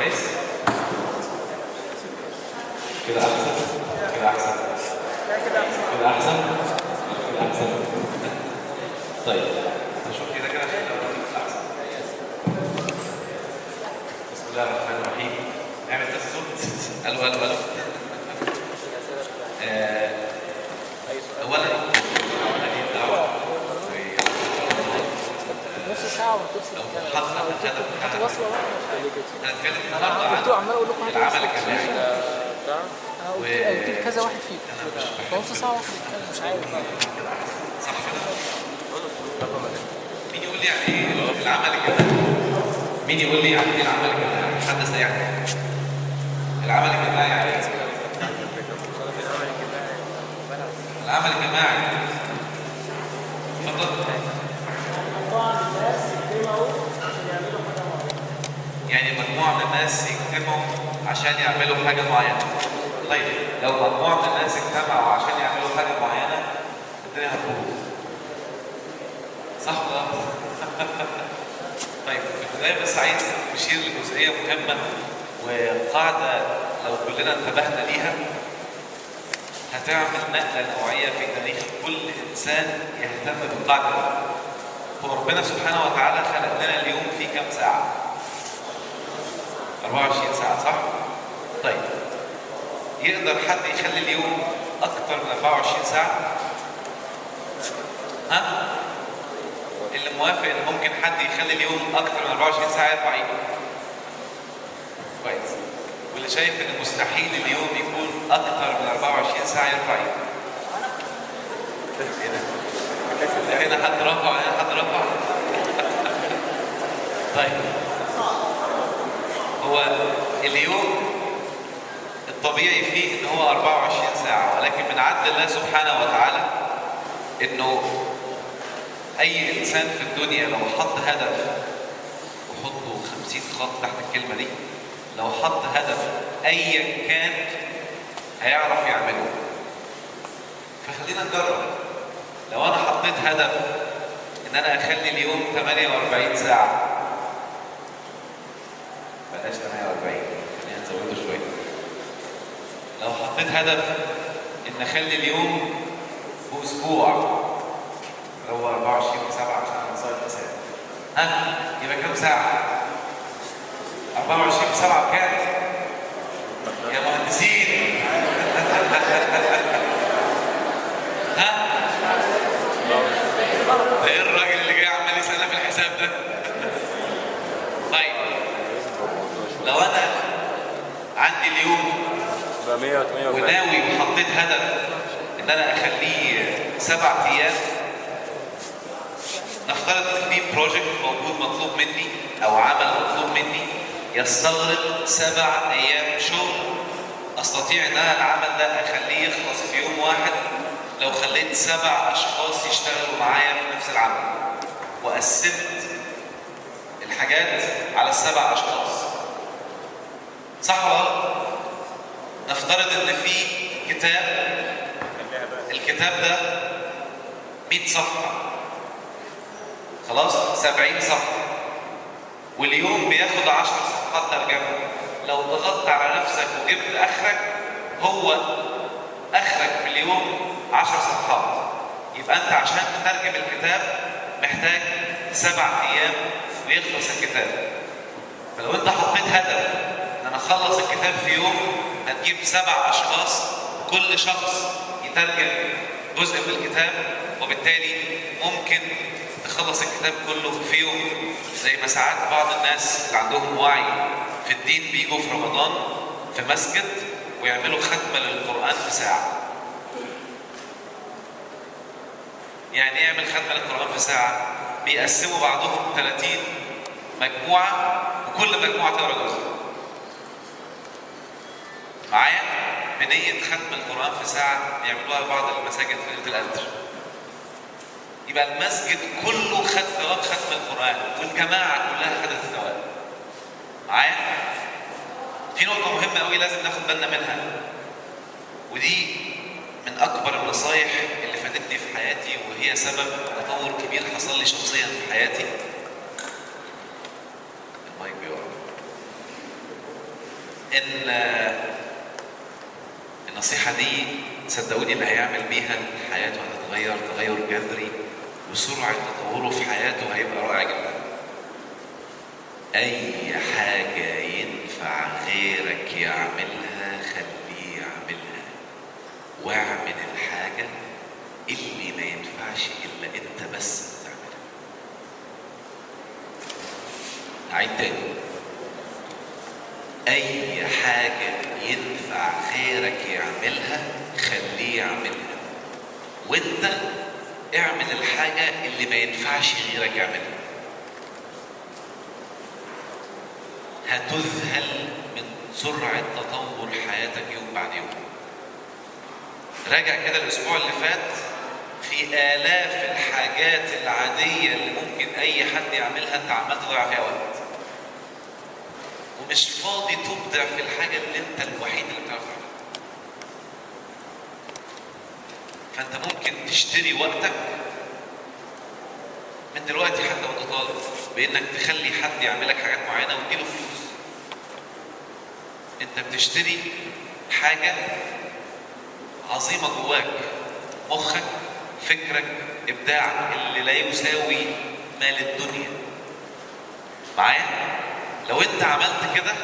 كويس كده احسن كده احسن كده احسن كده احسن طيب نشوف كده كده عشان لو كده احسن بسم الله الرحمن الرحيم اعمل تست صوت الو الو الو آه، اولا هذه الدعوه نص ساعة وتفصل لو حطنا هدف هتواصلوا هنتكلم انا النهارده قلت له عمال اقول لكم عن هتواصلوا العمل الجماعي انا قلت قلت لكذا واحد فيكم فنص ساعة واحد يتكلم مش عارف صح كده؟ مين يقول لي يعني ايه العمل الجماعي؟ مين يقول لي يعني ايه العمل الجماعي؟ حد سيعني العمل الجماعي يعني ايه؟ العمل الجماعي اتفضل يعني مجموعة من الناس يجتمعوا عشان يعملوا حاجة معينة. طيب لو مجموعة من الناس اجتمعوا عشان يعملوا حاجة معينة الدنيا هتبوظ. صح ولا لا؟ طيب في البداية بس عايز أشير لجزئية مهمة وقاعدة لو كلنا انتبهنا ليها هتعمل نقلة نوعية في تاريخ كل إنسان يهتم بالقاعدة دي. هو ربنا سبحانه وتعالى خلق لنا اليوم في كام ساعة؟ 24 ساعة صح؟ طيب يقدر حد يخلي اليوم أكتر من 24 ساعة؟ ها؟ اللي موافق إن ممكن حد يخلي اليوم أكتر من 24 ساعة يرفع إيده. كويس. واللي شايف إن مستحيل اليوم يكون أكتر من 24 ساعة يرفع إيده. إيه ده؟ هنا حد رفع هنا حد رفع طيب هو اليوم الطبيعي فيه ان هو 24 ساعة ولكن من عدل الله سبحانه وتعالى انه اي انسان في الدنيا لو حط هدف وحطوا 50 خط تحت الكلمة دي لو حط هدف ايا كان هيعرف يعمله فخلينا نجرب لو انا حطيت هدف ان انا اخلي اليوم 48 ساعة بلاش 48 خلينا نزوده شوية لو حطيت هدف ان اخلي اليوم باسبوع اللي هو 24 7 عشان نصير مسائل ها يبقى كام ساعة؟ 24 7 بكام؟ يا مهندسين ها؟ ده ايه الراجل اللي جاي عمال يسألنا في الحساب ده؟ طيب لو انا عندي اليوم بقى 148 وناوي وحطيت هدف ان انا اخليه سبع ايام نفترض ان في بروجكت موجود مطلوب مني او عمل مطلوب مني يستغرق سبع ايام شغل استطيع ان انا العمل ده اخليه يخلص في يوم واحد لو خليت سبع اشخاص يشتغلوا معايا في نفس العمل وقسمت الحاجات على السبع اشخاص صح ولا غلط؟ نفترض ان في كتاب الكتاب ده 100 صفحه خلاص 70 صفحه واليوم بياخد 10 صفحات ترجمه لو ضغطت على نفسك وجبت اخرك هو اخرك في اليوم 10 صفحات يبقى انت عشان تترجم الكتاب محتاج سبع ايام ويخلص الكتاب فلو انت حطيت هدف ان انا اخلص الكتاب في يوم هتجيب سبع اشخاص كل شخص يترجم جزء من الكتاب وبالتالي ممكن تخلص الكتاب كله في يوم زي ما ساعات بعض الناس اللي عندهم وعي في الدين بيجوا في رمضان في مسجد ويعملوا ختمة للقرآن في ساعة يعني ايه يعمل ختمة للقرآن في ساعة؟ بيقسموا بعضهم 30 مجموعة وكل مجموعة تقرا جزء. معايا؟ بنية ختم القرآن في ساعة بيعملوها بعض المساجد في ليلة القدر. يبقى المسجد كله خد ثواب ختم القرآن والجماعة كلها خدت الثواب. معايا؟ في نقطة مهمة قوي لازم ناخد بالنا منها. ودي من أكبر النصايح اللي فادتني في حياتي وهي سبب تطور كبير حصل لي شخصيا في حياتي. المايك بيقع. ان النصيحة دي صدقوني اللي هيعمل بيها حياته هتتغير تغير جذري وسرعة تطوره في حياته هيبقى رائع جدا. أي حاجة ينفع غيرك يعملها خليه يعملها. واعمل الحاجة اللي ما ينفعش إلا أنت بس اللي تعملها. هعيد تاني. أي حاجة ينفع غيرك يعملها خليه يعملها وانت اعمل الحاجة اللي ما ينفعش غيرك يعملها هتذهل من سرعة تطور حياتك يوم بعد يوم راجع كده الأسبوع اللي فات في آلاف الحاجات العادية اللي ممكن أي حد يعملها أنت عمال تضيع فيها وقت ومش فاضي تبدع في الحاجة اللي انت الوحيد اللي بتعرف تعملها. فانت ممكن تشتري وقتك من دلوقتي حتى وانت طالب بانك تخلي حد يعمل لك حاجات معينة وتديله فلوس. انت بتشتري حاجة عظيمة جواك مخك فكرك ابداعك اللي لا يساوي مال الدنيا. معايا؟ لو انت عملت كده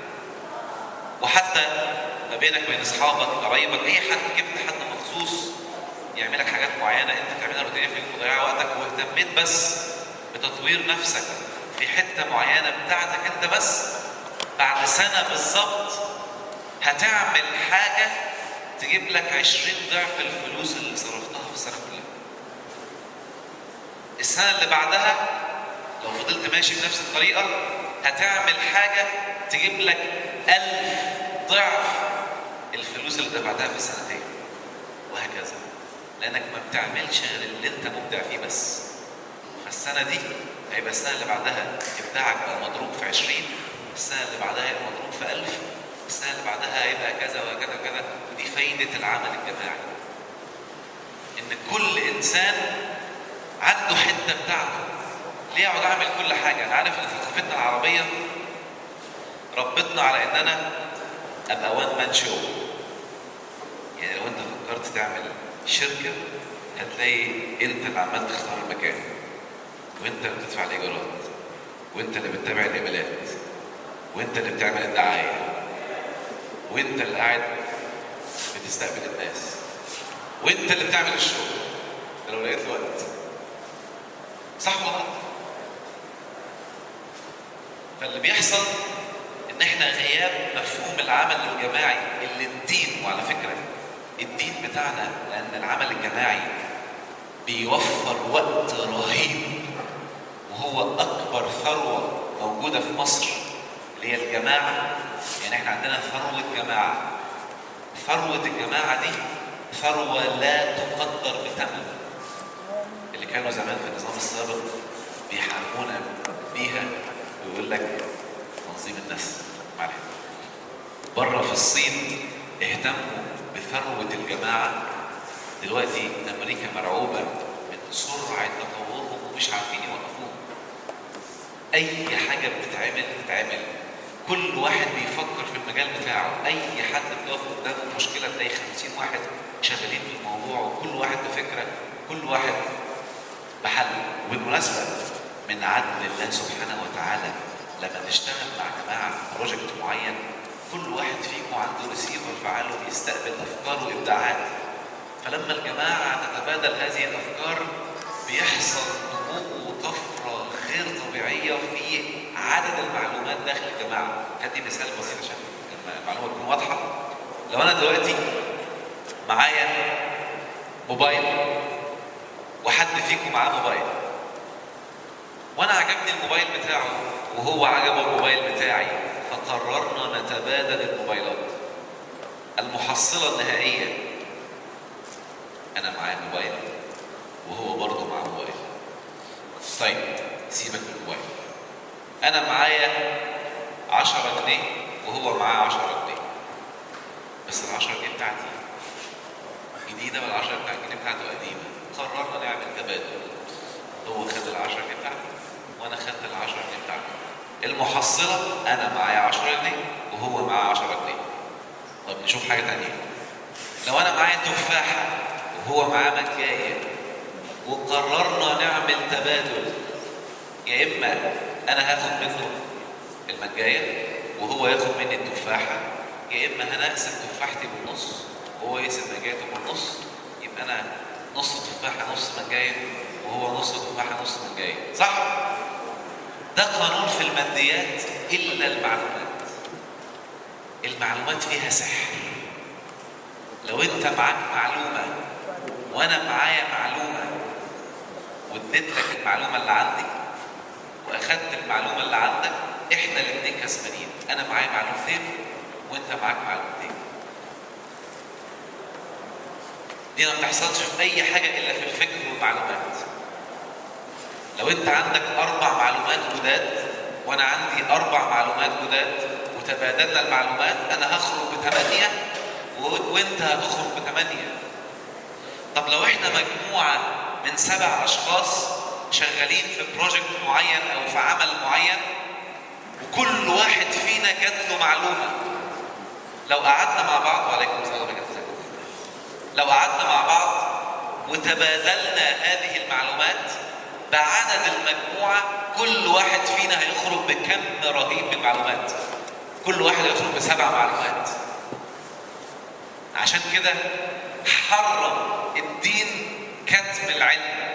وحتى ما بينك وبين اصحابك قرايبك اي حد جبت حد مخصوص يعمل لك حاجات معينه انت بتعملها روتينيه في مضيع وقتك واهتميت بس بتطوير نفسك في حته معينه بتاعتك انت بس بعد سنه بالظبط هتعمل حاجه تجيب لك 20 ضعف الفلوس اللي صرفتها في السنه كلها. السنه اللي بعدها لو فضلت ماشي بنفس الطريقه هتعمل حاجة تجيب لك ألف ضعف الفلوس اللي دفعتها في السنتين وهكذا لأنك ما بتعملش غير اللي أنت مبدع فيه بس فالسنة دي هيبقى السنة اللي بعدها إبداعك بقى مضروب في 20 السنة اللي بعدها هيبقى مضروب في 1000 السنة اللي بعدها هيبقى كذا وكذا وكذا ودي فايدة العمل الجماعي إن كل إنسان عنده حتة بتاعته ليه اقعد اعمل كل حاجه؟ انا عارف ان ثقافتنا العربيه ربتنا على ان انا ابقى وان مان شو. يعني لو انت فكرت تعمل شركه هتلاقي انت اللي عمال تختار المكان وانت اللي بتدفع الايجارات وانت اللي بتتابع الايميلات وانت اللي بتعمل الدعايه وانت اللي قاعد بتستقبل الناس وانت اللي بتعمل الشغل لو لقيت وقت صح ولا غلط؟ فاللي بيحصل ان احنا غياب مفهوم العمل الجماعي اللي الدين وعلى فكره الدين بتاعنا لان العمل الجماعي بيوفر وقت رهيب وهو اكبر ثروه موجوده في مصر اللي هي الجماعه يعني احنا عندنا ثروه جماعه ثروه الجماعه دي ثروه لا تقدر بثمن اللي كانوا زمان في النظام السابق بيحاربونا بيها ويقول لك تنظيم النسل معلش بره في الصين اهتموا بثروة الجماعة دلوقتي أمريكا مرعوبة من سرعة تطورهم ومش عارفين يوقفوهم أي حاجة بتتعمل بتتعمل كل واحد بيفكر في المجال بتاعه أي حد بيقف قدامه مشكلة تلاقي 50 واحد شغالين في الموضوع وكل واحد بفكرة كل واحد بحل وبالمناسبة من عدل الله سبحانه وتعالى لما نشتغل مع جماعة في بروجكت معين كل واحد فيكم عنده ريسيفر فعال وبيستقبل أفكار وإبداعات فلما الجماعة تتبادل هذه الأفكار بيحصل نمو وطفرة غير طبيعية في عدد المعلومات داخل الجماعة هدي مثال بسيط عشان المعلومة تكون واضحة لو أنا دلوقتي معايا موبايل وحد فيكم معاه موبايل وانا عجبني الموبايل بتاعه وهو عجبه الموبايل بتاعي فقررنا نتبادل الموبايلات المحصلة النهائية انا معايا موبايل وهو برضه معاه موبايل طيب سيبك من الموبايل انا معايا 10 جنيه وهو معاه 10 جنيه بس ال 10 جنيه بتاعتي جديده وال 10 جنيه بتاعته قديمه قررنا نعمل تبادل هو خد ال 10 جنيه بتاعته وانا خدت ال 10 جنيه بتاعته المحصلة أنا معايا 10 جنيه وهو معاه 10 جنيه طب نشوف حاجة تانية لو أنا معايا تفاحة وهو معاه مجاية وقررنا نعمل تبادل يا إما أنا هاخد منه المجاية وهو ياخد مني التفاحة يا إما أنا أقسم تفاحتي بالنص وهو يقسم مجايته بالنص يبقى أنا نص تفاحة نص مجاية وهو نص تفاحة نص مجاية صح؟ ده قانون في الماديات إلا المعلومات المعلومات فيها سحر لو أنت معاك معلومة وأنا معايا معلومة واديت لك المعلومة اللي عندي وأخدت المعلومة اللي عندك إحنا الاتنين كسبانين أنا معايا معلومتين وأنت معاك معلومتين دي ما بتحصلش في أي حاجة إلا في الفكر والمعلومات لو أنت عندك أربع معلومات جداد وأنا عندي أربع معلومات جداد وتبادلنا المعلومات أنا هخرج بثمانية و- وأنت هتخرج بثمانية طب لو إحنا مجموعة من سبع أشخاص شغالين في بروجكت معين أو في عمل معين وكل واحد فينا جات له معلومة لو قعدنا مع بعض وعليكم السلام ورحمة الله لو قعدنا مع بعض وتبادلنا هذه المعلومات بعدد المجموعة كل واحد فينا هيخرج بكم رهيب من المعلومات كل واحد هيخرج بسبع معلومات عشان كده حرم الدين كتم العلم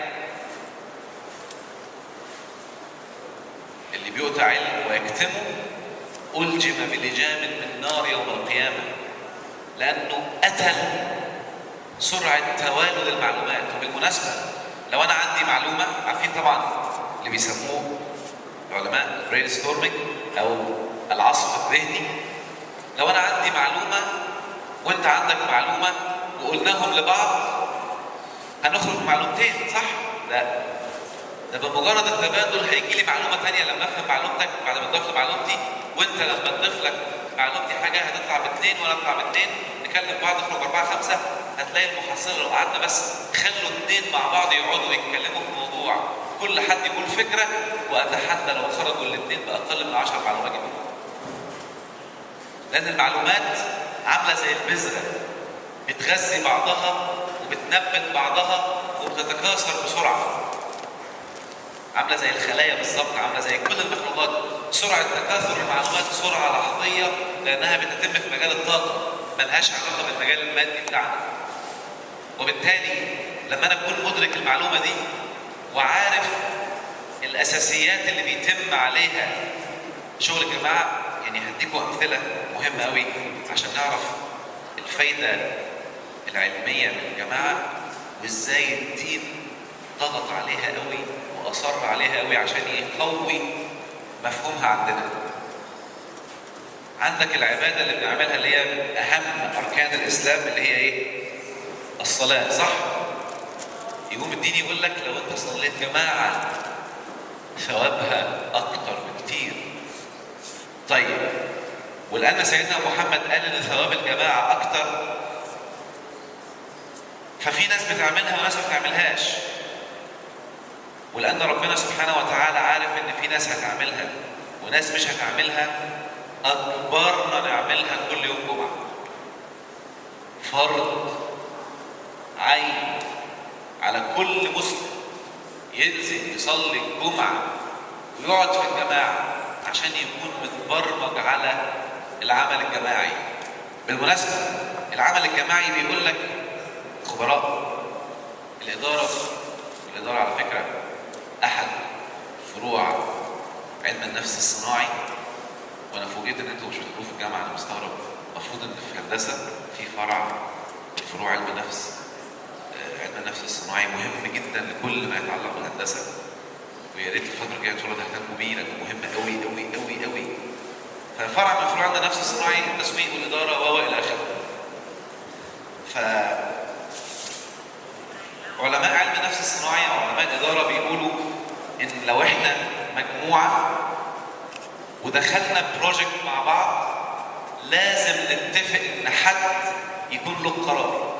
اللي بيؤتى علم ويكتمه ألجم بلجام من نار يوم القيامة لأنه قتل سرعة توالد المعلومات وبالمناسبة لو أنا عندي معلومة عارفين طبعا اللي بيسموه العلماء برين ستورمينج أو العصف الذهني لو أنا عندي معلومة وأنت عندك معلومة وقلناهم لبعض هنخرج بمعلومتين صح؟ لا ده بمجرد التبادل هيجي لي معلومه ثانيه لما افهم معلومتك بعد ما تضيف لي معلومتي وانت لما تضيف لك معلومتي حاجه هتطلع باثنين وانا اطلع باثنين نكلم بعض نخرج اربعه خمسه هتلاقي المحصله لو قعدنا بس خلوا اثنين مع بعض يقعدوا يتكلموا في موضوع كل حد يقول فكره واتحدى لو خرجوا الاثنين باقل من 10 معلومات جديده. لان المعلومات عامله زي البذره بتغذي بعضها وبتنبت بعضها وبتتكاثر بسرعه. عامله زي الخلايا بالظبط عامله زي كل المخلوقات سرعه تكاثر المعلومات سرعه لحظيه لانها بتتم في مجال الطاقه ملهاش علاقه بالمجال المادي بتاعنا وبالتالي لما انا اكون مدرك المعلومه دي وعارف الاساسيات اللي بيتم عليها شغل الجماعه يعني هديكم امثله مهمه قوي عشان نعرف الفايده العلميه من الجماعه وازاي الدين ضغط عليها قوي واصر عليها قوي عشان يقوي مفهومها عندنا عندك العباده اللي بنعملها اللي هي من اهم اركان الاسلام اللي هي ايه الصلاه صح يقوم الدين يقول لك لو انت صليت جماعه ثوابها اكتر بكتير طيب ولان سيدنا محمد قال ان ثواب الجماعه اكتر ففي ناس بتعملها وناس ما بتعملهاش ولأن ربنا سبحانه وتعالى عارف إن في ناس هتعملها وناس مش هتعملها أجبرنا نعملها كل يوم جمعة. فرض عين على كل مسلم ينزل يصلي الجمعة ويقعد في الجماعة عشان يكون متبرمج على العمل الجماعي. بالمناسبة العمل الجماعي بيقول لك خبراء الإدارة الإدارة على فكرة أحد فروع علم النفس الصناعي وأنا فوجئت إن أنتوا مش بتدرسوه في الجامعة أنا مستغرب المفروض إن في هندسة في فرع من فروع علم النفس آه، علم النفس الصناعي مهم جدا لكل ما يتعلق بالهندسة ويا ريت الفترة الجاية إن شاء الله تهتموا بيه لأنه مهم قوي قوي قوي قوي ففرع من فروع علم النفس الصناعي التسويق والإدارة و إلى آخره ف علماء علم النفس الصناعي او علماء الاداره بيقولوا ان لو احنا مجموعه ودخلنا بروجكت مع بعض لازم نتفق ان حد يكون له القرار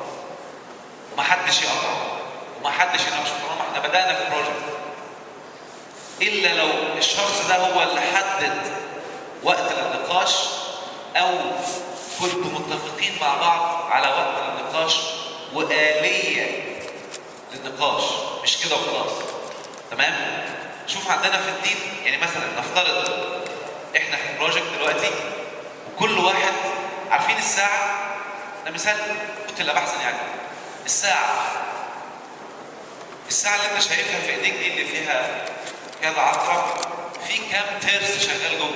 ومحدش يقطعه ومحدش يناقشه طالما احنا بدانا في البروجكت الا لو الشخص ده هو اللي حدد وقت للنقاش او كنتوا متفقين مع بعض على وقت للنقاش وآلية للنقاش مش كده وخلاص تمام شوف عندنا في الدين يعني مثلا نفترض احنا في بروجكت دلوقتي وكل واحد عارفين الساعة ده مثال كنت لا بحثا يعني الساعة الساعة اللي انت شايفها في ايديك دي اللي فيها كذا عقرب في كام ترس شغال جوه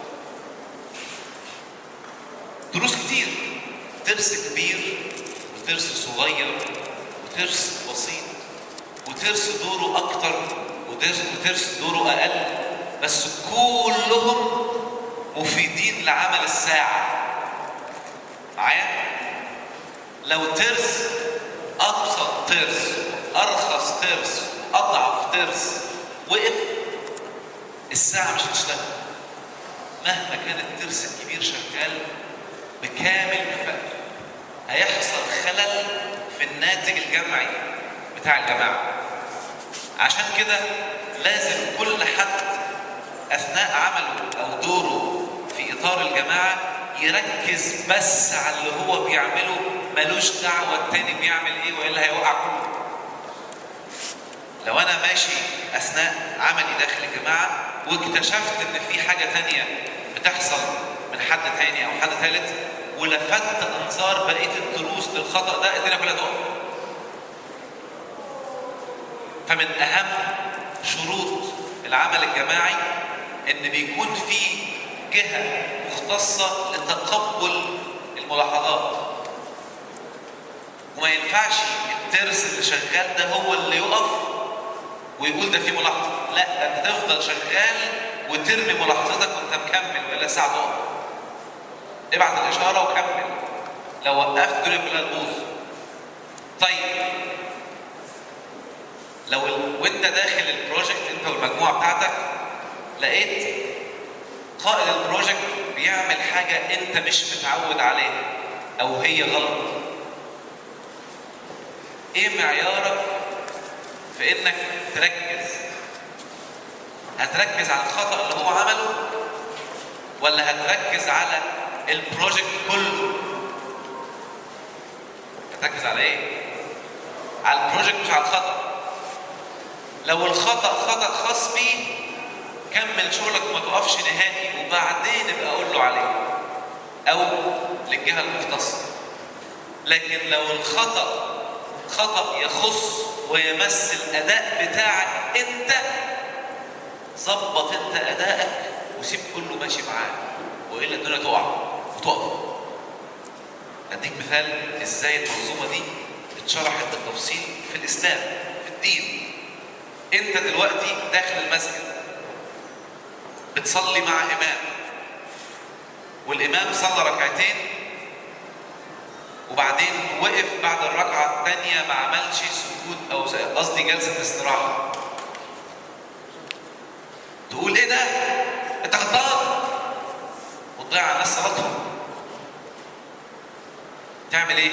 دروس كتير ترس كبير وترس صغير وترس بسيط وترس دوره اكتر وترس, وترس دوره اقل بس كلهم مفيدين لعمل الساعة معايا لو ترس ابسط ترس ارخص ترس اضعف ترس وقف الساعة مش هتشتغل مهما كان الترس الكبير شغال بكامل كفاءته هيحصل خلل في الناتج الجمعي بتاع الجماعة عشان كده لازم كل حد أثناء عمله أو دوره في إطار الجماعة يركز بس على اللي هو بيعمله ملوش دعوة التاني بيعمل إيه وإلا هيوقع كله لو أنا ماشي أثناء عملي داخل الجماعة واكتشفت إن في حاجة تانية بتحصل من حد تاني أو حد ثالث ولفت انظار بقيه الدروس للخطا ده الدنيا كلها تقف. فمن اهم شروط العمل الجماعي ان بيكون في جهه مختصه لتقبل الملاحظات. وما ينفعش الترس اللي شغال ده هو اللي يقف ويقول ده في ملاحظه، لا ده انت تفضل شغال وترمي ملاحظتك وانت مكمل والا الساعه تقف. ابعت الاشاره وكمل لو وقفت الدنيا كلها تبوظ طيب لو ال... وانت داخل البروجكت انت والمجموعه بتاعتك لقيت قائد البروجكت بيعمل حاجه انت مش متعود عليها او هي غلط ايه معيارك في انك تركز هتركز على الخطا اللي هو عمله ولا هتركز على البروجكت كله هتركز على ايه على البروجكت مش على الخطا لو الخطا خطا خاص بيه كمل شغلك وما توقفش نهائي وبعدين ابقى اقول له عليه او للجهه المختصه لكن لو الخطا خطا يخص ويمس الاداء بتاعك انت ظبط انت ادائك وسيب كله ماشي معاك والا الدنيا تقع وتقف اديك مثال ازاي المنظومه دي اتشرحت بالتفصيل في الاسلام في الدين انت دلوقتي داخل المسجد بتصلي مع امام والامام صلى ركعتين وبعدين وقف بعد الركعه الثانيه ما عملش سجود او قصدي جلسه استراحه تقول ايه ده انت غلطان وتضيع على الناس صلاتهم تعمل ايه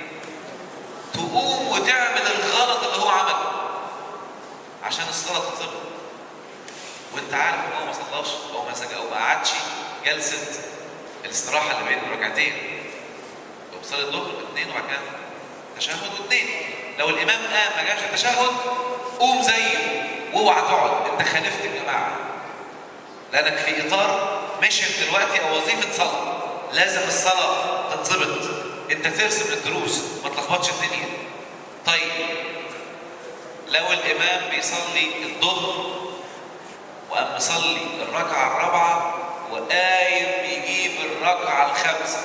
تقوم وتعمل الغلط اللي هو عمله عشان الصلاه تتظبط وانت عارف ان هو ما صلاش او ما سجد او ما قعدش جلسه الاستراحه اللي بين الركعتين لو بصلي الظهر اثنين وبعد كده تشهد واثنين لو الامام قام ما جابش التشهد قوم زيه واوعى تقعد انت خالفت الجماعه لانك في اطار ميشن دلوقتي او وظيفه صلاه لازم الصلاه تتظبط انت ترسم الدروس ما تلخبطش الدنيا طيب لو الامام بيصلي الظهر وقام مصلي الركعه الرابعه وقايم بيجيب الركعه الخامسه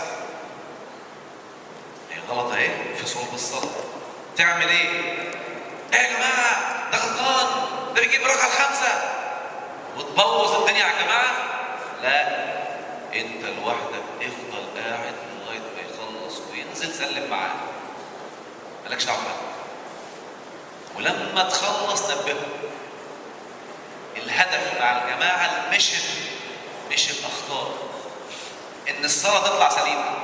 هي غلط اهي في صلب الصلاه تعمل ايه؟ ايه يا جماعه ده غلطان ده بيجيب الركعه الخامسه وتبوظ الدنيا على الجماعه لا انت لوحدك افضل قاعد لغايه ما يخلص وينزل سلم معاه مالكش دعوه ولما تخلص نبهه الهدف مع الجماعه المشن مش الاخطاء ان الصلاه تطلع سليمه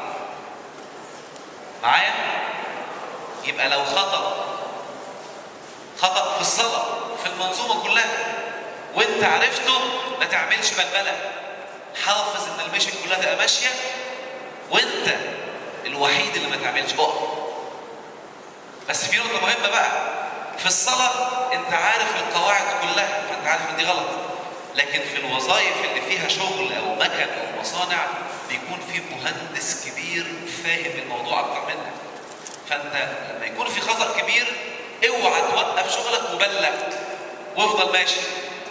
معايا يبقى لو خطا خطا في الصلاه في المنظومه كلها وانت عرفته ما تعملش بلبله حافظ ان الميشن كلها تبقى ماشيه وانت الوحيد اللي ما تعملش اقف بس في نقطه مهمه بقى في الصلاه انت عارف القواعد كلها فانت عارف ان دي غلط لكن في الوظائف اللي فيها شغل او مكن او مصانع بيكون في مهندس كبير فاهم الموضوع اكتر منك فانت لما يكون في خطا كبير اوعى توقف شغلك وبلغ وافضل ماشي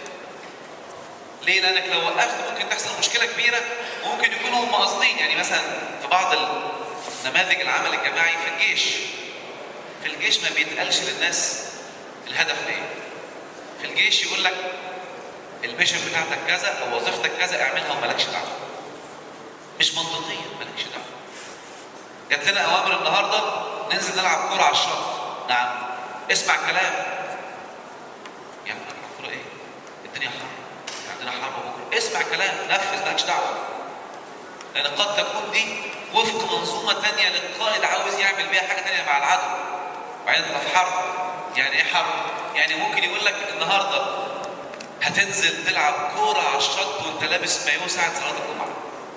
ليه؟ لانك لو وقفت ممكن تحصل مشكله كبيره وممكن يكونوا هم قاصدين يعني مثلا في بعض نماذج العمل الجماعي في الجيش في الجيش ما بيتقالش للناس الهدف ايه؟ في الجيش يقول لك الميشن بتاعتك كذا او وظيفتك كذا اعملها ومالكش دعوه. مش منطقيه مالكش دعوه. جات لنا اوامر النهارده ننزل نلعب كوره على الشط. نعم اسمع الكلام. يعني نلعب كوره ايه؟ الدنيا حر. عندنا حرب بكره. اسمع الكلام نفذ مالكش دعوه. لان قد تكون دي وفق منظومه ثانيه للقائد عاوز يعمل بيها حاجه ثانيه مع العدو. وبعدين انت في حرب. يعني ايه حرب؟ يعني ممكن يقول لك النهارده هتنزل تلعب كورة على الشط وانت لابس مايو ساعة صلاة الجمعة.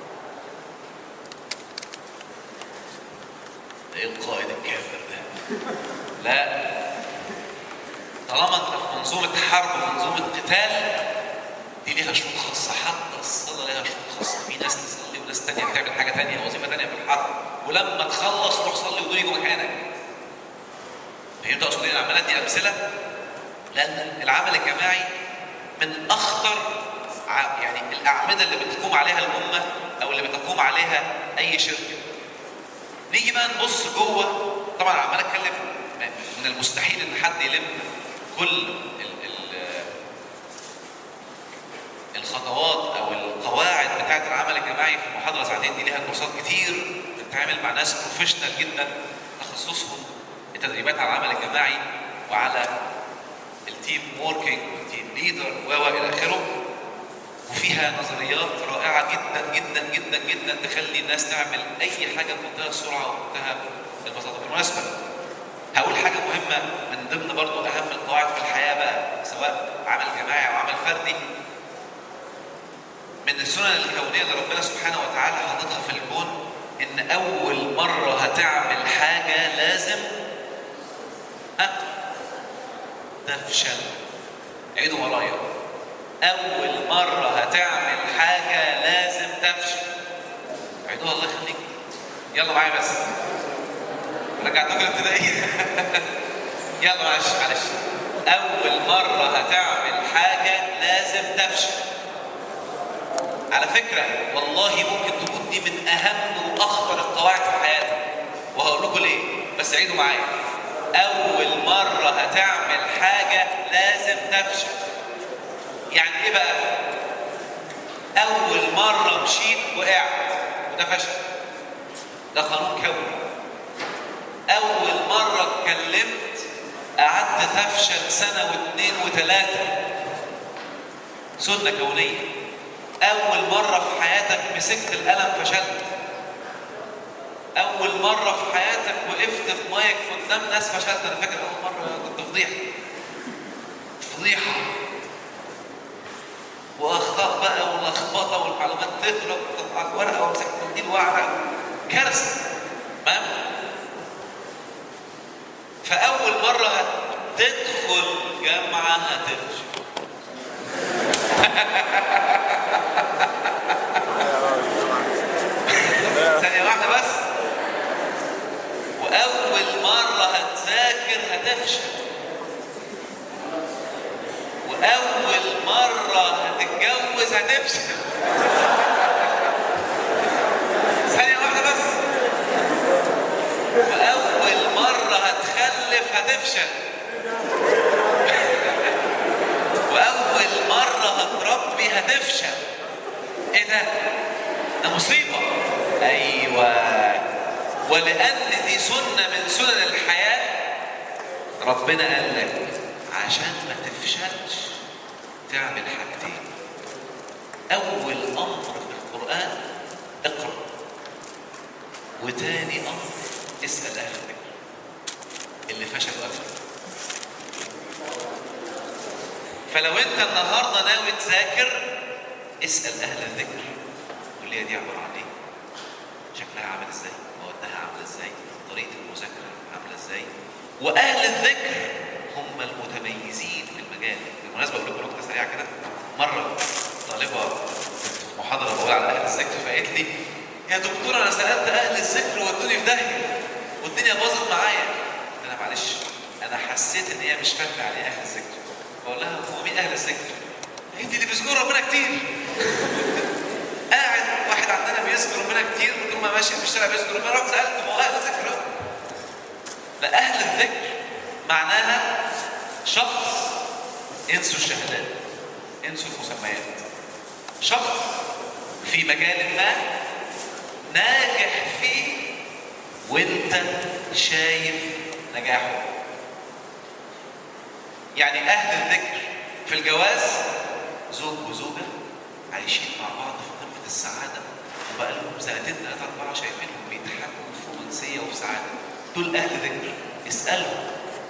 ايه القائد الكافر ده؟ لا طالما انت في منظومة حرب ومنظومة قتال دي ليها شروط خاصة حتى الصلاة ليها شروط خاصة في ناس تصلي وناس تانية بتعمل حاجة تانية وظيفة تانية في الحرب ولما تخلص روح صلي ودول يجوا مكانك. فهمت اقصد ايه؟ عمال ادي امثلة لان العمل الجماعي من اخطر يعني الاعمده اللي بتقوم عليها الامه او اللي بتقوم عليها اي شركه. نيجي بقى نبص جوه طبعا عمال اتكلم من المستحيل ان حد يلم كل ال ال الخطوات او القواعد بتاعه العمل الجماعي في محاضره ساعتين دي ليها كورسات كتير بتتعامل مع ناس بروفيشنال جدا تخصصهم التدريبات على العمل الجماعي وعلى التيم ووركينج والتيم ليدر و الى اخره وفيها نظريات رائعه جدا جدا جدا جدا تخلي الناس تعمل اي حاجه بمنتهى السرعه وبمنتهى البساطه بالمناسبه هقول حاجه مهمه من ضمن برضو اهم القواعد في الحياه بقى سواء عمل جماعي او عمل فردي من السنن الكونيه اللي ربنا سبحانه وتعالى حاططها في الكون ان اول مره هتعمل حاجه لازم ها تفشل عيدوا ورايا اول مره هتعمل حاجه لازم تفشل عيدوها الله يخليك يلا معايا بس رجعتكم الابتدائيه يلا معلش معلش اول مره هتعمل حاجه لازم تفشل على فكره والله ممكن تكون دي من اهم واخطر القواعد في حياتك وهقول لكم ليه بس عيدوا معايا أول مرة هتعمل حاجة لازم تفشل. يعني إيه بقى؟ أول مرة مشيت وقعت وده فشل. ده قانون كوني. أول مرة اتكلمت قعدت تفشل سنة واثنين وثلاثة. سنة كونية. أول مرة في حياتك مسكت القلم فشلت. أول مرة في حياتك وقفت في مايك قدام ناس فشلت أنا فاكر أول مرة كنت فضيحة فضيحة وأخطاء بقى ولخبطة والمعلومات تهرب وتطلع الورقة وامسك منديل وأعرق كارثة تمام فأول مرة هتدخل جامعة هتفشل ثانية واحدة بس وأول مرة هتذاكر هتفشل وأول مرة هتتجوز هتفشل ثانية واحدة بس وأول مرة هتخلف هتفشل وأول مرة هتربي هتفشل إيه ده؟ ده مصيبة أيوه ولأن دي سنة من سنن الحياة ربنا قال لك عشان ما تفشلش تعمل حاجتين أول أمر في القرآن اقرأ وتاني أمر اسأل أهل الذكر اللي فشلوا قبل فلو انت النهارده ناوي تذاكر اسال اهل الذكر الكليه دي عباره عن ايه شكلها عامل ازاي موادها عامله ازاي طريقه المذاكره عامله ازاي واهل الذكر هم المتميزين في المجال بالمناسبه اقول لكم نكته سريعه كده مره طالبه في محاضره بقول على اهل الذكر فقالت لي يا دكتور انا سالت اهل الذكر ودوني في داهيه والدنيا باظت معايا قلت لها معلش انا حسيت ان هي مش فاهمه يعني ايه اهل الذكر بقول لها هو مين اهل الذكر؟ هي دي اللي بيذكروا ربنا كتير قاعد واحد عندنا بيذكر ربنا كتير وطول ما ماشي في الشارع بيذكر ربنا رحت سالت ما هو اهل الذكر أهو. لا اهل الذكر معناها شخص انسوا الشهادات انسوا المسميات شخص في مجال ما ناجح فيه وانت شايف نجاحه يعني اهل الذكر في الجواز زوج وزوجه عايشين مع بعض في قمه السعاده وبقى لهم سنتين ثلاثه اربعه شايفينهم بيضحكوا في رومانسيه وفي سعاده دول اهل ذكر اسالهم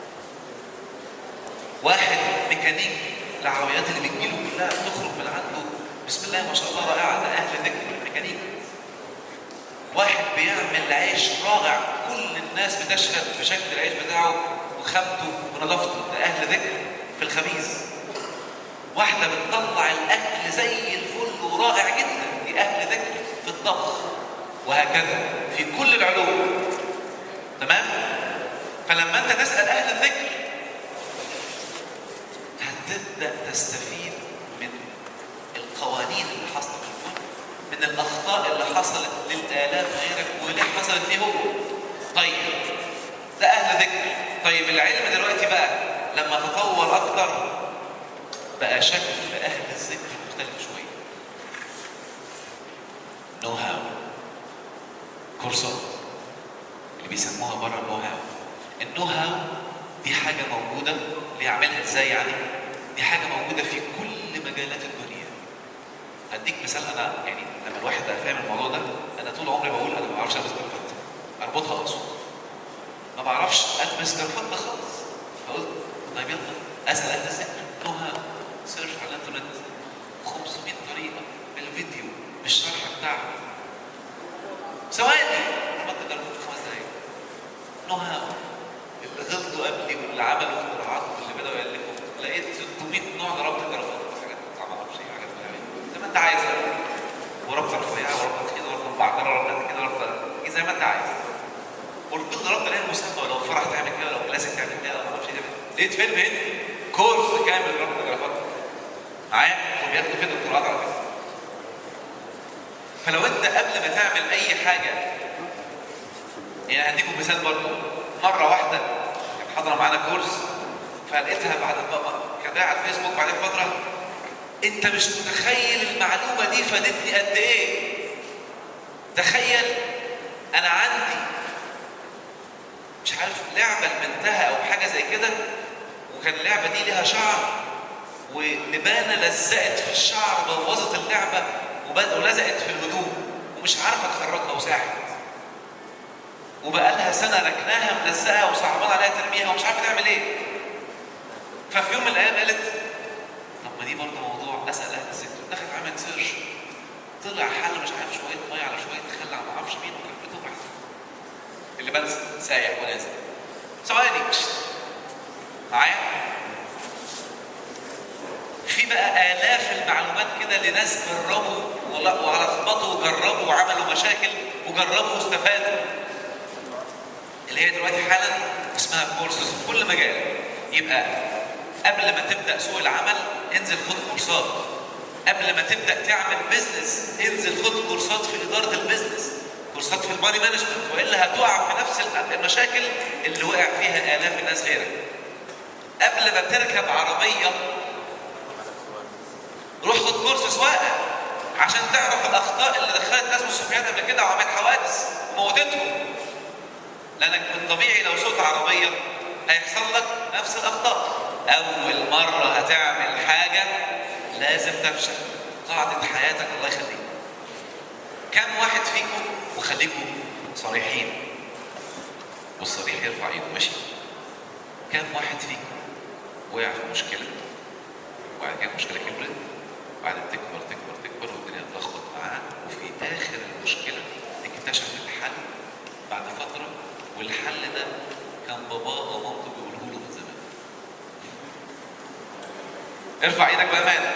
واحد ميكانيكي العربيات اللي بتجيله كلها بتخرج من عنده بسم الله ما شاء الله رائعه ده اهل ذكر ميكانيكي واحد بيعمل عيش رائع كل الناس بتشهد بشكل العيش بتاعه وخامته ونظافته ده اهل ذكر في الخبيز واحده بتطلع الاكل زي الفل ورائع جدا دي اهل ذكر في الطبخ وهكذا في كل العلوم تمام فلما انت تسال اهل الذكر هتبدا تستفيد من القوانين اللي حاصله في الكون من الاخطاء اللي حصلت للالاف غيرك وليه حصلت ليه هو طيب ده اهل ذكر طيب العلم دلوقتي بقى لما تطور اكتر بقى شكل اهل الذكر مختلف شويه نو هاو كورسات اللي بيسموها بره النو هاو النو هاو دي حاجه موجوده اللي يعملها ازاي يعني دي حاجه موجوده في كل مجالات الدنيا هديك مثال انا يعني لما الواحد بقى فاهم الموضوع ده انا طول عمري بقول انا ما بعرفش البس جرافته اربطها اقصد ما بعرفش البس جرافته خالص فقلت طيب يلا اسال اهل الذكر نو هاو سيرش على الانترنت 500 طريقه بالفيديو بالشرح بتاعها ثواني ربطت جرافته في خمس دقايق نو هاو اللي غلطوا قبلي واللي عملوا اختراعات واللي بدأوا يألفوا لقيت 600 نوع ضربت جرافات حاجات ما اعرفش ايه حاجات زي ما انت عايز بقى. وربطه رفيعه وربطه كده وربطه مبعكره وربطه كده وربطه إيه زي ما انت عايز وكل ربطه ليها مسمى لو فرح تعمل كده لو كلاسيك تعمل كده لو ما اعرفش ايه تعمل لقيت فيلم هندي كورس كامل ربط جرافات معايا وبياخدوا فيه دكتوراه على فكره فلو انت قبل ما تعمل اي حاجه يعني هديكم مثال برضه مره واحده كانت حاضره معانا كورس فلقيتها بعد بقى كانت على الفيسبوك بعد فتره انت مش متخيل المعلومه دي فادتني قد ايه تخيل انا عندي مش عارف لعبه لبنتها او حاجه زي كده وكان اللعبه دي ليها شعر ولبانه لزقت في الشعر بوظت اللعبه وبد- ولزقت في الهدوم ومش عارفه تخرجها وساحت وبقى لها سنه ركناها ملزقه وصعبان عليها ترميها ومش عارفه تعمل ايه ففي يوم من الايام قالت طب ما دي برضه موضوع اسال اهل الذكر دخلت عملت سيرش طلع حل مش عارف شويه ميه على شويه خل على ما اعرفش مين وكانت بتوقع اللي بنزل سايح ونازل ثواني معايا في بقى آلاف المعلومات كده لناس جربوا ولا- ولخبطوا وجربوا وعملوا مشاكل وجربوا واستفادوا اللي هي دلوقتي حالا اسمها كورسز في كل مجال يبقى قبل ما تبدا سوق العمل انزل خد كورسات قبل ما تبدا تعمل بيزنس انزل خد كورسات في اداره البيزنس كورسات في الماني مانجمنت والا هتقع في نفس المشاكل اللي وقع فيها الاف الناس غيرك قبل ما تركب عربيه روح خد كورس سواقه عشان تعرف الاخطاء اللي دخلت ناس مستشفيات قبل كده وعملت حوادث وموتتهم لانك من طبيعي لو سوقت عربيه هيحصل لك نفس الاخطاء اول مره هتعمل حاجه لازم تفشل قاعده حياتك الله يخليك كم واحد فيكم وخليكم صريحين والصريح يرفع ايده ماشي كم واحد فيكم وقع في مشكله وبعد كده المشكله كبرت وبعدين تكبر تكبر تكبر والدنيا تلخبط معاه وفي اخر المشكله اكتشف الحل بعد فتره والحل ده كان باباه ومامته بيقولوه له من زمان ارفع ايدك بامانه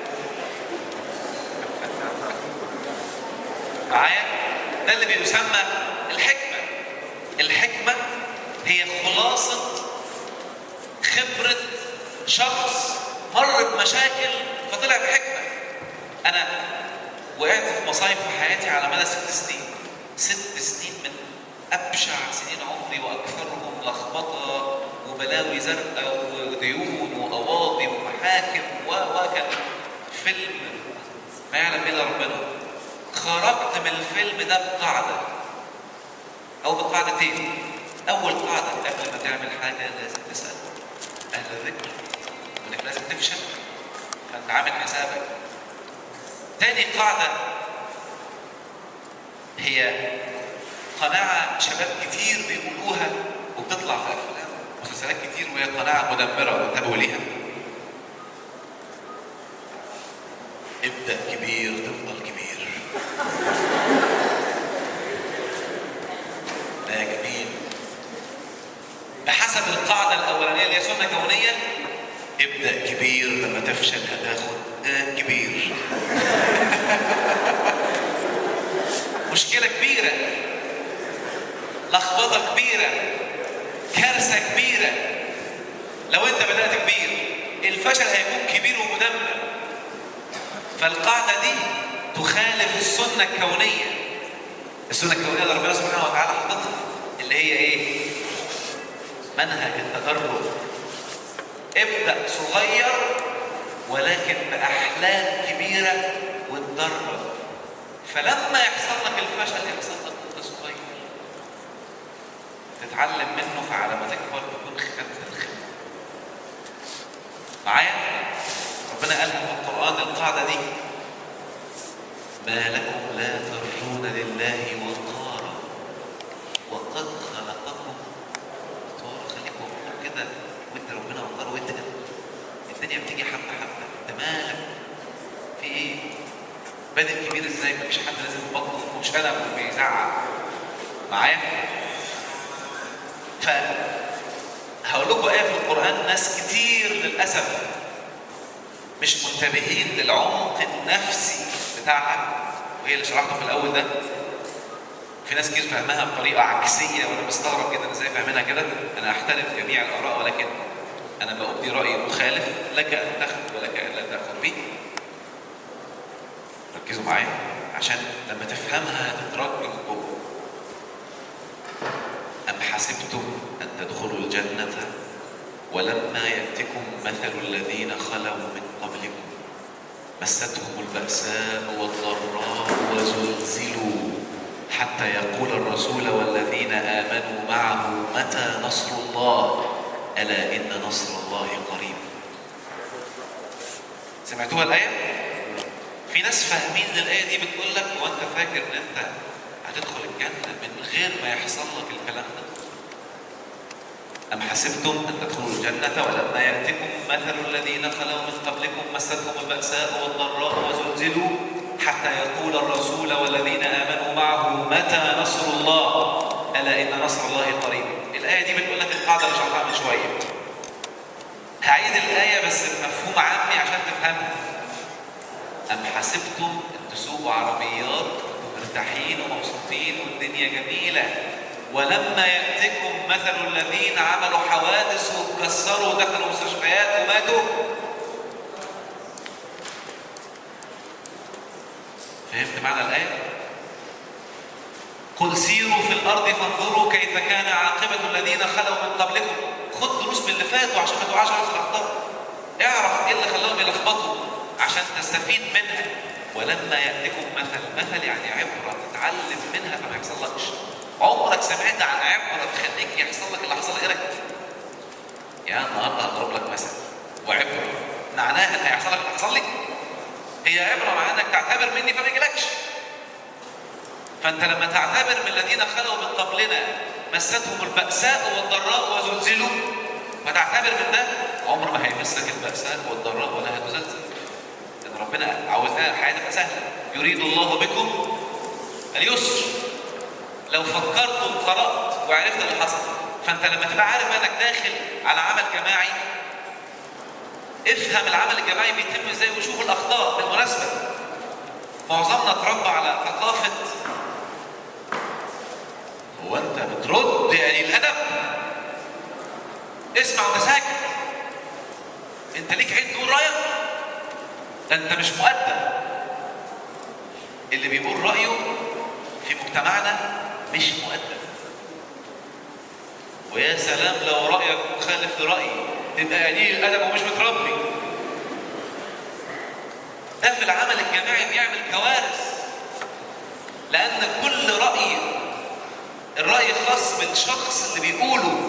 معايا ده اللي بيسمى الحكمه الحكمه هي خلاصه خبره شخص مر بمشاكل فطلع بحكمه انا وقعت في مصايب في حياتي على مدى ست سنين ست سنين من ابشع سنين عمري واكثرهم لخبطه وبلاوي زرقاء وديون وقواضي ومحاكم و وكان فيلم ما يعلم الا ربنا خرجت من الفيلم ده بقاعده او بقاعدتين اول قاعده قبل ما تعمل حاجه لازم تسال اهل الذكر وانك لازم تفشل فانت عامل حسابك تاني قاعده هي قناعه شباب كتير بيقولوها وبتطلع في افلام مسلسلات كتير وهي قناعه مدمره وانتبهوا ليها ابدا كبير تفضل كبير ده جميل بحسب القاعدة الأولانية اللي هي سنة كونية ابدأ كبير لما تفشل هتاخد آه كبير مشكلة كبيرة لخبطة كبيرة كارثة كبيرة لو انت بدأت كبير الفشل هيكون كبير ومدمر فالقاعدة دي تخالف السنة الكونية السنة الكونية اللي ربنا سبحانه وتعالى حطتها اللي هي ايه؟ منهج التدرج ابدأ صغير ولكن بأحلام كبيرة وتدرج فلما يحصل لك الفشل يحصل لك وانت صغير تتعلم منه فعلى ما تكبر تكون خدت الخبرة معايا؟ ربنا قالها في القرآن القاعدة دي ما لكم لا ترجون لله وقارا وقد خلقكم طارا خليكم كده وانت ربنا وقار وانت كده الدنيا بتيجي حبه حبه انت مالك في ايه؟ بادئ كبير ازاي مفيش حد لازم بطنه ومش انا بيزعق معايا؟ ف هقول لكم ايه في القران ناس كتير للاسف مش منتبهين للعمق النفسي بتاعها وهي اللي شرحته في الاول ده في ناس كتير فاهمها بطريقه عكسيه وانا مستغرب جدا ازاي فاهمينها كده انا احترم جميع الاراء ولكن انا بأبدي راي مخالف لك ان تاخذ ولك ان لا تاخذ به ركزوا معايا عشان لما تفهمها هتترك من جوه ام حسبتم ان تدخلوا الجنه ولما يأتكم مثل الذين خلوا من قبلكم مستهم البأساء والضراء وزلزلوا حتى يقول الرسول والذين آمنوا معه متى نصر الله ألا إن نصر الله قريب سمعتوها الآية؟ في ناس فاهمين الآية دي بتقول لك وأنت فاكر إن أنت هتدخل الجنة من غير ما يحصل لك الكلام ده أم حسبتم أن تدخلوا الجنة ولما يأتكم مثل الذين خلوا من قبلكم مستهم البأساء والضراء وزلزلوا حتى يقول الرسول والذين آمنوا معه متى نصر الله ألا إن نصر الله قريب الآية دي بتقول لك القاعدة اللي شرحها من شوية هعيد الآية بس بمفهوم عامي عشان تفهمها أم حسبتم أن تسوقوا عربيات مرتاحين ومبسوطين والدنيا جميلة ولما يأتكم مثل الذين عملوا حوادث واتكسروا ودخلوا مستشفيات وماتوا فهمت معنى الآية؟ قل سيروا في الأرض فانظروا كيف كان عاقبة الذين خلوا من قبلكم خد دروس من اللي فاتوا عشان ما تقعش نفس الأخطاء اعرف ايه اللي خلاهم يلخبطوا عشان تستفيد منها ولما يأتكم مثل مثل يعني عبرة تتعلم منها فما يحصلكش عمرك سمعت عن عبرة تخليك يحصل لك اللي حصل لغيرك؟ يعني النهارده هضرب لك مثل وعبرة معناها ان هيحصل لك اللي حصل لي؟ هي عبرة مع انك تعتبر مني فما يجيلكش. فانت لما تعتبر من الذين خلوا من قبلنا مستهم البأساء والضراء وزلزلوا فتعتبر من ده عمر ما هيمسك البأساء والضراء ولا هتزلزل لأن ربنا عاوزنا الحياة تبقى سهلة يريد الله بكم اليسر لو فكرت وقرأت وعرفت اللي حصل فأنت لما تبقى عارف انك داخل على عمل جماعي افهم العمل الجماعي بيتم ازاي وشوف الأخطاء بالمناسبة معظمنا اتربى على ثقافة هو أنت بترد يا قليل الأدب اسمع وانت ساكت انت ليك عيد تقول رايك ده انت مش مؤدب اللي بيقول رايه في مجتمعنا مش مؤدب ويا سلام لو رايك مخالف لرايي تبقى قليل الادب ومش متربي ده في العمل الجماعي بيعمل كوارث لان كل راي الراي خاص بالشخص اللي بيقوله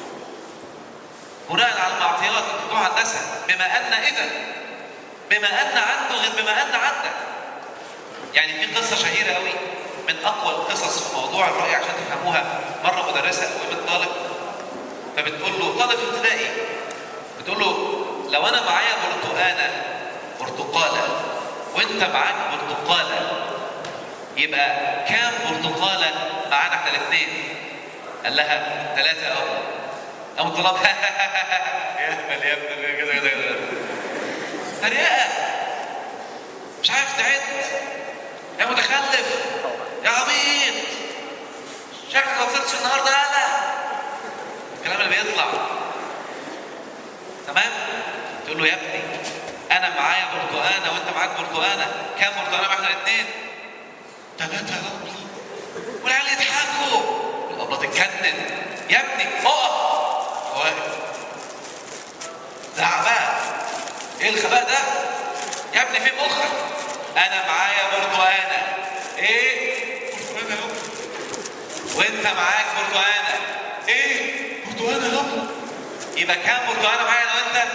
بناء على المعطيات بتوع هندسه بما ان اذا بما ان عنده غير بما ان عندك يعني في قصه شهيره قوي من اقوى القصص في موضوع الراي عشان تفهموها مره مدرسه قومت طالب فبتقول له طالب في ابتدائي بتقول له لو انا معايا برتقانه برتقاله وانت معاك برتقاله يبقى كام برتقاله معانا احنا الاثنين قال لها ثلاثه يا ابو قام الطلاب يا اهبل يا ابني كده كده كده تريقه مش عارف تعد يا متخلف يا عبيط شكلك ما فطرتش النهارده يالا الكلام اللي بيطلع تمام تقول له يا ابني انا معايا برتقانه وانت معاك برتقانه كام برتقانه احنا الاثنين ثلاثه يا ابني والعيال يضحكوا الابله تتكنن يا ابني اقف واقف زعبان ايه الغباء ده يا ابني في مخك انا معايا برتقانه ايه برتقانه يا وانت معاك برتقانه ايه برتقانه يا يبقى كام برتقانه معايا انا وانت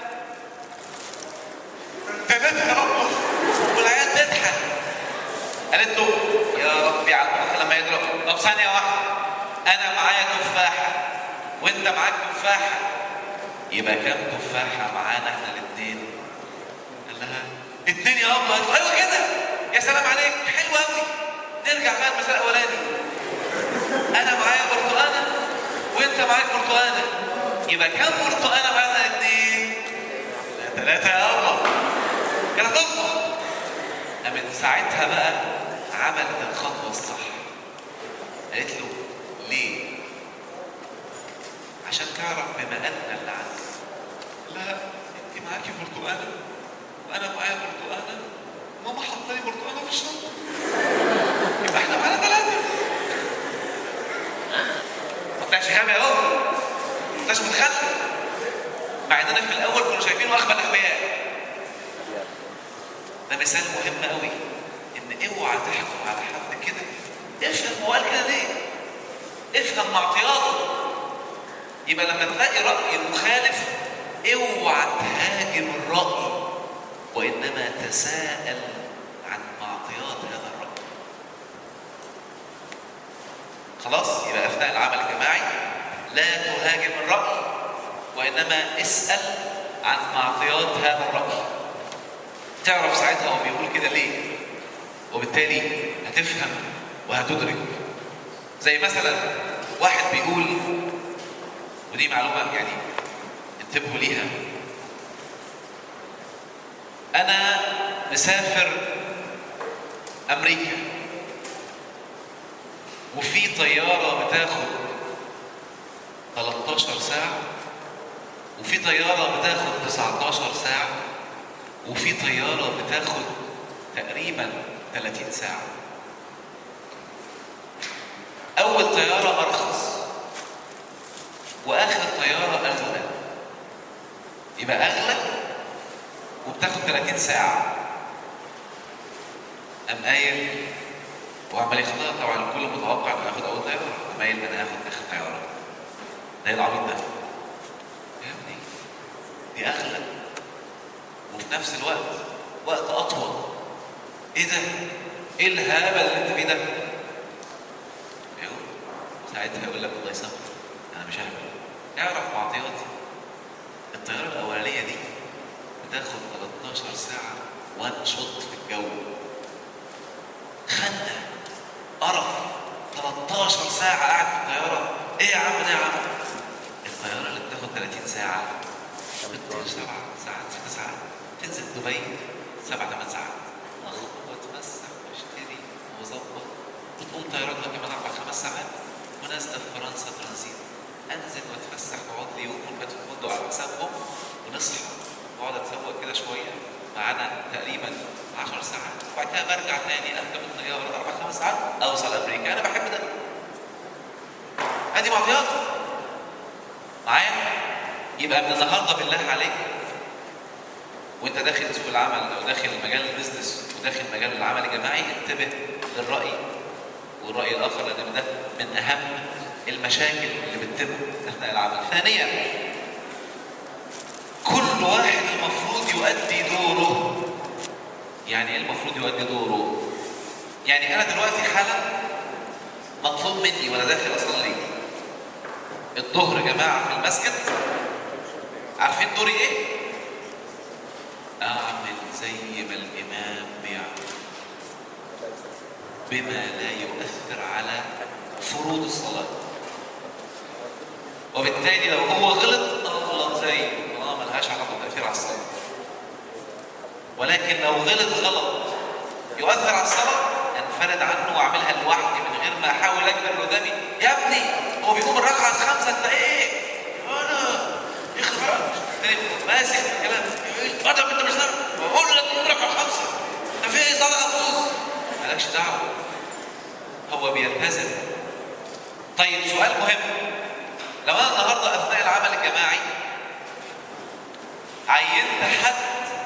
ثلاثه يا ابله والعيال تضحك قالت له يا ربي على المخ لما يضرب طب ثانيه واحده انا معايا تفاحه وانت معاك تفاحه يبقى كام تفاحه معانا احنا الاثنين قال لها اتنين يا ابله قالت له ايوه كده يا سلام عليك حلو قوي نرجع بقى المثال الاولاني انا معايا برتقانه وانت معاك برتقانه يبقى كام برتقانه معانا الاثنين ثلاثه يا ابله كده تظبط قامت ساعتها بقى عملت الخطوه الصح قالت له ليه عشان تعرف بما ان اللي عندك لا انت معاكي برتقانه وانا معايا برتقانه ماما حاطه لي برتقانه في الشنطه يبقى احنا معانا ثلاثه ما طلعش غبي اهو ما طلعش متخلف مع اننا في الاول كنا شايفينه اغبى الاغبياء ده مثال مهم قوي ان اوعى تحكم على حد كده افهم هو قال كده ليه افهم معطياته يبقى لما تلاقي رأي مخالف اوعى تهاجم الرأي وإنما تساءل عن معطيات هذا الرأي خلاص يبقى أثناء العمل الجماعي لا تهاجم الرأي وإنما اسأل عن معطيات هذا الرأي تعرف ساعتها هو بيقول كده ليه وبالتالي هتفهم وهتدرك زي مثلا واحد بيقول ودي معلومة يعني انتبهوا ليها أنا مسافر أمريكا وفي طيارة بتاخد 13 ساعة وفي طيارة بتاخد 19 ساعة وفي طيارة بتاخد تقريبا 30 ساعة أول طيارة أرخص واخر طياره اغلى يبقى اغلى وبتاخد 30 ساعه قام قايل وعمال يختار طبعا الكل متوقع انه ياخد اول طياره قام قايل انا هاخد اخر طياره ده ايه العبيط ده يا ابني دي اغلى وفي نفس الوقت وقت اطول ايه ده ايه الهبل اللي انت فيه ده ساعتها يقول لك الله يسامحك انا مش ههبل اعرف معطياتي الطياره الاولانيه دي بتاخد 13 ساعه وان شوت في الجو خنقه قرف 13 ساعه قاعد في الطياره ايه يا عم ده يا عم الطياره اللي بتاخد 30 ساعه بتطير سبع ساعات ست ساعات تنزل دبي سبع ثمان ساعات اخرج واتفسح واشتري واظبط وتقوم طيارتها كمان اربع خمس ساعات ونازله في فرنسا ترانزيت انزل واتفسح واقعد لي يوم ونبات في فندق على حسابهم ونصحى واقعد اتسوق كده شويه معانا تقريبا 10 ساعات وبعد كده برجع تاني اركب الطياره اربع خمس ساعات اوصل امريكا انا بحب ده ادي معطيات معايا يبقى من النهارده بالله عليك وانت داخل سوق العمل او داخل مجال البيزنس وداخل مجال العمل الجماعي انتبه للراي والراي الاخر لان ده من اهم المشاكل اللي بتتم اثناء العمل. ثانيا كل واحد المفروض يؤدي دوره. يعني ايه المفروض يؤدي دوره؟ يعني انا دلوقتي حالا مطلوب مني وانا داخل اصلي الظهر يا جماعه في المسجد عارفين دوري ايه؟ اعمل زي ما الامام بيعمل بما لا يؤثر على فروض الصلاه وبالتالي لو هو غلط اغلط زيه اه ملهاش علاقه بالتاثير على الصلاه ولكن لو غلط غلط يؤثر على الصلاه انفرد عنه واعملها لوحدي من غير ما احاول اجبر اللي قدامي يا ابني هو بيقوم الركعه الخامسه انت ايه؟ انا يخرب ماسك الكلام ادب انت مش عارف بقول لك من ركعه خمسه انت في ايه صلاه ابوظ مالكش دعوه هو بيلتزم طيب سؤال مهم لو انا النهارده اثناء العمل الجماعي عينت حد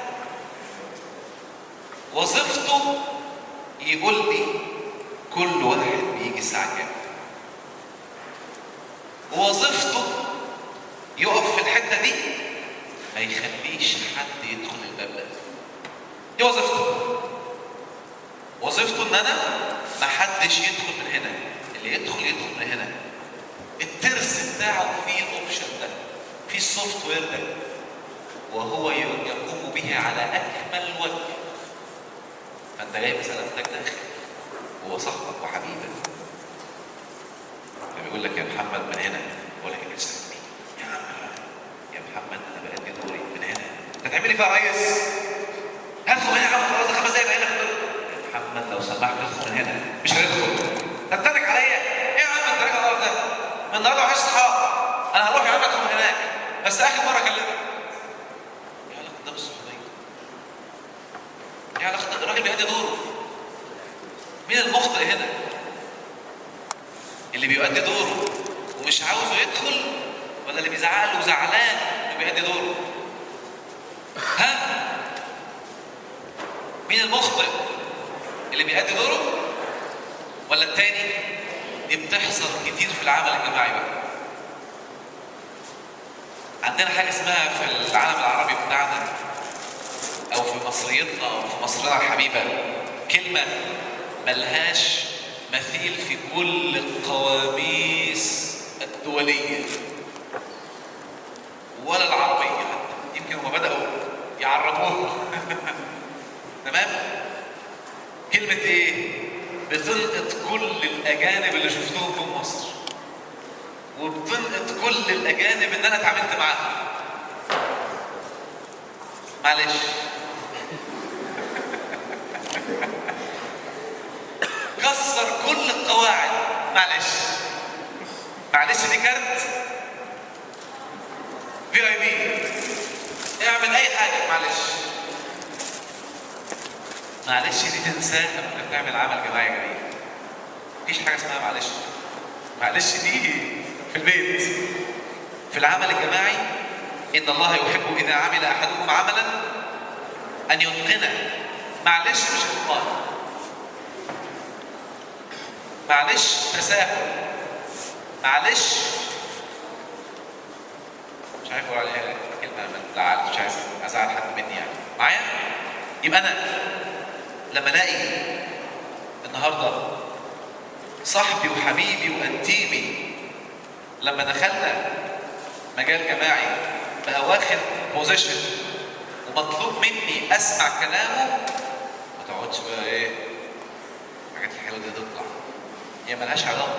وظيفته يقول لي كل واحد بيجي الساعه كام ووظيفته يقف في الحته دي ما يخليش حد يدخل الباب ده دي وظيفته وظيفته ان انا ما حدش يدخل من هنا اللي يدخل يدخل من هنا الترس بتاعه فيه الاوبشن ده فيه السوفت وير ده وهو يقوم به على اكمل وجه فانت جاي بسلامتك داخل هو صاحبك وحبيبك فبيقول لك يا محمد من هنا ولا لك سلمي يا عم يا محمد انا بأدي دوري من هنا انت تعملي فيها يا ريس هدخل من هنا يا عم خلاص خمس دقايق بقينا في يا محمد لو سمحت ادخل من هنا مش هندخل تتنك عليا ايه يا عم انت راجع النهارده ده من النهارده وحش اصحاب انا هروح يا عم ادخل من هناك بس اخر مره اكلمك ايه علاقه ده بالصحوبيه؟ ايه علاقه ده الراجل بيأدي دوره مين المخطئ هنا؟ اللي بيؤدي دوره ومش عاوزه يدخل ولا اللي بيزعق له وزعلان انه بيأدي دوره؟ ها؟ مين المخطئ؟ اللي بيأدي دوره ولا التاني؟ دي بتحصل كتير في العمل الجماعي بقى. عندنا حاجة اسمها في العالم العربي بتاعنا أو في مصريتنا أو في مصرنا الحبيبة كلمة ملهاش مثيل في كل القواميس الدولية ولا العربية حتى يمكن هم بدأوا يعربوها تمام كلمة ايه بتلقط كل الأجانب اللي شفتهم في مصر وبتلقط كل الأجانب اللي أنا اتعاملت معاهم معلش كسر كل القواعد معلش معلش دي كارت في اي بي اعمل اي حاجه معلش معلش دي تنساها لما بتعمل عمل جماعي جميل مفيش حاجه اسمها معلش معلش دي في البيت في العمل الجماعي ان الله يحب اذا عمل احدكم عملا ان يتقنه معلش مش اتقان معلش تساهل معلش مش عارف اقول عليها كلمه ما تزعلش مش عايز ازعل حد مني يعني معايا يبقى انا لما الاقي النهارده صاحبي وحبيبي وانتيمي لما دخلنا مجال جماعي بقى واخد بوزيشن ومطلوب مني اسمع كلامه ما تقعدش بقى ايه الحاجات الحلوه دي تطلع هي ملهاش علاقه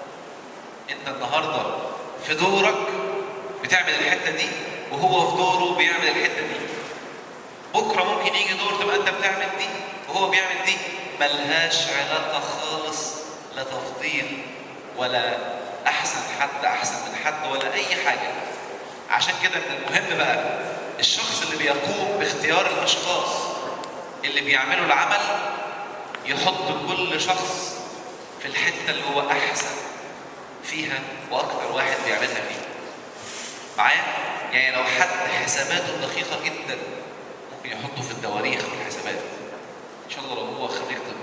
انت النهارده في دورك بتعمل الحته دي وهو في دوره بيعمل الحته دي بكره ممكن يجي دور تبقى انت بتعمل دي وهو بيعمل دي ملهاش علاقه خالص لا تفضيل ولا احسن حد احسن من حد ولا اي حاجه عشان كده من المهم بقى الشخص اللي بيقوم باختيار الاشخاص اللي بيعملوا العمل يحط كل شخص في الحته اللي هو احسن فيها واكتر واحد بيعملها فيه معايا يعني لو حد حساباته دقيقه جدا ممكن يحطه في التواريخ والحسابات ان شاء الله لو هو خريج طب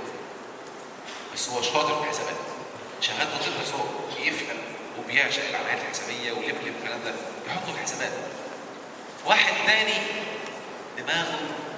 بس هو شاطر في الحسابات شهادته طب بس هو يفهم وبيعشق العمليات الحسابيه ولبلب والكلام ده يحطه في الحسابات واحد تاني دماغه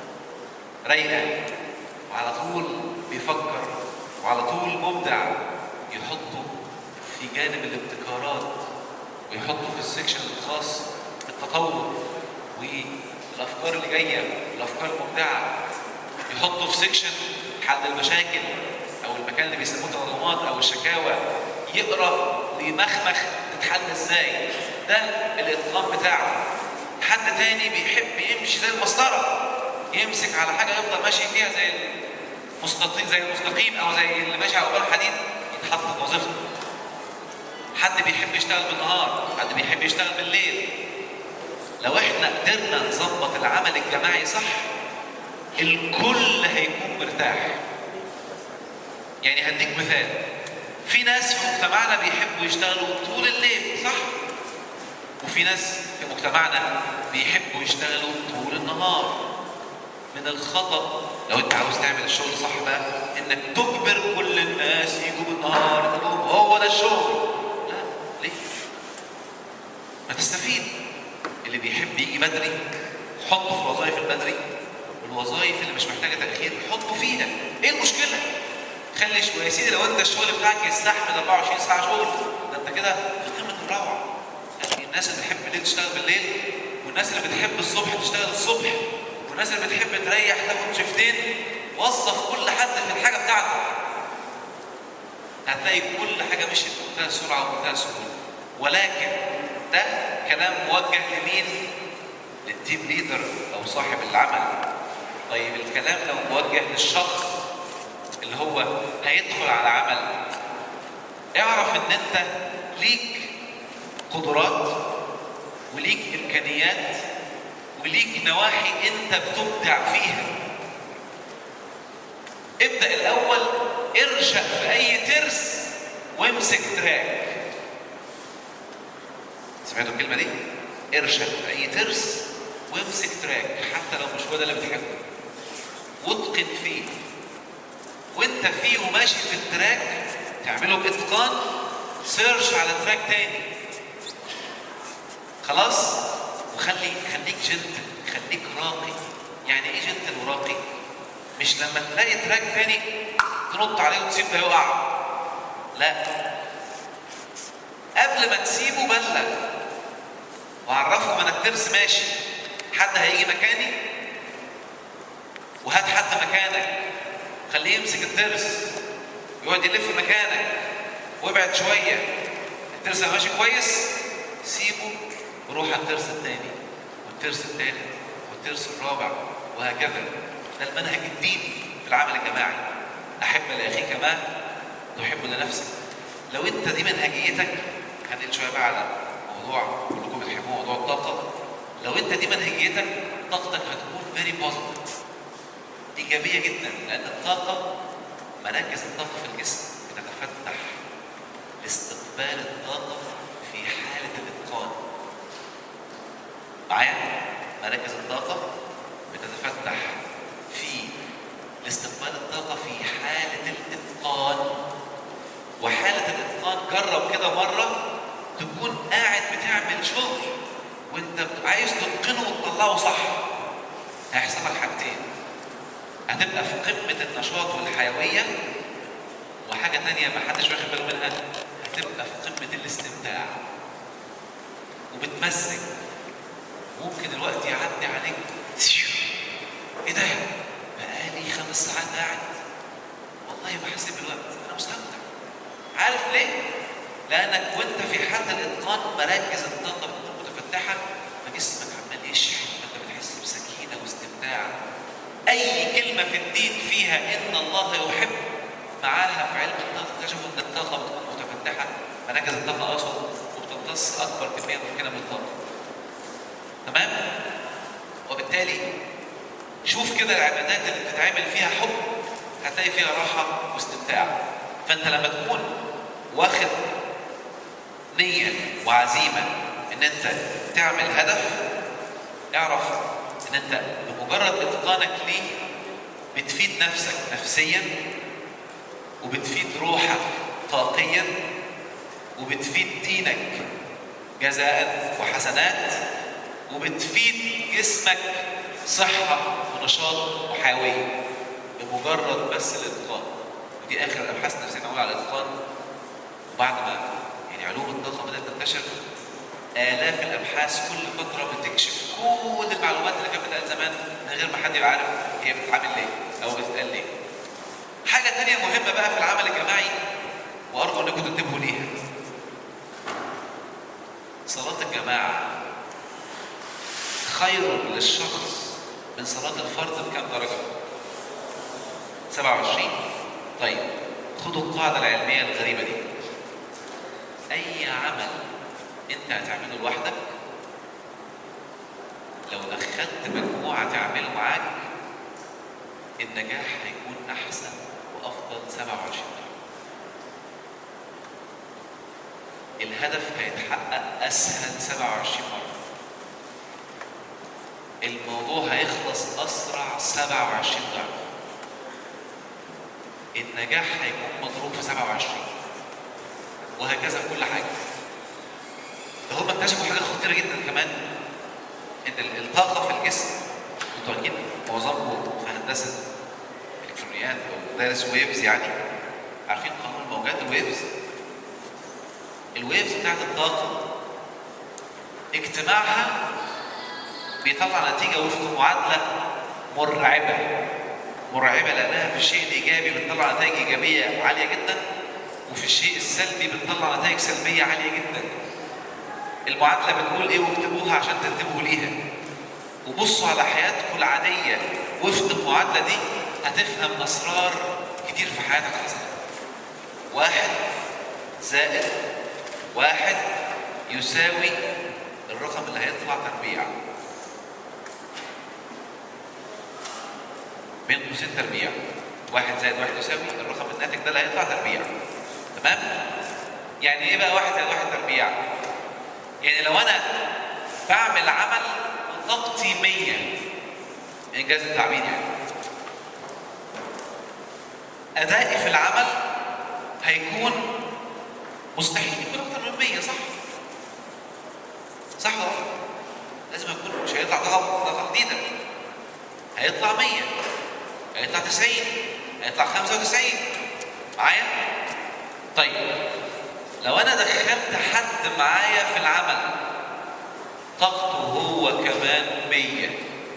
رايقه وعلى طول بيفكر وعلى طول مبدع يحطه في جانب الابتكارات ويحطه في السكشن الخاص بالتطور والافكار اللي جايه والافكار المبدعه يحطه في سكشن حل المشاكل او المكان اللي بيسموه تنظيمات او الشكاوى يقرا ويمخمخ تتحل ازاي ده الاتقان بتاعه حد تاني بيحب يمشي زي المسطره يمسك على حاجه يفضل ماشي فيها زي المستقيم زي المستقيم او زي اللي ماشي على قبال حديد يتحط في وظيفته حد بيحب يشتغل بالنهار حد بيحب يشتغل بالليل لو احنا قدرنا نظبط العمل الجماعي صح الكل هيكون مرتاح يعني هديك مثال في ناس في مجتمعنا بيحبوا يشتغلوا طول الليل صح وفي ناس في مجتمعنا بيحبوا يشتغلوا طول النهار من الخطأ لو انت عاوز تعمل الشغل صح بقى انك تجبر كل الناس يجوا بالنهار تقول لهم هو ده الشغل لا ليه ما تستفيد اللي بيحب يجي بدري حطه في الوظائف البدري والوظائف اللي مش محتاجه تاخير حطه فيها ايه المشكله خلي شويه يا سيدي لو انت الشغل بتاعك يستحمل 24 ساعه شغل ده انت كده في قمه الروعه يعني الناس اللي بتحب الليل تشتغل بالليل والناس اللي بتحب الصبح تشتغل الصبح والناس اللي بتحب تريح تاخد شيفتين وظف كل حد في الحاجه بتاعته هتلاقي كل حاجه مشيت بمنتهى السرعه وبمنتهى السهوله ولكن ده كلام موجه لمين؟ للتيم ليدر او صاحب العمل طيب الكلام لو موجه للشخص اللي هو هيدخل على عمل اعرف ان انت ليك قدرات وليك امكانيات وليك نواحي انت بتبدع فيها ابدا الاول ارشق في اي ترس وامسك تراك سمعتوا الكلمه دي ارشق في اي ترس وامسك تراك حتى لو مش هو ده اللي بتحبه واتقن فيه وانت فيه وماشي في التراك تعمله باتقان سيرش على تراك تاني خلاص وخلي خليك جنتل خليك راقي يعني ايه جنتل وراقي مش لما تلاقي تراك تاني تنط عليه وتسيب ده يقع لا قبل ما تسيبه بلغ وعرفهم انا الترس ماشي حد هيجي مكاني وهات حد مكانك خليه يمسك الترس يقعد يلف مكانك وابعد شويه الترس ماشي كويس سيبه وروح على الترس الثاني والترس الثالث والترس الرابع وهكذا ده المنهج الديني في العمل الجماعي احب لاخيك ما تحب لنفسك لو انت دي منهجيتك هنقل شويه بقى على موضوع كلكم بتحبوه موضوع الطاقه لو انت دي منهجيتك طاقتك هتكون فيري بوزيتيف ايجابيه جدا لان الطاقه مراكز الطاقه في الجسم بتتفتح لاستقبال الطاقه في حاله الاتقان معايا مراكز الطاقه بتتفتح في لاستقبال الطاقه في حاله الاتقان وحاله الاتقان جرب كده مره تكون قاعد بتعمل شغل وانت عايز تتقنه وتطلعه صح هيحصل لك حاجتين هتبقى في قمة النشاط والحيوية وحاجة تانية ما حدش واخد باله منها هتبقى في قمة الاستمتاع وبتمزج ممكن الوقت يعدي عليك ايه ده؟ بقالي خمس ساعات قاعد والله ما حسيت بالوقت انا مستمتع عارف ليه؟ لانك وانت في حالة الاتقان مراكز الطاقة بتكون متفتحة فجسمك عمال يشحن فانت بتحس بسكينة واستمتاع اي كلمة في الدين فيها ان الله يحب معاها في علم الطاقة اكتشفوا ان الطاقة بتكون متفتحة مراكز الطاقة اقصد وبتمتص اكبر كمية ممكنة من الطاقة تمام؟ وبالتالي شوف كده العبادات اللي بتتعمل فيها حب هتلاقي فيها راحة واستمتاع فانت لما تكون واخد نية وعزيمة ان انت تعمل هدف اعرف ان انت بمجرد اتقانك ليه بتفيد نفسك نفسيا وبتفيد روحك طاقيا وبتفيد دينك جزاء وحسنات وبتفيد جسمك صحة ونشاط وحيوية بمجرد بس الاتقان ودي اخر الابحاث النفسيه معموله على الاتقان وبعد ما يعني علوم الطاقه بدات تنتشر الاف الابحاث كل فتره بتكشف كل المعلومات اللي كانت بتتقال زمان من غير ما حد يبقى عارف هي بتتعمل ليه او بتتقال ليه. حاجه ثانيه مهمه بقى في العمل الجماعي وارجو انكم تنتبهوا ليها. صلاه الجماعه خير للشخص من صلاه الفرد بكام درجه؟ 27 طيب خدوا القاعدة العلمية الغريبة دي أي عمل أنت هتعمله لوحدك لو دخلت مجموعة تعمله معاك النجاح هيكون أحسن وأفضل 27 الهدف هيتحقق أسهل 27 مرة الموضوع هيخلص أسرع 27 ضعف النجاح هيكون مضروب في 27 وهكذا في كل حاجه ده هم اكتشفوا حاجه خطيره جدا كمان ان الطاقه في الجسم انتوا اكيد معظمكم في هندسه الكترونيات او دارس ويفز يعني عارفين قانون الموجات الويفز الويفز بتاعت الطاقه اجتماعها بيطلع نتيجه وفق معادله مرعبه مرعبه لانها في الشيء الايجابي بتطلع نتائج ايجابيه عاليه جدا وفي الشيء السلبي بتطلع نتائج سلبيه عاليه جدا. المعادله بتقول ايه واكتبوها عشان تنتبهوا ليها. وبصوا على حياتكم العاديه وفق المعادله دي هتفهم اسرار كتير في حياتك حصلت. واحد زائد واحد يساوي الرقم اللي هيطلع تربيع. بين قوسين تربيع واحد زائد واحد يساوي الرقم الناتج ده اللي هيطلع تربيع تمام يعني ايه بقى واحد زائد واحد تربيع يعني لو انا بعمل عمل طاقتي 100 انجاز التعبير يعني ادائي في العمل هيكون مستحيل يكون اكتر من 100 صح صح ولا لازم يكون مش هيطلع طاقه جديده هيطلع 100 هيطلع 90 هيطلع 95 معايا؟ طيب لو انا دخلت حد معايا في العمل طاقته هو كمان 100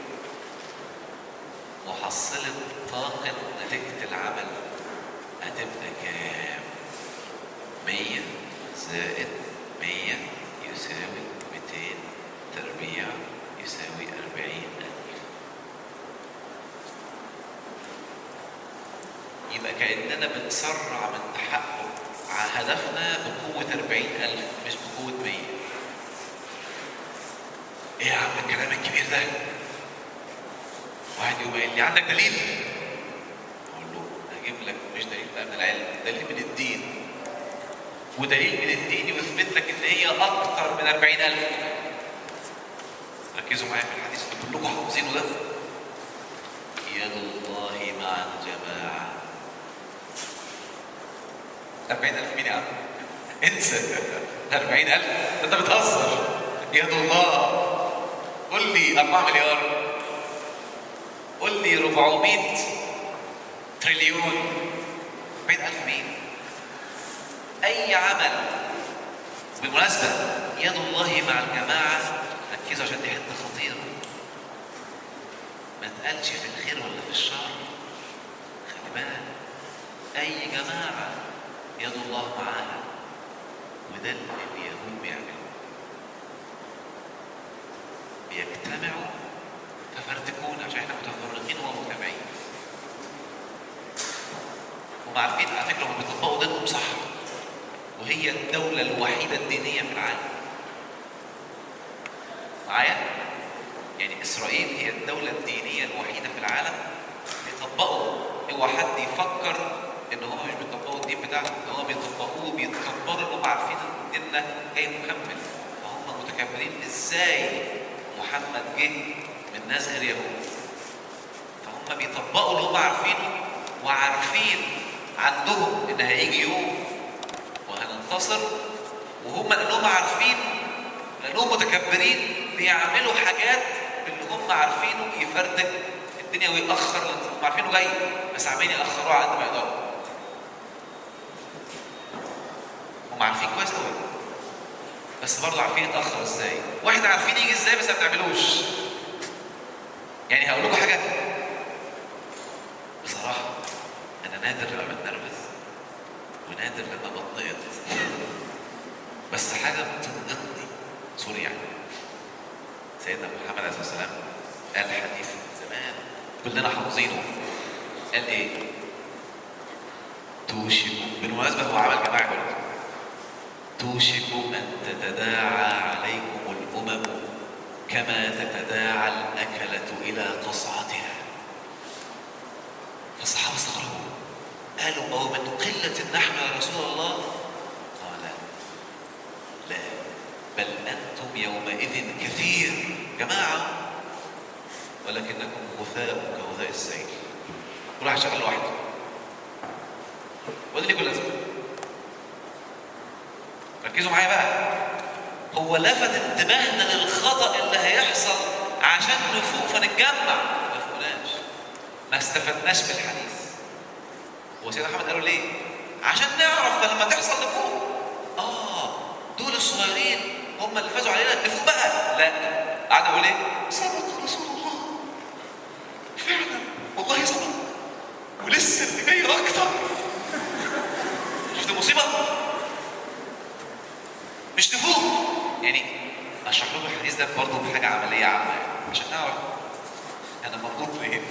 محصلة طاقة نتيجة العمل هتبقى كام؟ 100 زائد 100 يساوي 200 تربيع يساوي 40 يبقى كأننا بنسرع من تحقق هدفنا بقوة 40000 مش بقوة 100 ايه يا عم الكلام الكبير ده؟ واحد يقوم قايل لي عندك دليل؟ اقول له هجيب لك مش دليل بقى من العلم دليل من الدين ودليل من الدين يثبت لك ان هي اكتر من 40000 ركزوا معايا في الحديث اللي كلكم حافظينه ده يد الله مع الجماعه 40000 مين يا عم؟ انسى 40000 انت بتهزر يد الله قول لي 4 مليار قول لي 400 تريليون 40000 مين؟ أي عمل بالمناسبة يد الله مع الجماعة ركزوا عشان دي حته خطيره ما تقالش في الخير ولا في الشر خلي بالك اي جماعه يد الله معاها وده اللي اليهود بيعملوه بيجتمعوا ففرتكون عشان احنا متفرقين ومجتمعين هم عارفين على فكره هم بيطبقوا دينهم صح وهي الدولة الوحيدة الدينية في العالم معايا؟ يعني إسرائيل هي الدولة الدينية الوحيدة في العالم بيطبقوا اوعى حد يفكر إن هم مش بيطبقوا الدين بتاعهم إن هم بيطبقوه بيتكبروا إن هم عارفين إن ديننا جاي مكمل فهم متكبرين إزاي محمد جه من ناس غير يهود فهم بيطبقوا اللي هم عارفينه وعارفين عندهم إن هيجي يوم وهننتصر وهم لانهم عارفين لانهم متكبرين بيعملوا حاجات اللي هم عارفينه يفردك الدنيا ويأخر لأن هم عارفينه جاي بس عمالين يأخروه على قد ما يقدروا هم عارفين كويس قوي بس برضه عارفين يتأخر ازاي واحنا عارفين يجي ازاي بس ما بنعملوش يعني هقول لكم حاجة بصراحة أنا نادر لما بتنرفز ونادر لما بتنقط بس حاجة بتنقطني سوري يعني سيدنا محمد عليه الصلاة والسلام قال حديث زمان كلنا حافظينه قال ايه؟ توشك بالمناسبة هو عمل جماعي برضه توشك أن تتداعى عليكم الأمم كما تتداعى الأكلة إلى قصعتها فالصحابة استغربوا قالوا أو من قلة نحن يا رسول الله قال لا بل أنتم يومئذ كثير جماعة ولكنكم غثاء كغثاء السيل وراح شغال لوحده وده اللي كل لازمه ركزوا معايا بقى هو لفت انتباهنا للخطأ اللي هيحصل عشان نفوق فنتجمع ما فوقناش ما استفدناش بالحديث هو سيدنا محمد قالوا ليه؟ عشان نعرف فلما تحصل نفوق اه دول الصغيرين هم اللي فازوا علينا نفوق بقى لا قعد يقول ايه؟ صدق رسول الله فعلا والله صدق ولسه اللي جاي اكتر شفت المصيبه؟ مش نفوق يعني اشرح لكم الحديث ده برضه بحاجه عمليه عامه عشان نعرف انا مربوط بايه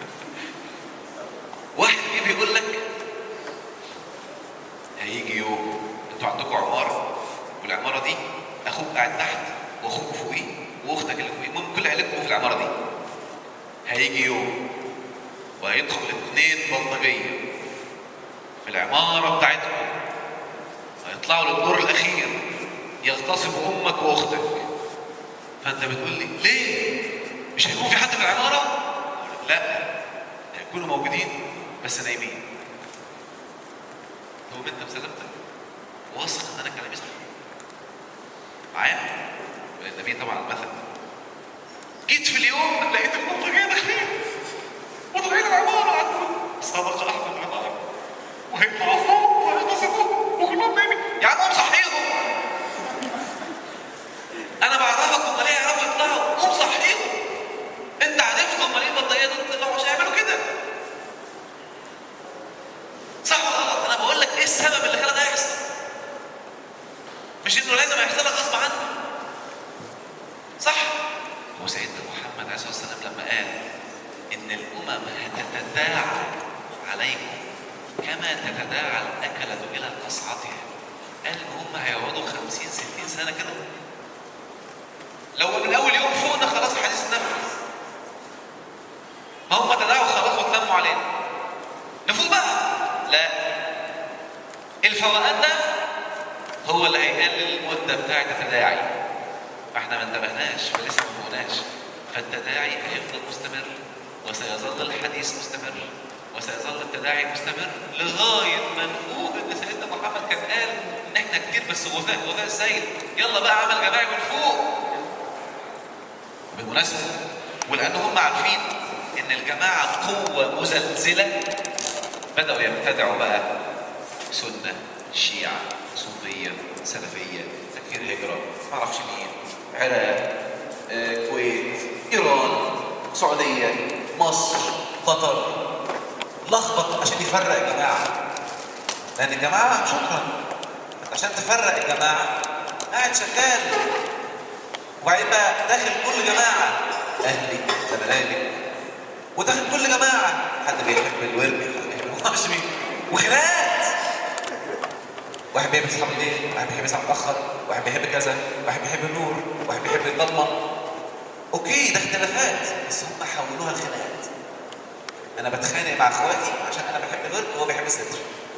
واحد جه بيقول لك هيجي يوم انتوا عندكم عماره والعماره دي اخوك قاعد تحت واخوك فوقيه واختك اللي فوقيه المهم كل عيلتكم في العماره دي هيجي يوم وهيدخل اثنين بلطجيه في العماره بتاعتكم هيطلعوا للدور الاخير يغتصبوا امك واختك فانت بتقول لي ليه مش هيكون في حد في العماره أقول لك لا هيكونوا موجودين بس نايمين تقوم انت بسلامتك واثق ان انا كلامي صح معايا النبي طبعا المثل جيت في اليوم لقيت البلطجيه داخلين وطالعين العماره عندهم صدق احد العماره وهيطلعوا فوق وهيغتصبوا وكلهم نايمين يا عم قوم صحيهم انا بعرفك هم ليه يعرفوا يطلعوا قوم صحيهم انت عرفت هم ليه البلطجيه دول طلعوا عشان يعملوا كده صح ولا غلط انا بقول لك ايه السبب اللي خلى ده يحصل مش انه لازم يحصل لك غصب عنك صح هو سيدنا محمد عليه الصلاه والسلام لما قال ان الامم هتتداعى عليكم كما تتداعى الاكله الى قصعتها قال ان هم هيقعدوا 50 60 سنه كده لو من اول يوم فوقنا خلاص الحديث اتنفذ ما هم تداعوا خلاص واتلموا علينا نفوق بقى لا الفوقان ده هو اللي هيقلل المده بتاعه التداعي فاحنا ما انتبهناش فلسه ما فوقناش فالتداعي هيفضل مستمر وسيظل الحديث مستمر وسيظل التداعي مستمر لغايه ما نفوق ان سيدنا محمد كان قال ان احنا كتير بس غثاء غثاء السيد يلا بقى عمل جماعي من فوق بالمناسبه ولان هم عارفين ان الجماعه قوه مزلزله بداوا يبتدعوا بقى سنه شيعه صوفيه سلفيه تكفير هجره ما اعرفش مين عراق آه، الكويت ايران السعوديه مصر قطر لخبط عشان يفرق الجماعه لان الجماعه شكرا أنت عشان تفرق الجماعه قاعد شغال وبعدين بقى داخل كل جماعه اهلي زملائي وداخل كل جماعه حد بيحب الورد حد بيحب معرفش مين وخناقات واحد بيحب يصحى بالليل واحد بيحب يصحى متاخر واحد بيحب كذا واحد بيحب النور واحد بيحب الضلمه اوكي ده اختلافات بس هم حولوها لخناقات انا بتخانق مع اخواتي عشان انا بحب الورد وهو بيحب الستر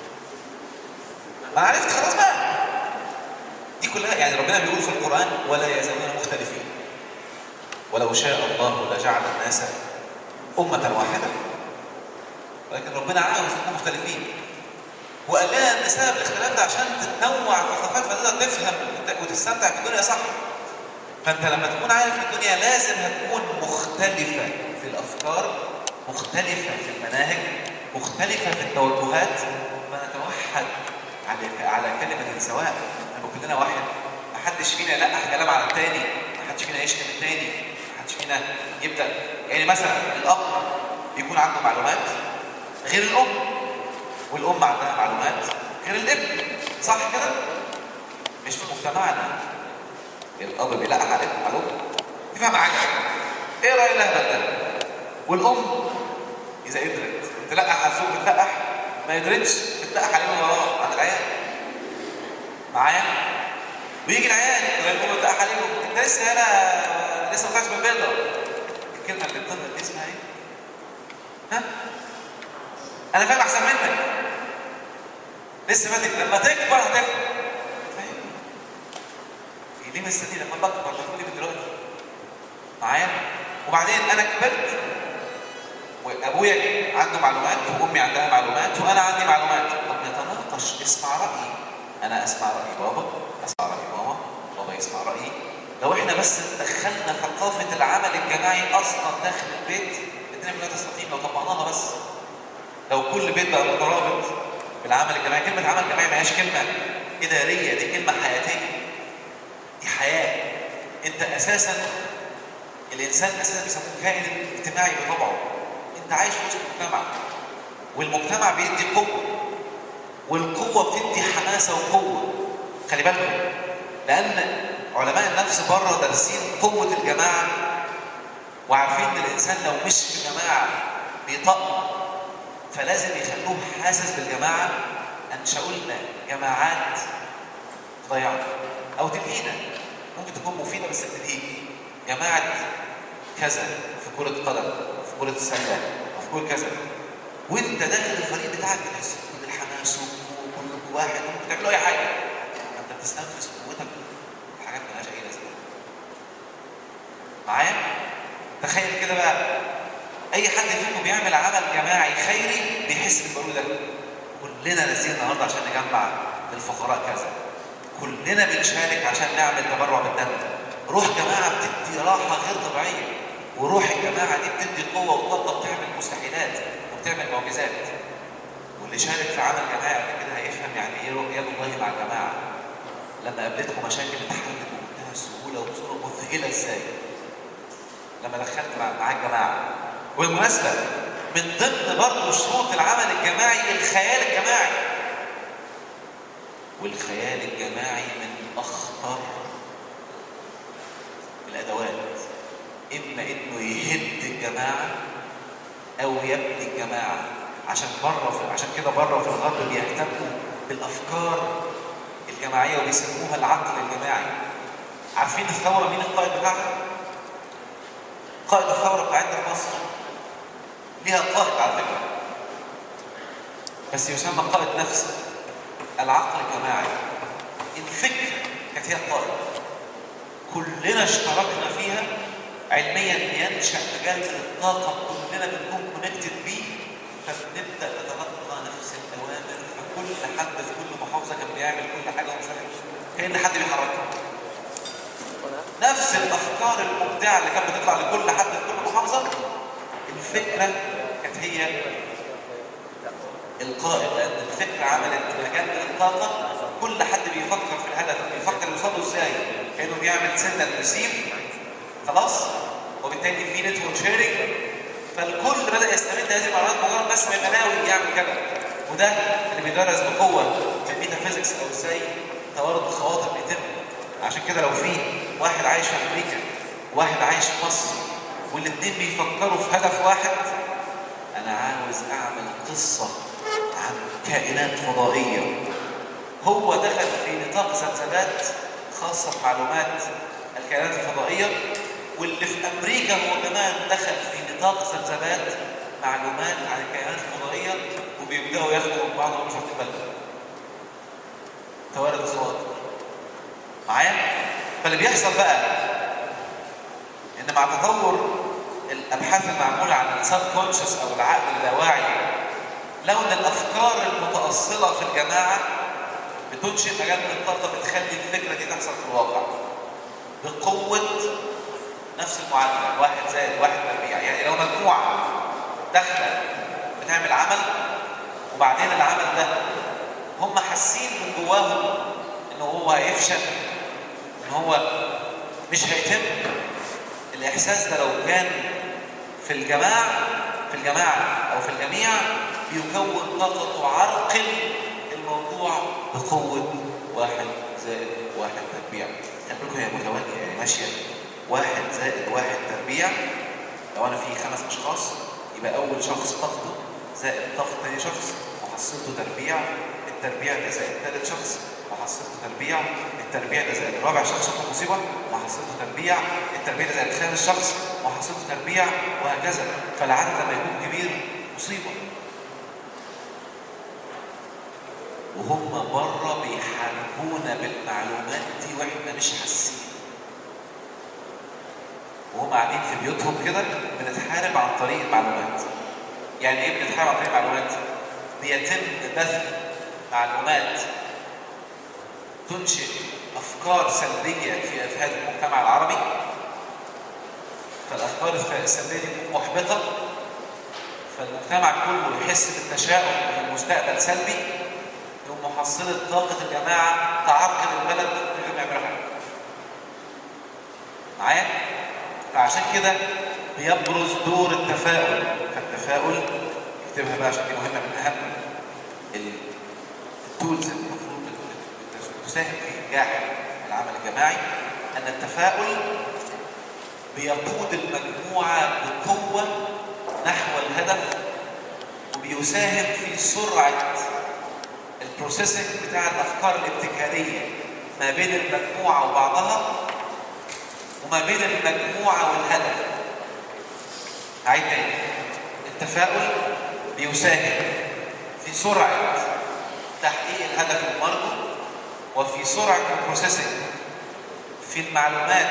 ما عرفت خلاص بقى دي كلها يعني ربنا بيقول في القران ولا يزالون مختلفين ولو شاء الله لجعل الناس امه واحده ولكن ربنا عاوز يكونوا مختلفين وقال لنا ان سبب الاختلاف ده عشان تتنوع الثقافات فتقدر تفهم وتستمتع بالدنيا صح فانت لما تكون عارف الدنيا لازم هتكون مختلفه في الافكار مختلفه في المناهج مختلفه في التوجهات فنتوحد على على كلمه سواء نبقى كلنا واحد ما حدش فينا يلقح كلام على التاني ما حدش فينا يشتم التاني ما حدش فينا يبدا يعني مثلا الاب بيكون عنده معلومات غير الام والام عندها معلومات غير الابن صح كده مش في مجتمعنا الاب بيلقح على الابن على الام تفهم حاجه ايه راي الاهبل ده والام اذا قدرت تلقح على الزوج بتلقح ما قدرتش بتلقح عليه من وراه عند العيال معايا ويجي العيال تلاقي الام بتلقح عليه انت لسه انا لسه ما طلعتش من البيضه الكلمه اللي بتنطق دي اسمها ايه؟ ها؟ انا فاهم احسن منك لسه فاتك لما تكبر هتفهم فاهم ليه مستني لما بكبر بتقول لي من دلوقتي معايا وبعدين انا كبرت وابويا عنده معلومات وامي عندها معلومات وانا عندي معلومات طب نتناقش اسمع رايي انا اسمع راي بابا اسمع راي ماما بابا يسمع رايي لو احنا بس دخلنا ثقافه العمل الجماعي اصلا داخل البيت الدنيا كلها تستقيم لو طبقناها بس لو كل بيت بقى مترابط بالعمل الجماعي كلمة عمل جماعي ما هياش كلمة إدارية دي كلمة حياتية دي حياة أنت أساسا الإنسان أساسا بيسموه كائن اجتماعي بطبعه أنت عايش في وسط مجتمع والمجتمع بيدي قوة والقوة بتدي حماسة وقوة خلي بالكم لأن علماء النفس بره دارسين قوة الجماعة وعارفين إن الإنسان لو مش في جماعة بيطق فلازم يخلوه حاسس بالجماعة أنشأوا لنا جماعات تضيعنا أو تلهينا ممكن تكون مفيدة بس تلهيك جماعة كذا في كرة قدم في كرة سلة في كرة كذا وانت داخل الفريق بتاعك بتحس بكل الحماس وكلكم واحد وممكن تعملوا اي حاجه انت بتستنفذ قوتك في حاجات مالهاش اي لازمه معايا تخيل كده بقى اي حد فيكم بيعمل عمل جماعي خيري بيحس بالبرود ده كلنا نازلين النهارده عشان نجمع للفقراء كذا كلنا بنشارك عشان نعمل تبرع بالدم روح جماعه بتدي راحه غير طبيعيه وروح الجماعه دي بتدي قوه وطاقه بتعمل مستحيلات وبتعمل معجزات واللي شارك في عمل جماعي قبل كده هيفهم يعني ايه يد الله مع الجماعه لما قابلتكم مشاكل اتحلت بمنتهى السهوله وبصوره مذهله ازاي لما دخلت مع مع الجماعه وبالمناسبه من ضمن برضه شروط العمل الجماعي الخيال الجماعي والخيال الجماعي من اخطر الادوات اما انه يهد الجماعه او يبني الجماعه عشان بره في عشان كده بره في الغرب بيهتموا بالافكار الجماعيه وبيسموها العقل الجماعي عارفين الثوره مين القائد بتاعها؟ قائد الثوره بتاعتنا في مصر ليها قائد على فكره بس يسمى قائد نفسي العقل الجماعي الفكره كانت هي القائد كلنا اشتركنا فيها علميا ينشا مجال من الطاقه كلنا بنكون كونكتد بيه فبنبدا نتلقى نفس الاوامر فكل حد في كل محافظه كان بيعمل كل حاجه ومش عارف كان حد بيحركها نفس الافكار المبدعه اللي كانت بتطلع لكل حد في كل محافظه الفكره كانت هي القائد لان الفكره عملت مجال من الطاقه كل حد بيفكر في الهدف بيفكر يوصل له ازاي كانه بيعمل سنه ريسيف خلاص وبالتالي في نتورك شيرنج فالكل بدا يستمد هذه المعلومات مجرد بس ما يناوي يعمل كده وده اللي بيدرس بقوه في الميتافيزيكس او ازاي توارد الخواطر بيتم عشان كده لو في واحد عايش في امريكا وواحد عايش في مصر والاثنين بيفكروا في هدف واحد انا عاوز اعمل قصه عن كائنات فضائيه هو دخل في نطاق ذبذبات خاصه بمعلومات الكائنات الفضائيه واللي في امريكا هو كمان دخل في نطاق ذبذبات معلومات عن الكائنات الفضائيه وبيبداوا ياخدوا من بعض ومش واخدين بالهم توارد الخواطر معايا فاللي بيحصل بقى ان مع تطور الابحاث المعموله عن السب كونشس او العقل اللاواعي لو ان الافكار المتاصله في الجماعه بتنشئ مجال من الطاقه بتخلي الفكره دي تحصل في الواقع بقوه نفس المعادله واحد زائد واحد تربيع يعني لو مجموعه داخله بتعمل عمل وبعدين العمل ده هم حاسين من جواهم ان هو هيفشل ان هو مش هيتم الاحساس ده لو كان في الجماعه في الجماعه او في الجميع بيكون طاقه تعرقل الموضوع بقوه واحد زائد واحد تربيع خلي هي متواليه يعني ماشيه واحد زائد واحد تربيع لو انا في خمس اشخاص يبقى اول شخص طاقته زائد طاقه ثاني شخص وحصلته تربيع التربيع ده زائد ثالث شخص وحصلته تربيع التربيع ده زائد رابع شخص شخص مصيبه وحصلته تربيع التربيع ده زائد خامس شخص وحصلته تربيع وهكذا فالعدد لما يكون كبير مصيبه وهم بره بيحاربونا بالمعلومات دي واحنا مش حاسين وهم قاعدين في بيوتهم كده بنتحارب عن طريق المعلومات يعني ايه بنتحارب عن طريق المعلومات بيتم بث معلومات تنشئ افكار سلبيه في اذهان المجتمع العربي فالافكار السلبيه دي محبطه فالمجتمع كله يحس بالتشاؤم ان المستقبل سلبي يوم محصله طاقه الجماعه تعرقل البلد من غير ما يعملوا حاجه معايا فعشان كده بيبرز دور التفاؤل فالتفاؤل اكتبها بقى عشان دي مهمه من اهم التولز المفروض تساهم في نجاح العمل الجماعي ان التفاؤل بيقود المجموعه بقوه نحو الهدف وبيساهم في سرعه البروسيسنج بتاع الافكار الابتكاريه ما بين المجموعه وبعضها وما بين المجموعه والهدف هعيد تاني التفاؤل بيساهم في سرعه تحقيق الهدف المرجو وفي سرعه البروسيسنج في المعلومات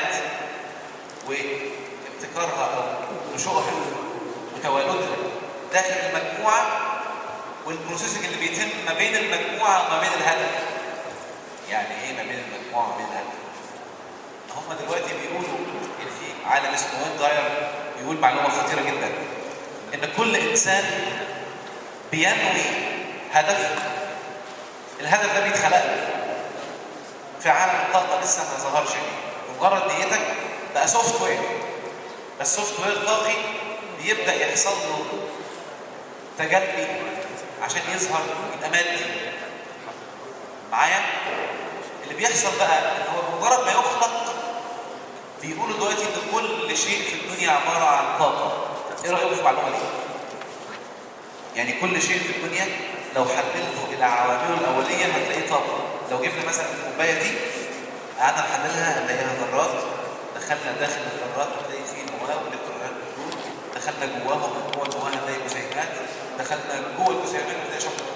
وابتكارها او نشوئها وتوالدها داخل المجموعه والبروسيسنج اللي بيتم ما بين المجموعه وما بين الهدف. يعني ايه ما بين المجموعه وما بين الهدف؟ هم دلوقتي بيقولوا ان في عالم اسمه وين داير بيقول معلومه خطيره جدا ان كل انسان بينوي هدف الهدف ده بيتخلق له في عالم الطاقه لسه ما ظهرش مجرد نيتك بقى سوفت وير بس سوفت وير طاقي بيبدا يحصل له تجلي عشان يظهر يبقى مادي معايا اللي بيحصل بقى ان هو مجرد ما يخلق بيقولوا دلوقتي ان كل شيء في الدنيا عباره عن طاقه ايه رايكم في المعلومه دي يعني كل شيء في الدنيا لو حللته الى عوامله الاوليه هتلاقيه طاقه لو جبنا مثلا الكوبايه دي قعدنا نحللها هنلاقيها ذرات دخلنا داخل الذرات هتلاقي فيه مواه والكترونات بتدور دخلنا جواها جوه المواه هنلاقي جسيمات دخلنا جوه الجسيمات هنلاقي شفره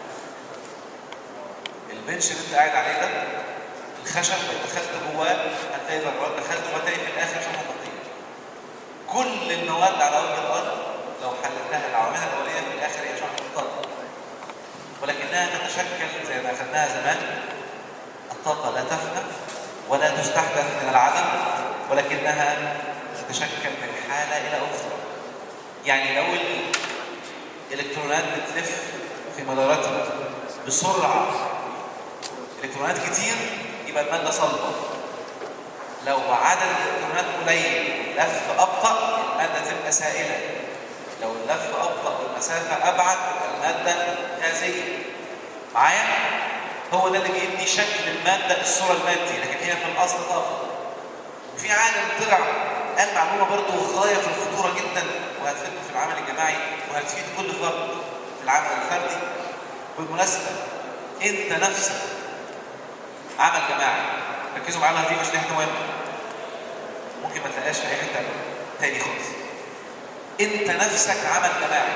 البنش اللي انت قاعد عليه ده الخشب لو دخلت جواه هتلاقي ذرات دخلت وهتلاقي في الاخر شبه بطيء كل المواد على وجه الارض لو حللناها العوامل الاوليه في الاخر هي شبه الطاقه ولكنها تتشكل زي ما اخذناها زمان الطاقه لا تفنى ولا تستحدث من العدم ولكنها تتشكل من حاله الى اخرى يعني لو الالكترونات بتلف في مداراتها بسرعه الكترونات كتير يبقى الماده صلبه لو عدد الالكترونات قليل لف ابطا الماده تبقى سائله لو اللف ابطا والمسافه ابعد تبقى الماده غازيه معايا هو ده اللي بيدي شكل الماده الصوره المادي لكن هي في الاصل طاقه وفي عالم طلع قال معلومه برضه غايه في الخطوره جدا وهتفيدكم في العمل الجماعي وهتفيد كل فرد في العمل الفردي بالمناسبه انت نفسك عمل جماعي ركزوا معانا دي عشان دي حته مهمه ممكن ما تلاقيهاش في اي حته تاني خالص انت نفسك عمل جماعي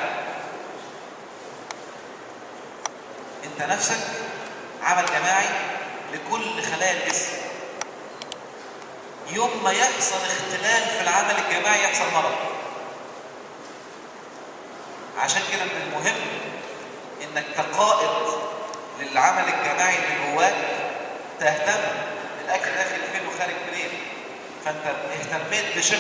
انت نفسك عمل جماعي لكل خلايا الجسم يوم ما يحصل اختلال في العمل الجماعي يحصل مرض عشان كده من المهم انك كقائد للعمل الجماعي اللي جواك تهتم الاكل داخل فين وخارج منين فانت اهتميت بشق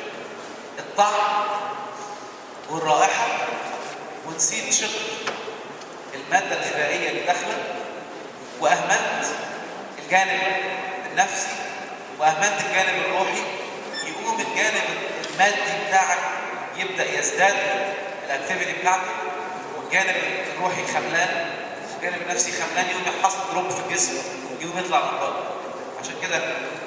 الطعم والرائحه ونسيت شق الماده الغذائيه اللي داخله واهملت الجانب النفسي واهملت الجانب الروحي يقوم الجانب المادي بتاعك يبدا يزداد الاكتيفيتي بتاعته والجانب الروحي خملان والجانب النفسي خملان يقوم يحصل دروب في الجسم يقوم يطلع الامراض عشان كده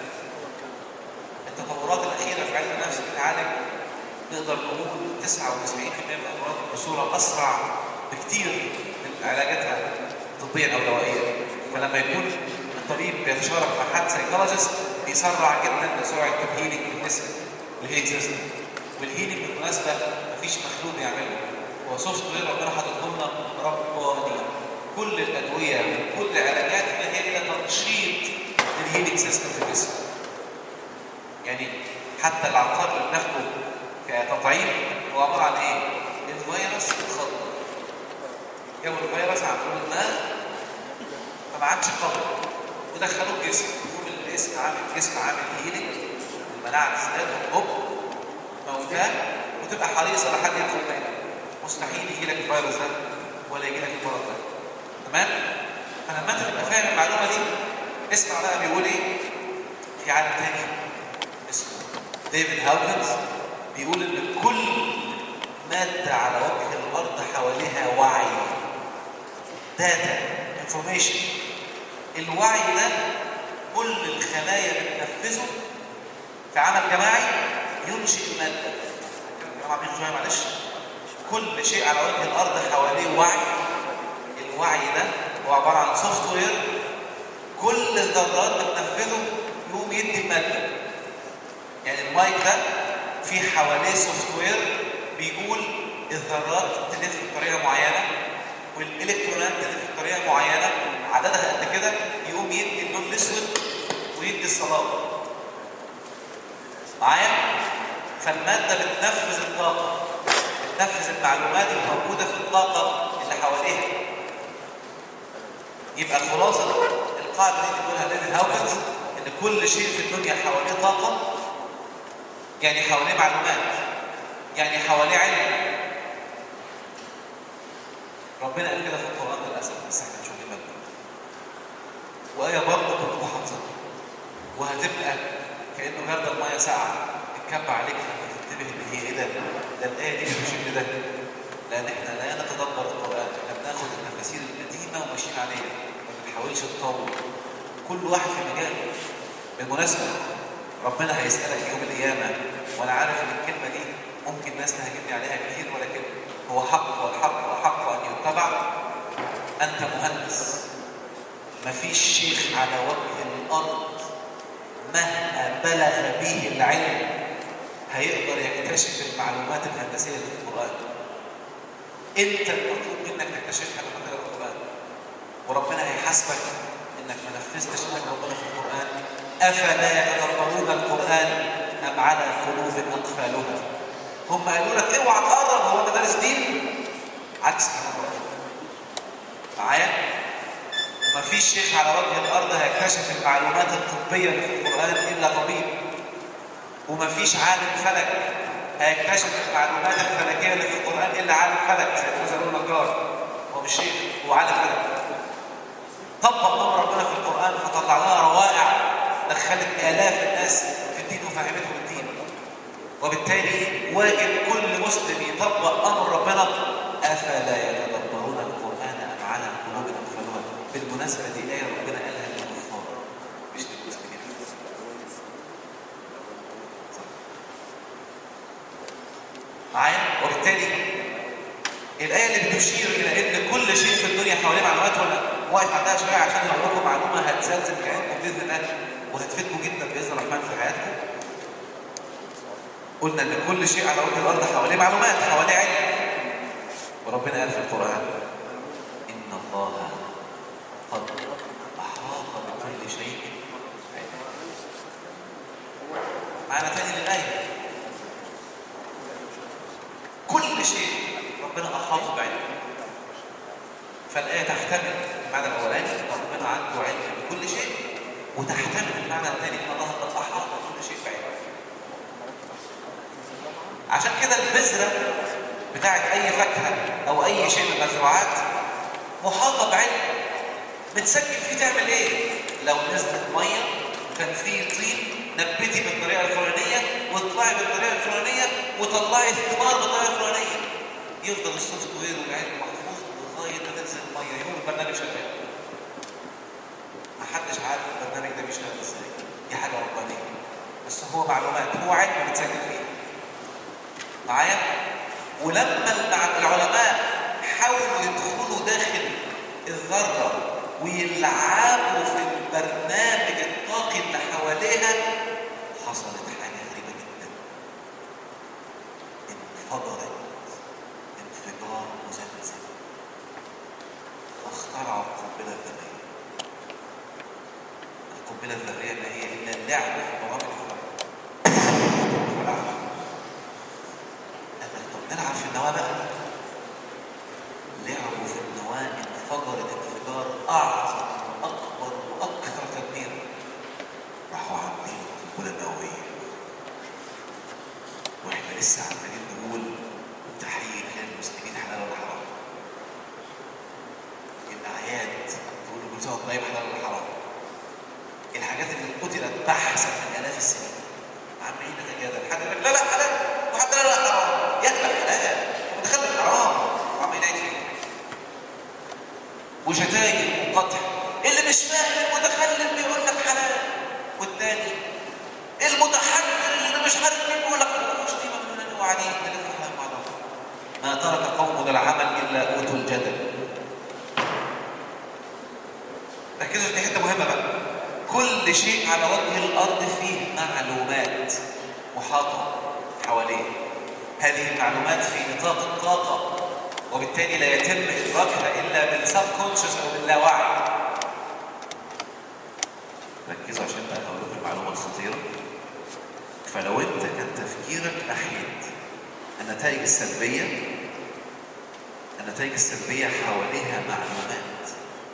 التطورات الاخيره في علم النفس بتعالج نقدر نقول 99% من الامراض بصوره اسرع بكتير من علاجاتها طبيا او دوائيا فلما يكون الطبيب بيتشارك مع حد سايكولوجيست بيسرع جدا سرعه الهيلينج في الجسم الهيلينج سيستم والهيلينج بالمناسبه مفيش مخلوق بيعمله هو سوفت وير ربنا حاطط لنا رباني كل الادويه وكل العلاجات هي الى تنشيط للهيلينج سيستم في الجسم يعني حتى العقار اللي بناخده كتطعيم هو عباره عن ايه؟ الفيروس اتخضر جابوا الفيروس عملوا الماء فما عادش قوي ودخلوه الجسم يقوم الجسم عامل الجسم عامل هيلينج المناعه تزداد هوب موتاه وتبقى حريصه لحد يدخل تاني مستحيل يجي لك الفيروس ده ولا يجي لك المرض ده تمام؟ فلما انت تبقى فاهم المعلومه دي اسمع بقى بيقول ايه في عالم تاني اسمه ديفيد هاوكنز بيقول ان كل ماده على وجه الارض حواليها وعي داتا انفورميشن الوعي ده كل الخلايا بتنفذه في عمل جماعي ينشئ الماده جماعه بيخوا شويه معلش كل شيء على وجه الارض حواليه وعي الوعي ده هو عباره عن سوفت وير كل الذرات بتنفذه يقوم يدي الماده يعني المايك ده في حواليه سوفت وير بيقول الذرات تلف بطريقه معينه والالكترونات تلف بطريقه معينه عددها قد كده يقوم يدي اللون الاسود ويدي الصلابه معايا فالماده بتنفذ الطاقه بتنفذ المعلومات الموجوده في الطاقه اللي حواليها يبقى خلاصه القاعده دي بيقولها ديفيد هاوكنز ان كل شيء في الدنيا حواليه طاقه يعني حواليه معلومات يعني حواليه علم ربنا قال كده في القران للاسف بس احنا مش واخدين بالنا وايه برضه كنت حافظها وهتبقى كانه جرد الميه ساقعه تتكب عليك لما تنتبه ان هي ايه ده؟ ده الايه دي بالشكل ده لان احنا لا نتدبر القران احنا بناخد التفاسير القديمه وماشيين عليها ما بنحاولش نطور كل واحد في مجاله بالمناسبه ربنا هيسالك يوم القيامه وانا عارف ان الكلمه دي ممكن ناس تهاجمني عليها كتير ولكن هو حق والحق وحق ان يتبع انت مهندس مفيش شيخ على وجه الارض مهما بلغ به العلم هيقدر يكتشف المعلومات الهندسيه اللي في القران انت المطلوب منك تكتشفها لما تقرا القران وربنا هيحاسبك انك ما نفذتش امر ربنا في القران افلا يتدبرون القران ام على قلوب اقفالها هم قالوا لك اوعى تقرب هو انت دارس دين عكس كلام ربنا معايا ومفيش شيخ على وجه الارض هيكتشف المعلومات الطبيه اللي في القران الا طبيب ومفيش عالم فلك هيكتشف المعلومات الفلكيه اللي في القران الا عالم فلك زي موسى بن النجار هو مش شيخ هو عالم فلك طبق امر ربنا في القران فطلع لنا روائع دخلت الاف الناس الناس في الدين وفهمتهم الدين وبالتالي واجب كل مسلم يطبق امر ربنا افلا يتدبرون القران ام على قلوب اقفالها بالمناسبه دي ايه ربنا قالها للكفار مش للمسلمين معايا وبالتالي الآية اللي بتشير إلى إن كل شيء في الدنيا حواليه معلومات ولا واقف عندها شوية عشان أقول لكم معلومة هتزلزل كيانكم بإذن الله وهتفيدكم جدا بإذن الرحمن في حياتكم. قلنا إن كل شيء على وجه الأرض حواليه معلومات حواليه علم. وربنا قال في القرآن إن الله قد أحاط بكل شيء علما. معنا تاني للآية. كل شيء ربنا أحاط بعلمه فالآية تحتمل المعنى الأولاني ربنا عنده علم بكل شيء وتحتمل المعنى الثاني أن الله قد أحاط بكل شيء بعلمه عشان كده البذرة بتاعت أي فاكهة أو أي شيء من المزروعات محاطة بعلم بتسجل فيه تعمل إيه؟ لو نزلت مية وكان فيه طين نبتي بالطريقة الفلانية واطلعي بالطريقة الفلانية وطلعي الثمار بالطريقة الفلانية يفضل السوفت وير والعلم محفوظ لغاية ما تنزل المية يوم البرنامج شغال محدش عارف البرنامج ده بيشتغل ازاي دي حاجة ربانية بس هو معلومات هو علم بتسجل فيه معايا ولما المع- العلماء حاولوا يدخلوا داخل الذرة ويلعبوا في البرنامج الطاقي اللي حواليها حصلت حاجة غريبة جدا انفجرت انفجار مزلزل واخترعوا القنبلة الذرية القنبلة الذرية ما هي إلا اللعب في برامج الفضاء ولعب قال لك طب نلعب في النواة بقى لعبوا في النواة انفجرت انفجار أعظم وأكبر وأكثر تدميرا راحوا عاملين القنبلة النووية واحنا لسه عمالين نقول تحية للمسلمين حلال ولا حرام الأعياد تقول كل سنة وأنت طيب حلال ولا حرام الحاجات اللي قتلت بحثا من آلاف السنين عمالين نتجادل حد يقول لك لا لا حلال وحد لا لا حرام ياكلك حلال ومتخلف حرام وعمالين يعيد فيه وشتايم وقطع اللي مش فاهم المتخلف بيقول لك حلال والتاني المتحلل اللي مش عارف مين بيقول لك مش دي مجنون وعليه نلف على بعض ما ترك قوم العمل الا اوتوا الجدل ركزوا في دي حته مهمه بقى كل شيء على وجه الارض فيه معلومات محاطه حواليه هذه المعلومات في نطاق الطاقه وبالتالي لا يتم ادراكها الا بالسب كونشس او باللاوعي ركزوا عشان بقى هقول لكم المعلومه الخطيره فلو انت كان تفكيرك ناحيه النتائج السلبيه النتائج السلبيه حواليها معلومات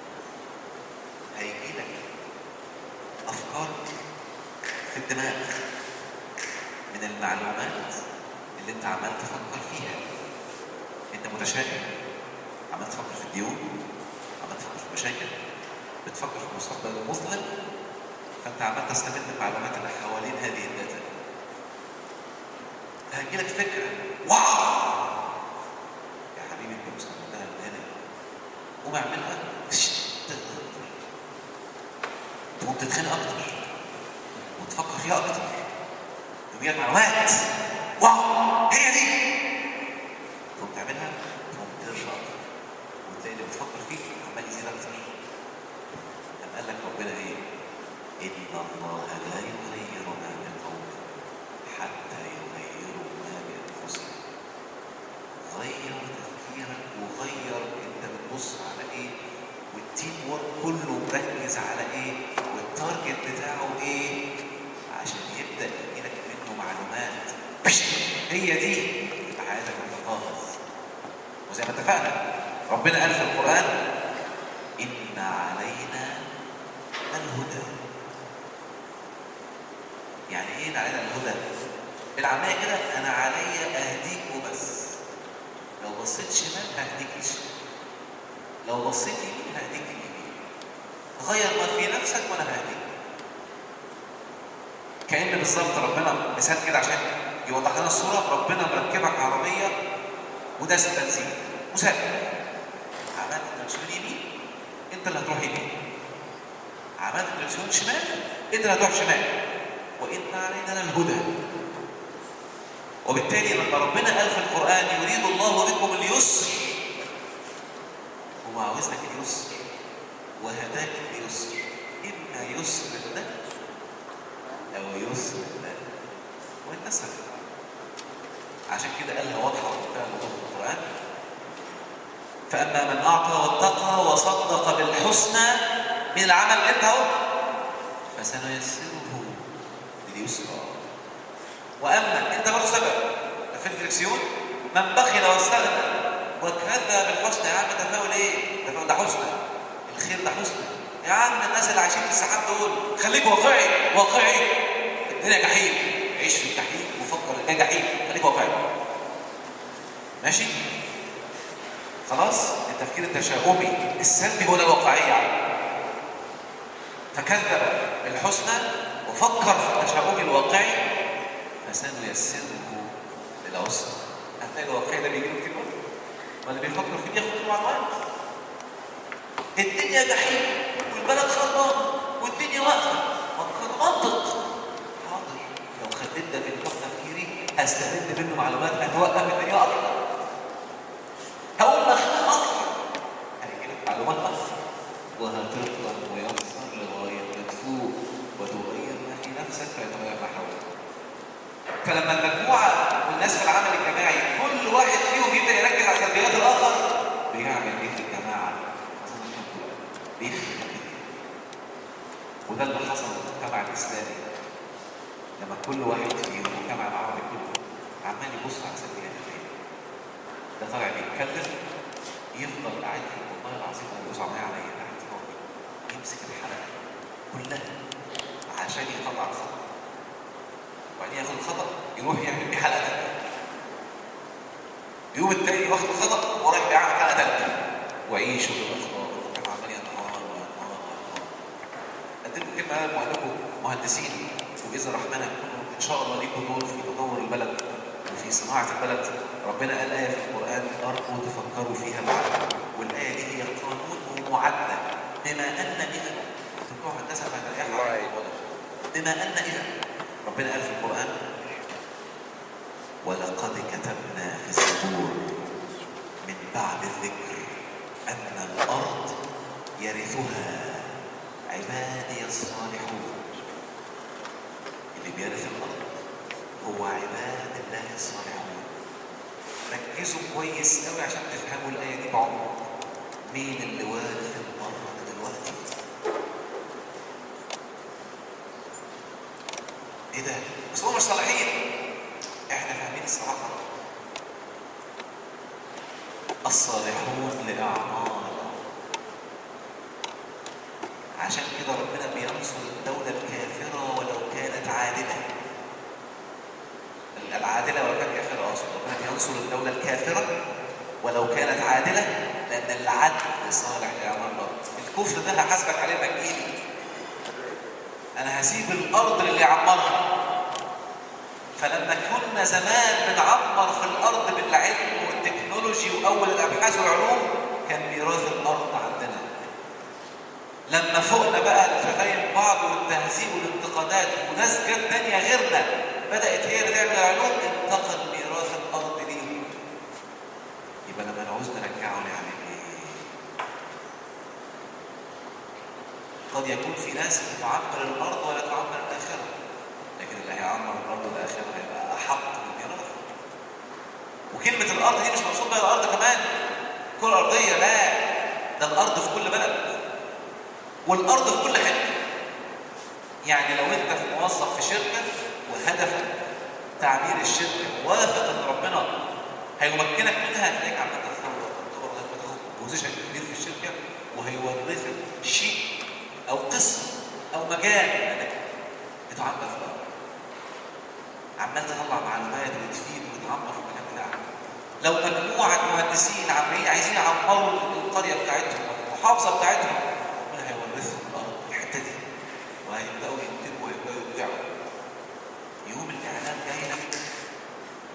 هيجي لك افكار في الدماغ من المعلومات اللي انت عمال تفكر فيها انت متشائم عمال تفكر في الديون عمال تفكر في المشاكل بتفكر في المستقبل المظلم فانت عمال تستمد المعلومات اللي حوالين هذه الداتا هتجي لك فكره واو يا حبيبي انت مستقبلها من هنا قوم اعملها تقوم تتخانق اكتر وتفكر فيها اكتر تجي لك معلومات واو هي دي تقوم تعملها تقوم ترجع اكتر وتلاقي اللي بتفكر فيه عمال يزيد اكتر قام قال لك ربنا ايه؟ ان الله لا يغير ما بقوم حتى يغيروا ما بانفسهم غير تفكيرك وغير انت بتبص على ايه والتيم ورك كله مركز على ايه والتارجت بتاعه ايه عشان يبدا يجيلك منه معلومات بشت، هي دي تبقى حياتك متقاعد وزي ما اتفقنا ربنا قال في القران ان علينا الهدى يعني ايه ان علينا الهدى العاميه كده انا عليا اهديك وبس لو بصيت شمال ههديك للشمال لو بصيت يمين ههديك اليمين غير ما في نفسك وانا ههديك كأن بالظبط ربنا مثال كده عشان يوضح لنا الصورة ربنا مركبك عربية وداس بنزين مساعد عملت دركسيون يمين انت اللي هتروح يمين عملت دركسيون شمال انت اللي هتروح شمال وان علينا للهدى وبالتالي لما ربنا قال في القرآن يريد الله بكم اليسر هو عاوزك اليسر وهداك اليسر إما يسر لك أو يسر لك وأنت سبب عشان كده قالها واضحة وقتها في القرآن فأما من أعطى واتقى وصدق بالحسنى من العمل أنت أهو فسنيسره لليسرى وأما أنت برضه سبب في الدركسيون من بخل واستغنى وكذب بالحسنى يا عم تفاؤل إيه؟ تفاؤل ده حسنى الخير ده حسنى يا عم الناس اللي عايشين في السحاب دول خليك واقعي واقعي الدنيا جحيم عيش في الجحيم وفكر الدنيا جحيم خليك واقعي ماشي؟ خلاص التفكير التشاؤمي السلبي هو الواقعية يعني. فكذب بالحسنى وفكر في التشاؤم الواقعي فسنيسره للعسر هتلاقي الواقعي ده بيجي له كتير برضه. ما اللي بيفكر فيه بياخد مع الوقت الدنيا جحيم والبلد خربانه والدنيا واقفه منطق منطق حاضر لو خدت ده في نطاق تفكيري هستفيد منه معلومات هتوقف الدنيا اكتر هقول مخلوق اكتر هيجي لك معلومات اكتر وهتفضل ميسر لغايه ما تفوق وتغير ما في نفسك فيتغير ما حولك فلما المجموعه والناس في العمل الجماعي كل واحد فيهم يبدا يركز على سلبيات الاخر بيعمل ايه في الجماعه؟ بيخرب وده اللي حصل في المجتمع الاسلامي لما كل واحد فيهم المجتمع العربي كله عمال يبص على سلبيات التاني ده طالع بيتكلم يفضل قاعد في والله العظيم انا بيوسع معايا عليا قاعد فاضي يمسك الحلقه كلها عشان يطلع الخطا وبعدين ياخد الخطا يروح يعمل بيه حلقه ثانيه يوم التاني واخد الخطا ورايح بيعمل حلقه ثالثه وعيشوا في الاخبار كان عمال ينهار وينهار وينهار قدموا كلمه انا لكم مهندسين وباذن الرحمن هتكونوا ان شاء الله ليكم دور في تطور البلد وفي صناعه البلد ربنا قال ايه في القران ارجو تفكروا فيها معنا والايه دي هي قانون ومعادله بما ان اذا بتوع هندسه فهتلاقيها على الموضوع ده. بما ان اذا ربنا قال في القران ولقد كتبنا في الزبور من بعد الذكر أن الأرض يرثها عبادي الصالحون اللي بيرث الأرض هو عباد الله الصالحون ركزوا كويس قوي عشان تفهموا الآية دي بعمق مين اللي وارث الأرض دلوقتي ايه ده؟ بس هم مش صالحين احنا فاهمين الصراحه الصالحون لأعمار عشان كده ربنا بينصر الدولة الكافرة ولو كانت عادلة العادلة ولو كانت كافرة أقصد ربنا بينصر الدولة الكافرة ولو كانت عادلة لأن العدل صالح لأعمار الأرض الكفر ده هحاسبك عليه مجيني أنا هسيب الأرض اللي يعمرها فلما كنا زمان بنعمر في الارض بالعلم والتكنولوجي واول الابحاث والعلوم كان ميراث الارض عندنا لما فوقنا بقى التغير بعض والتهذيب والانتقادات وناس جت تانية غيرنا بدأت هي اللي تعمل العلوم انتقل ميراث الأرض ليهم يبقى لما نعوز نرجعه نعمل ايه؟ قد يكون في ناس بتعمر الأرض ولا تعمر الآخرة لكن اللي هيعمر الأرض والآخرة هيبقى أحق بالميراث وكلمة الأرض دي مش مقصود بها الأرض كمان كرة أرضية لا ده الأرض في كل بلد والأرض في كل حتة يعني لو أنت في موظف في شركة وهدفك تعمير الشركة وافق إن ربنا هيمكنك منها هتلاقيك عمال تتطور تتطور لغاية ما تاخد بوزيشن كبير في الشركة وهيورثك شيء أو قسم أو مجال إنك بتعمل في الأرض عمال تطلع معلومات وتفيد وتعمر في المكان بتاعك لو مجموعة مهندسين عمالين عايزين يعمروا القرية بتاعتهم والمحافظة بتاعتهم ربنا هيورثهم الأرض الحتة دي وهيبدأوا ينتجوا ويبدأوا يبدعوا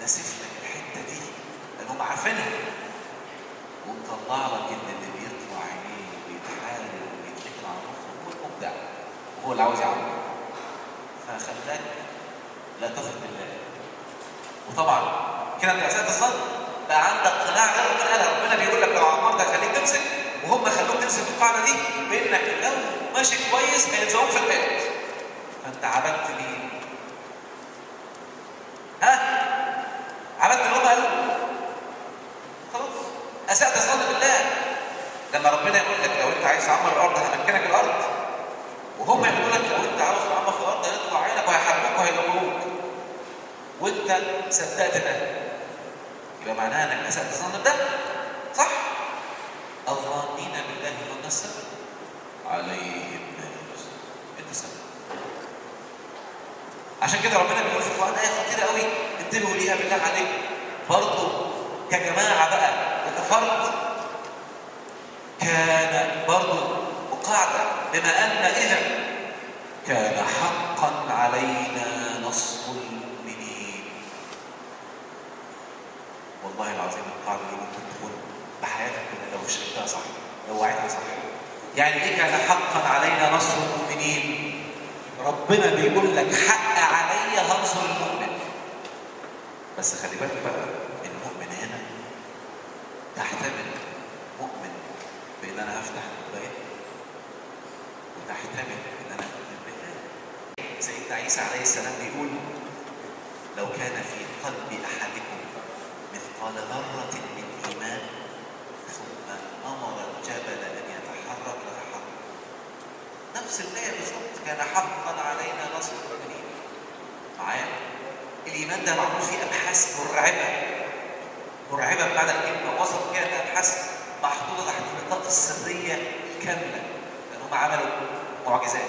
ناسف لك الحته دي لان هم عارفينها ومطلع لك ان اللي بيطلع عينيه ويتحارب ويتكل على مخه هو المبدع وهو اللي عاوز يعمل فخلاك لا تثق بالله وطبعا كده انت اساس الظن بقى عندك قناع غير ربنا قال ربنا بيقول لك لو عمرت خليك تمسك وهم خلوك تمسك القاعده دي بانك لو ماشي كويس هيلزموك في البيت فانت عبدت مين؟ ها؟ عبدت اللي هم قالوا خلاص اسأت الظن بالله لما ربنا يقول لك لو انت عايز تعمر الارض همكنك الارض وهم يقولوا لك لو انت عاوز تعمر في الارض هيطلع عينك وهيحاربوك وهيدمروك وانت صدقت ده يبقى معناها انك اسأت الظن بده صح؟ الظانين بالله ظن السبب عليهم نار انت سبب عشان كده ربنا بيقول في القرآن آية خطيرة قوي انتبهوا ليها بالله عليكم برضه كجماعة بقى وكفرد كان برضه وقاعدة بما أن إذا كان حقا علينا نصر المؤمنين والله العظيم القاعدة دي ممكن تكون بحياتك كلها لو شربتها صح لو وعيتها صح يعني إيه كان حقا علينا نصر المؤمنين ربنا بيقول لك حق عليا هنصر المؤمن بس خلي بالك بقى المؤمن هنا تحتمل مؤمن بان انا هفتح الكوبايه وتحتمل ان انا اؤمن بالله سيدنا عيسى عليه السلام بيقول لو كان في قلب احدكم مثقال ذره من ايمان ثم امر الجبل ان يتحرك لتحرك نفس الآية بالظبط كان حقا علينا نصر المؤمنين معايا الإيمان ده معمول فيه أبحاث مرعبة مرعبة بمعنى الكلمة وسط كده أبحاث محطوطة تحت نطاق السرية الكاملة لأن هم عملوا معجزات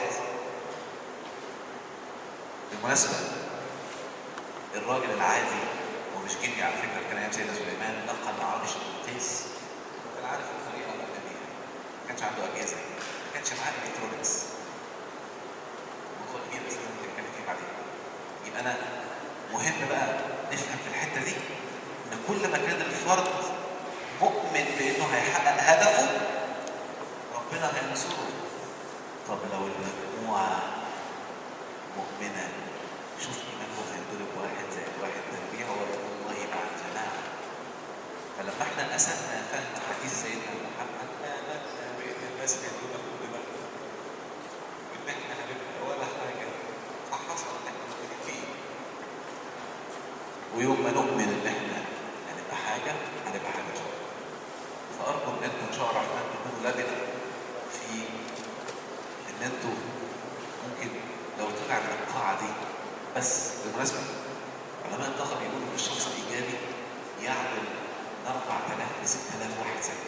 بالمناسبة الراجل العادي هو مش جني على فكرة كان أيام سيدنا سليمان نقل عرش القيس كان عارف الطريقة مؤمن بيها ما كانش عنده أجهزة ما كانش معاه الكترونكس موضوع كبير بس أنا ممكن نتكلم فيه بعدين يبقى انا مهم بقى نفهم في الحته دي ان كل ما كان الفرد مؤمن بانه هيحقق هدفه ربنا هينصره طب لو المجموعه مؤمنه شوف ايمانهم هينضرب واحد زائد واحد تربيع ولا الله مع الجماعه فلما احنا اسأنا فهم حديث سيدنا محمد آمنا بإن الناس يدون كلنا إن احنا هنبقى ولا حاجة فحصل احنا مؤمنين فيه ويوم ما نؤمن إن احنا هنبقى حاجة هنبقى حاجة إن شاء الله فأرجو إن أنتم إن شاء الله الرحمن تكونوا لبنة في إن أنتم ممكن لو طلع من القاعة دي بس بالمناسبة علماء الطاقة بيقولوا إن الشخص الإيجابي يعدل من 4000 ل 6000 واحد زيه.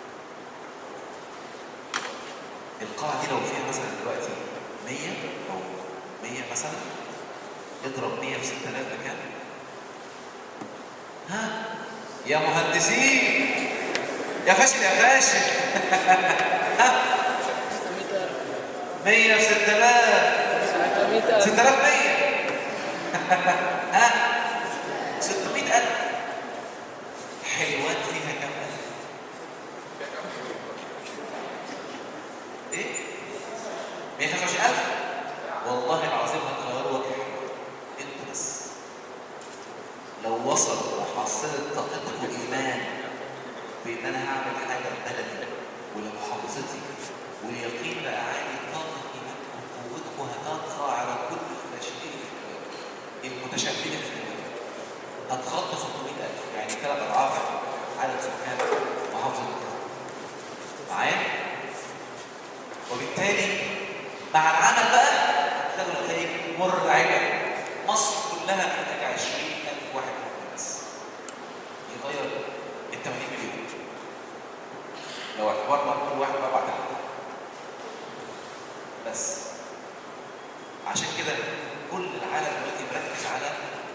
القاعة دي لو فيها مثلا دلوقتي 100 أو 100 مثلا اضرب 100 في 6000 بكام؟ ها؟ يا مهندسين يا فاشل يا فاشل ها؟ 100 في 6000 6100 ها 600000 حلوات فيها كم ألف ايه 125000 والله العظيم هتغيروا وجه انتوا بس لو وصل محصلة طاقتكم إيمان بإن أنا هعمل حاجة لبلدي ولمحافظتي واليقين بقى عالي طاقة إيمانكم وقوتكم هتطغى على كل الفاشلين في البلد المتشابهين في البلد هتخطوا 600000 يعني ثلاث أضعاف عدد سكان محافظة القرى معايا؟ وبالتالي مع العمل بقى هتلاقوا نتائج مرعبة مصر كلها محتاجة 20000 واحد مؤمن بس يغير ال 80 مليون لو اعتبرنا كل واحد ب 4000 بس عشان كده كل العالم دلوقتي مركز على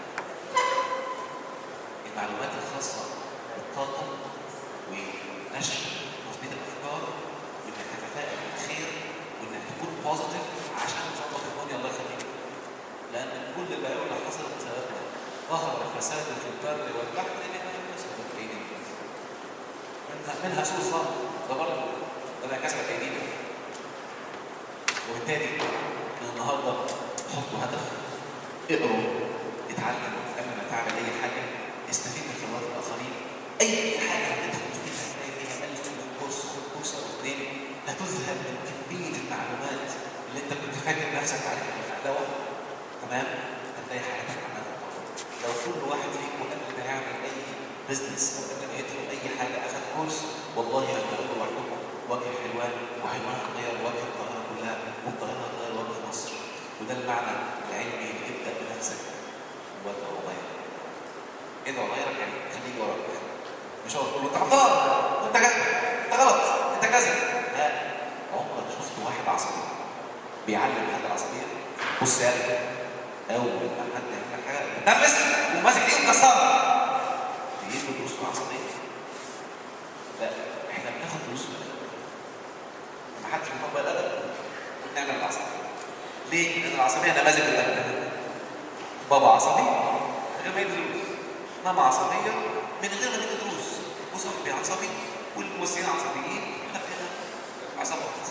المعلومات الخاصة بالطاقة ونشر تثبيت الأفكار وإنك تتفائل بالخير وإنك تكون بوزيتيف عشان تظبط الدنيا الله يخليك لأن كل البلاوي اللي حصلت بسببنا ظهر فساد في البر والبحر بما كسبت ايدي الناس منها منها سوء الظن ده برضه بما كسبت ايدينا وبالتالي من النهارده حطوا هدف اقروا اتعلم قبل ما تعمل اي حاجه استفيد من خبرات الاخرين اي حاجه هتدخل فيها هتلاقي فيها 1000 مليون كورس خد كورس او اثنين هتذهب من كميه المعلومات اللي انت كنت فاكر نفسك عارفها في الفهلوه تمام هتلاقي حياتك عماله تتطور لو كل واحد فيكم قبل ما يعمل اي بزنس او قبل ما يدخل اي حاجه اخذ كورس والله هتغيروا لوحدكم وجه حلوان وحلوان هتغير وجه القاهره كلها والقاهره هتغير وجه مصر وده المعنى العلمي اللي ابدا بنفسك وادعو غيرك ادعو غيرك يعني خليك وراك مش هقول له انت غلطان وانت كذا انت غلط انت كذا لا عمرك شفت واحد عصبي بيعلم حد عصبيه بص يا قلبي اول ما حد يعمل لك حاجه بتنفس وماسك ايده مكسره بيدوا دروس في العصبيه لا احنا بناخد دروس في الادب ما حدش بيطبق الادب ونعمل العصبيه ليه؟ لان العصبيه نماذج الادب بابا عصبي من غير ما يدي دروس ماما عصبيه من غير ما تدي دروس وصاحبي عصبي والممثلين عصبيين احنا بقينا عصبات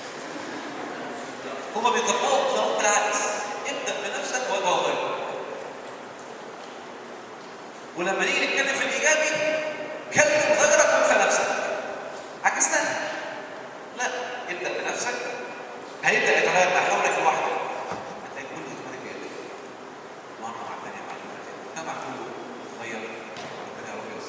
هما بيطبقوا القانون بالعكس ابدا بنفسك وادعو غيرك ولما نيجي نتكلم في الايجابي كلم غيرك وانسى نفسك عكسناها لا ابدا بنفسك هيبدا يتغير ما حولك لوحده هتلاقي كل اجمالك ايجابي مره مع الثانيه مع الثالثه مجتمع كله اتغير ربنا يرضى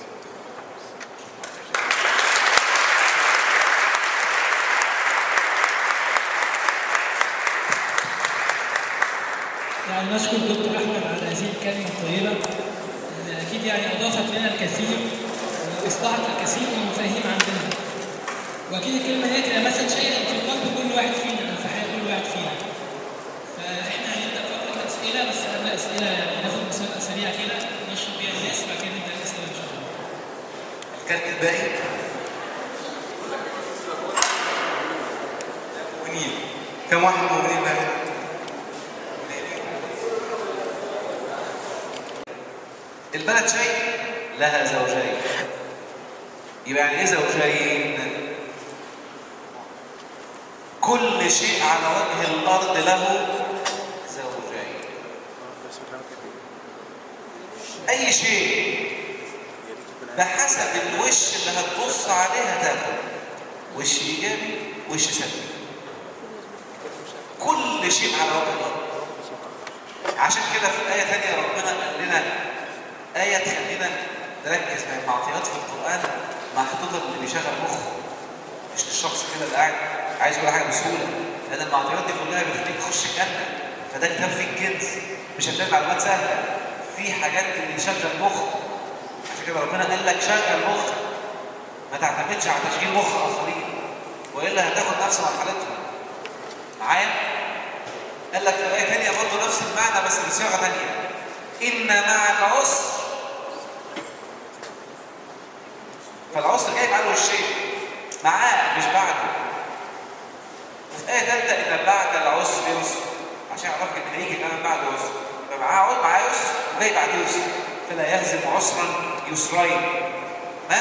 يعني نشكر دكتور احمد على هذه الكلمه الطيبه اللي اكيد يعني اضافت لنا الكثير واصبحت الكثير من المفاهيم عندنا واكيد الكلمه دي لمست شيئا في قلب كل واحد فينا او في حياه كل واحد فينا فاحنا هنبدا فقره اسئله بس قبل اسئله يعني ناخد مسابقه سريعه كده نشرب بيها الناس وبعد كده نبدا الاسئله ان شاء الله الكارت الباقي مؤمنين كم واحد مؤمنين بقى؟ البلد شيء لها زوجين يبقى يعني ايه زوجين؟ كل شيء على وجه الارض له زوجين اي شيء بحسب الوش اللي هتبص عليه هتاخد وش ايجابي وش سلبي كل شيء على وجه الارض عشان كده في آية تانية ربنا قال لنا آية تخلينا نركز مع المعطيات في القرآن محطوطة اللي بيشغل مخه مش للشخص كده اللي قاعد عايز يقول حاجة بسهولة لأن المعطيات دي كلها بتخليك تخش الجنة فده كتاب فيه الكنز مش هتلاقي معلومات سهلة في حاجات اللي يشغل مخ عشان كده ربنا قال لك شغل مخك ما تعتمدش على تشغيل مخ آخرين وإلا هتاخد نفس مرحلتهم معايا؟ قال لك في آية تانية برضه نفس المعنى بس بصيغة تانية إن مع العسر فالعسر جاي معاه الوشين معاه مش بعده وفي آية تالتة إن بعد العسر يسر عشان يعرفك إن هيجي كمان بعد عسر يبقى معاه معاه يسر وجاي بعد يسر فلا يهزم عسرا يسرين تمام؟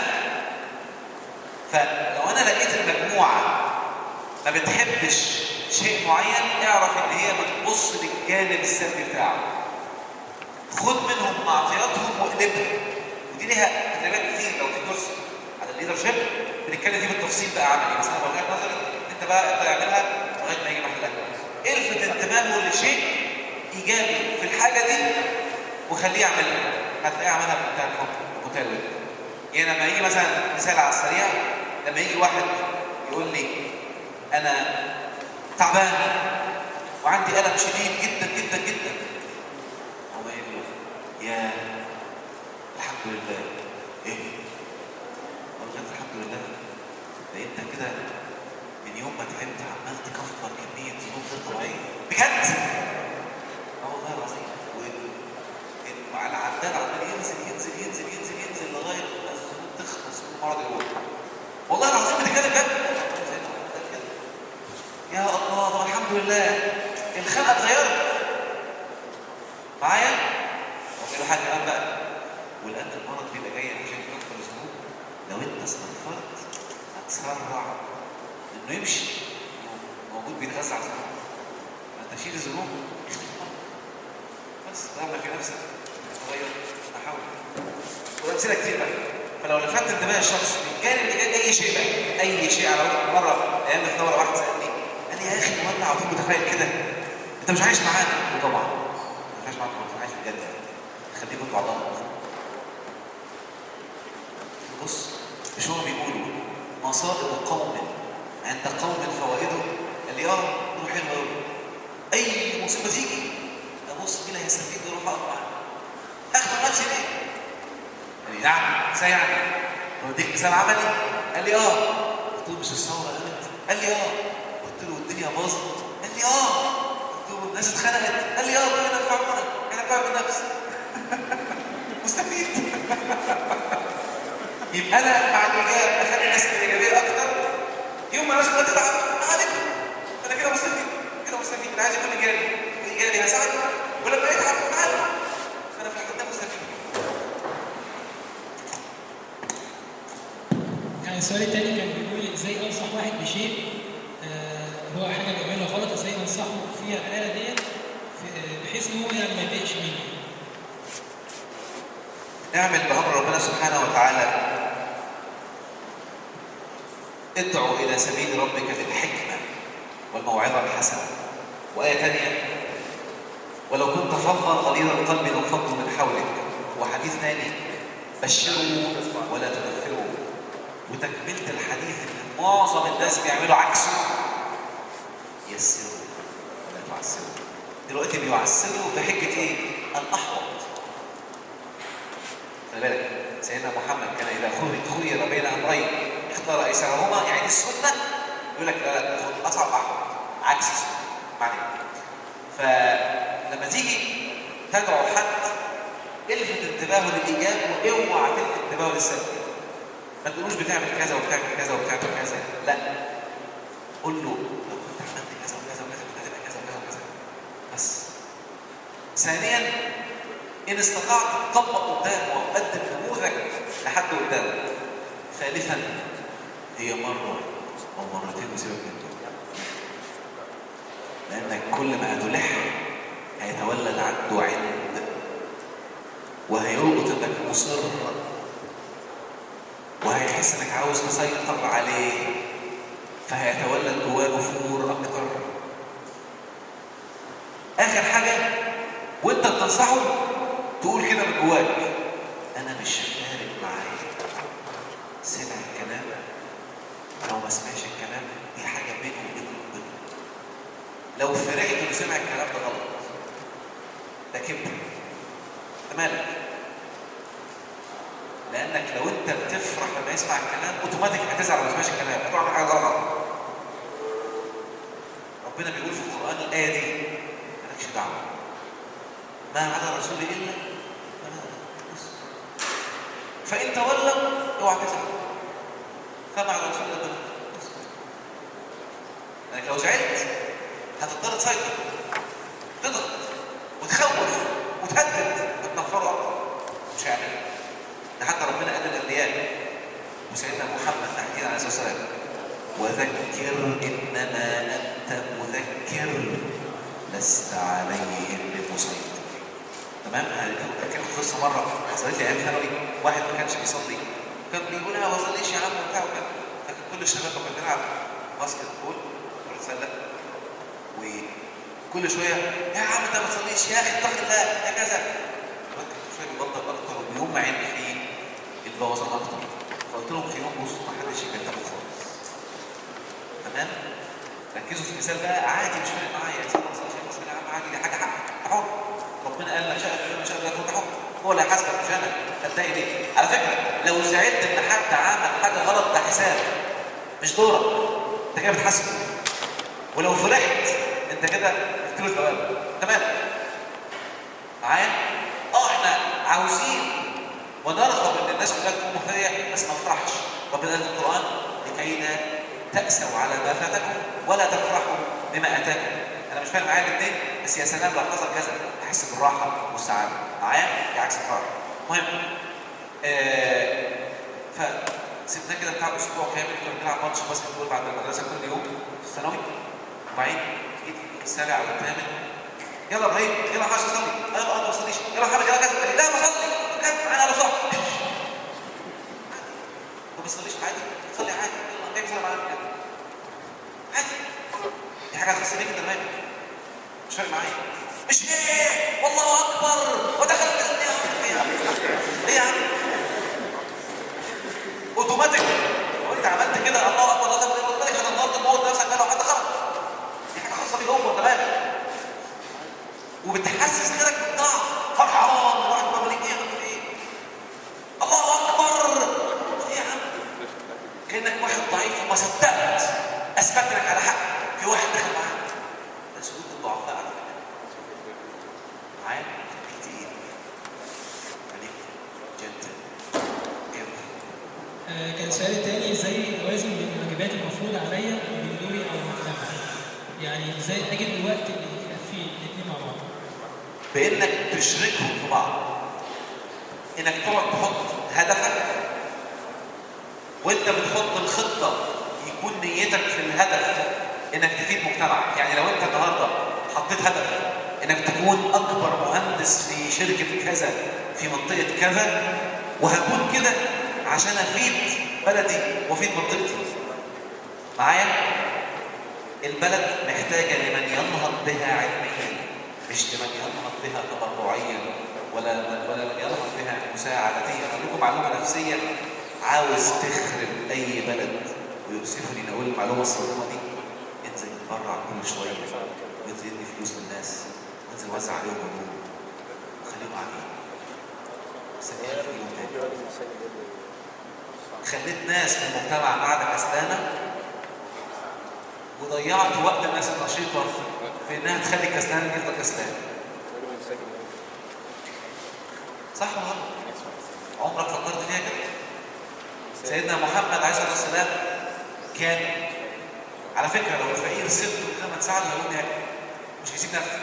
فلو أنا لقيت المجموعة ما بتحبش شيء معين اعرف ان هي بتبص للجانب السلبي بتاعه خد منهم معطياتهم واقلبها ودي ليها تدريبات كتير لو في كورس على الليدر شيب بنتكلم فيه بالتفصيل بقى عملي بس انا بقول لك نظري انت بقى انت اعملها لغايه ما يجي محلها الفت انتباهه لشيء ايجابي في الحاجه دي وخليه يعملها هتلاقيه عملها بمنتهى الحب متلد يعني لما يجي مثلا مثال على السريع لما يجي واحد يقول لي انا تعبان وعندي الم شديد جدا جدا جدا هو قايل له يا الحمد لله ايه قال له الحمد لله ده انت كده من يوم ما تعبت عمال تكفر كميه ذنوب غير طبيعيه بجد اه والله العظيم و- وعلى العداد عمال ينزل ينزل ينزل ينزل ينزل لغايه ما الذنوب تخلص من المرض الاول والله العظيم بتتكلم بجد زي ما قلت لك كده. يا الله طب الحمد لله الخلقه اتغيرت معايا؟ طب في حاجه كمان بقى ولان المرض بيبقى جاي عشان يكفر الذنوب لو انت استغفرت هتسرع انه يمشي موجود بيتغذى على الذنوب فانت شيل الذنوب بس تعمل في نفسك تغير تحاول والامثله كتير بقى فلو لفت انتباه الشخص من كان اللي جاي اي شيء بقى اي شيء على وقت مره ايام الثوره واحد سالني قال لي يا اخي هو انت على طول متخيل كده انت مش عايش معانا وطبعا مش عايش معانا مش عايش بجد خليكم انتوا على بعض بص مش هو بيقولوا مصائب قوم عند قوم فوائده قال لي اه روح حلو قوي اي مصيبه تيجي ابص مين هيستفيد واروح اقف معاه اخد نفسي ليه؟ قال لي نعم ازاي يعني؟ اوديك مثال عملي؟ قال لي اه قلت له مش الثوره قامت؟ قال لي اه قلت له والدنيا باظت؟ قال لي اه قلت له الناس اتخنقت؟ قال لي اه ربنا ينفعونا احنا بقى بالنفس مستفيد يبقى انا مع الايجاب اخلي الناس الايجابيه اكتر يوم ما الناس كلها تتعب اعالجهم انا كده مستفيد كده مستفيد انا عايز يكون ايجابي ايجابي هساعده ولما يتعب اعالجه انا في الحاجات ده مستفيد يعني السؤال التاني كان بيقول لي ازاي انصح واحد بشيء آه هو حاجه بيعملها غلط ازاي انصحه فيها الآلة ديت في- آه، بحيث ان هو يعني ما يتضايقش مني نعمل بأمر ربنا سبحانه وتعالى ادعو إلى سبيل ربك بالحكمة والموعظة الحسنة وآية ثانية ولو كنت فظا غليظ القلب لانفضوا من حولك وحديث ثاني بشروا ولا تنفروا وتكملة الحديث ان معظم الناس بيعملوا عكسه يسروا ولا تعسروا دلوقتي بيعسروا بحجة ايه؟ الأحوط خلي بالك سيدنا محمد كان اذا خير خير بين امرين اختار ايسرهما يعني السنه يقول لك لا لا خد اصعب احمد عكس السنه معنى فلما تيجي تدعو حد الفت انتباهه للايجاب واوعى تلفت انتباهه للسلب ما تقولوش بتعمل كذا وبتعمل كذا وبتعمل كذا لا قول له لو كنت عملت كذا وكذا وكذا كنت هتبقى كذا وكذا وكذا بس ثانيا إن استطعت تطبق قدامه وقدم نموذج لحد قدامه. ثالثا هي مرة أو مرتين وسيبك من دول. لأنك كل ما هتلح هيتولد عنده عند وهيلقط إنك مصر وهيحس إنك عاوز تسيطر عليه فهيتولد جواه نفور أكتر. آخر حاجة وأنت بتنصحه تقول كده من جواك انا مش فارق معايا سمع الكلام او ما سمعش الكلام دي حاجه بينه وبين ربنا لو فرحت انه سمع الكلام ده غلط ده كبر انت مالك لانك لو انت بتفرح لما يسمع الكلام اوتوماتيك هتزعل لما ما يسمعش الكلام هتعمل حاجه غلط ربنا بيقول في القران الايه دي مالكش دعوه ما على الرسول الا بس. فان تولوا اوعى تزعل فما على الرسول الا البلاغ. بس. لانك لو زعلت هتضطر تسيطر تضغط وتخوف وتهدد وتنفره اكتر مش هيعمل ده حتى ربنا قال للانبياء وسيدنا محمد تحديدا عليه الصلاه والسلام وذكر انما انت مذكر لست عليهم بمسيطر تمام انا كان قصه مره حصلت لي ايام ثانوي واحد ما كانش بيصلي كان بيقول انا ما بصليش يا عم وبتاع وكده لكن كل الشباب كنا بنلعب باسكت بول كره سله وكل شويه يا عم انت ما تصليش يا اخي اتق الله يا كذا الواد كان كل شويه بيبطل اكتر وبيوم مع ان في البوظان اكتر فقلت لهم في يوم بصوا ما حدش يكلمه خالص تمام ركزوا في المثال ده عادي مش فارق معايا يا سيدي ما تصليش مش فارق معايا عادي دي حاجه حق حر ربنا قال لك شاء ما شاء الله حر هو اللي هيحاسبك مش انا هتضايق ليه على فكره لو زعلت ان حد عمل حاجه غلط ده حساب مش دورك انت كده بتحاسبه ولو فرحت انت كده بتكتب ثواب تمام معايا اه احنا عاوزين ونرغب ان الناس كلها تكون مهتديه بس ما نفرحش ربنا قال في القران لكي لا تأسوا على ما فاتكم ولا تفرحوا بما اتاكم انا مش فاهم معايا الاثنين بس يا سلام لو حصل كذا احس بالراحه والسعاده معايا دي عكس الفرح المهم آه فسيبناه كده بتاع اسبوع كامل كنا بنلعب ماتش باسكت بول بعد المدرسه كل يوم في الثانوي وبعدين جيت السابع او الثامن يلا ابراهيم يلا حاج صلي يلا انا ما بصليش يلا محمد يلا كذا قال لي لا بصلي كذا انا بصلي ما بصليش عادي صلي عادي يلا جاي صلي معانا كده عادي دي حاجه خاصه بيك انت مالك مش فارق معايا مش ايه والله اكبر ودخل الاسم ايه يا عم ايه يا عم اوتوماتيك وانت عملت كده الله اكبر الله اكبر اوتوماتيك هتنضرب تموت نفسك لو حد خرج دي حاجه خاصه بيه هو انت مالك وبتحسس غيرك بالضعف فرحان واحد بقول لك ايه يا عم في ايه الله اكبر ايه يا عم كانك واحد ضعيف وما صدقت اثبت لك على حق في واحد دخل معاك ده سلوك الضعفاء على فكره معايا خليك تقيل خليك جنتل جنتل آه، كان سؤالي التاني ازاي اوازن بين الواجبات المفروضه عليا وبين دوري او المجتمع يعني ازاي اجد الوقت اللي يكفي الاثنين مع بعض بانك تشركهم في بعض انك تقعد تحط هدفك وانت بتحط الخطه يكون نيتك في الهدف انك تفيد مجتمعك يعني لو انت النهارده حطيت هدف انك تكون اكبر مهندس في شركه كذا في منطقه كذا وهكون كده عشان افيد بلدي وافيد منطقتي معايا البلد محتاجه لمن ينهض بها علميا مش لمن ينهض بها تبرعيا ولا ولا من ينهض بها مساعدتيا اقول لكم معلومه نفسيه عاوز تخرب اي بلد ويؤسفني ان اقول المعلومه الصادمه دي انزل اتبرع كل شويه وانزل ادي فلوس للناس وانزل وزع عليهم هدوم وخليهم قاعدين سنين في يوم تاني خليت ناس من المجتمع قاعده كسلانه وضيعت وقت الناس النشيطه في انها تخلي كسلان يفضل كسلان صح ولا غلط؟ عمرك فكرت فيها كده؟ سيدنا محمد عليه الصلاه والسلام كان على فكره لو الفقير سبته كده ما تساعده هيقوم ياكل مش هيسيب نفسه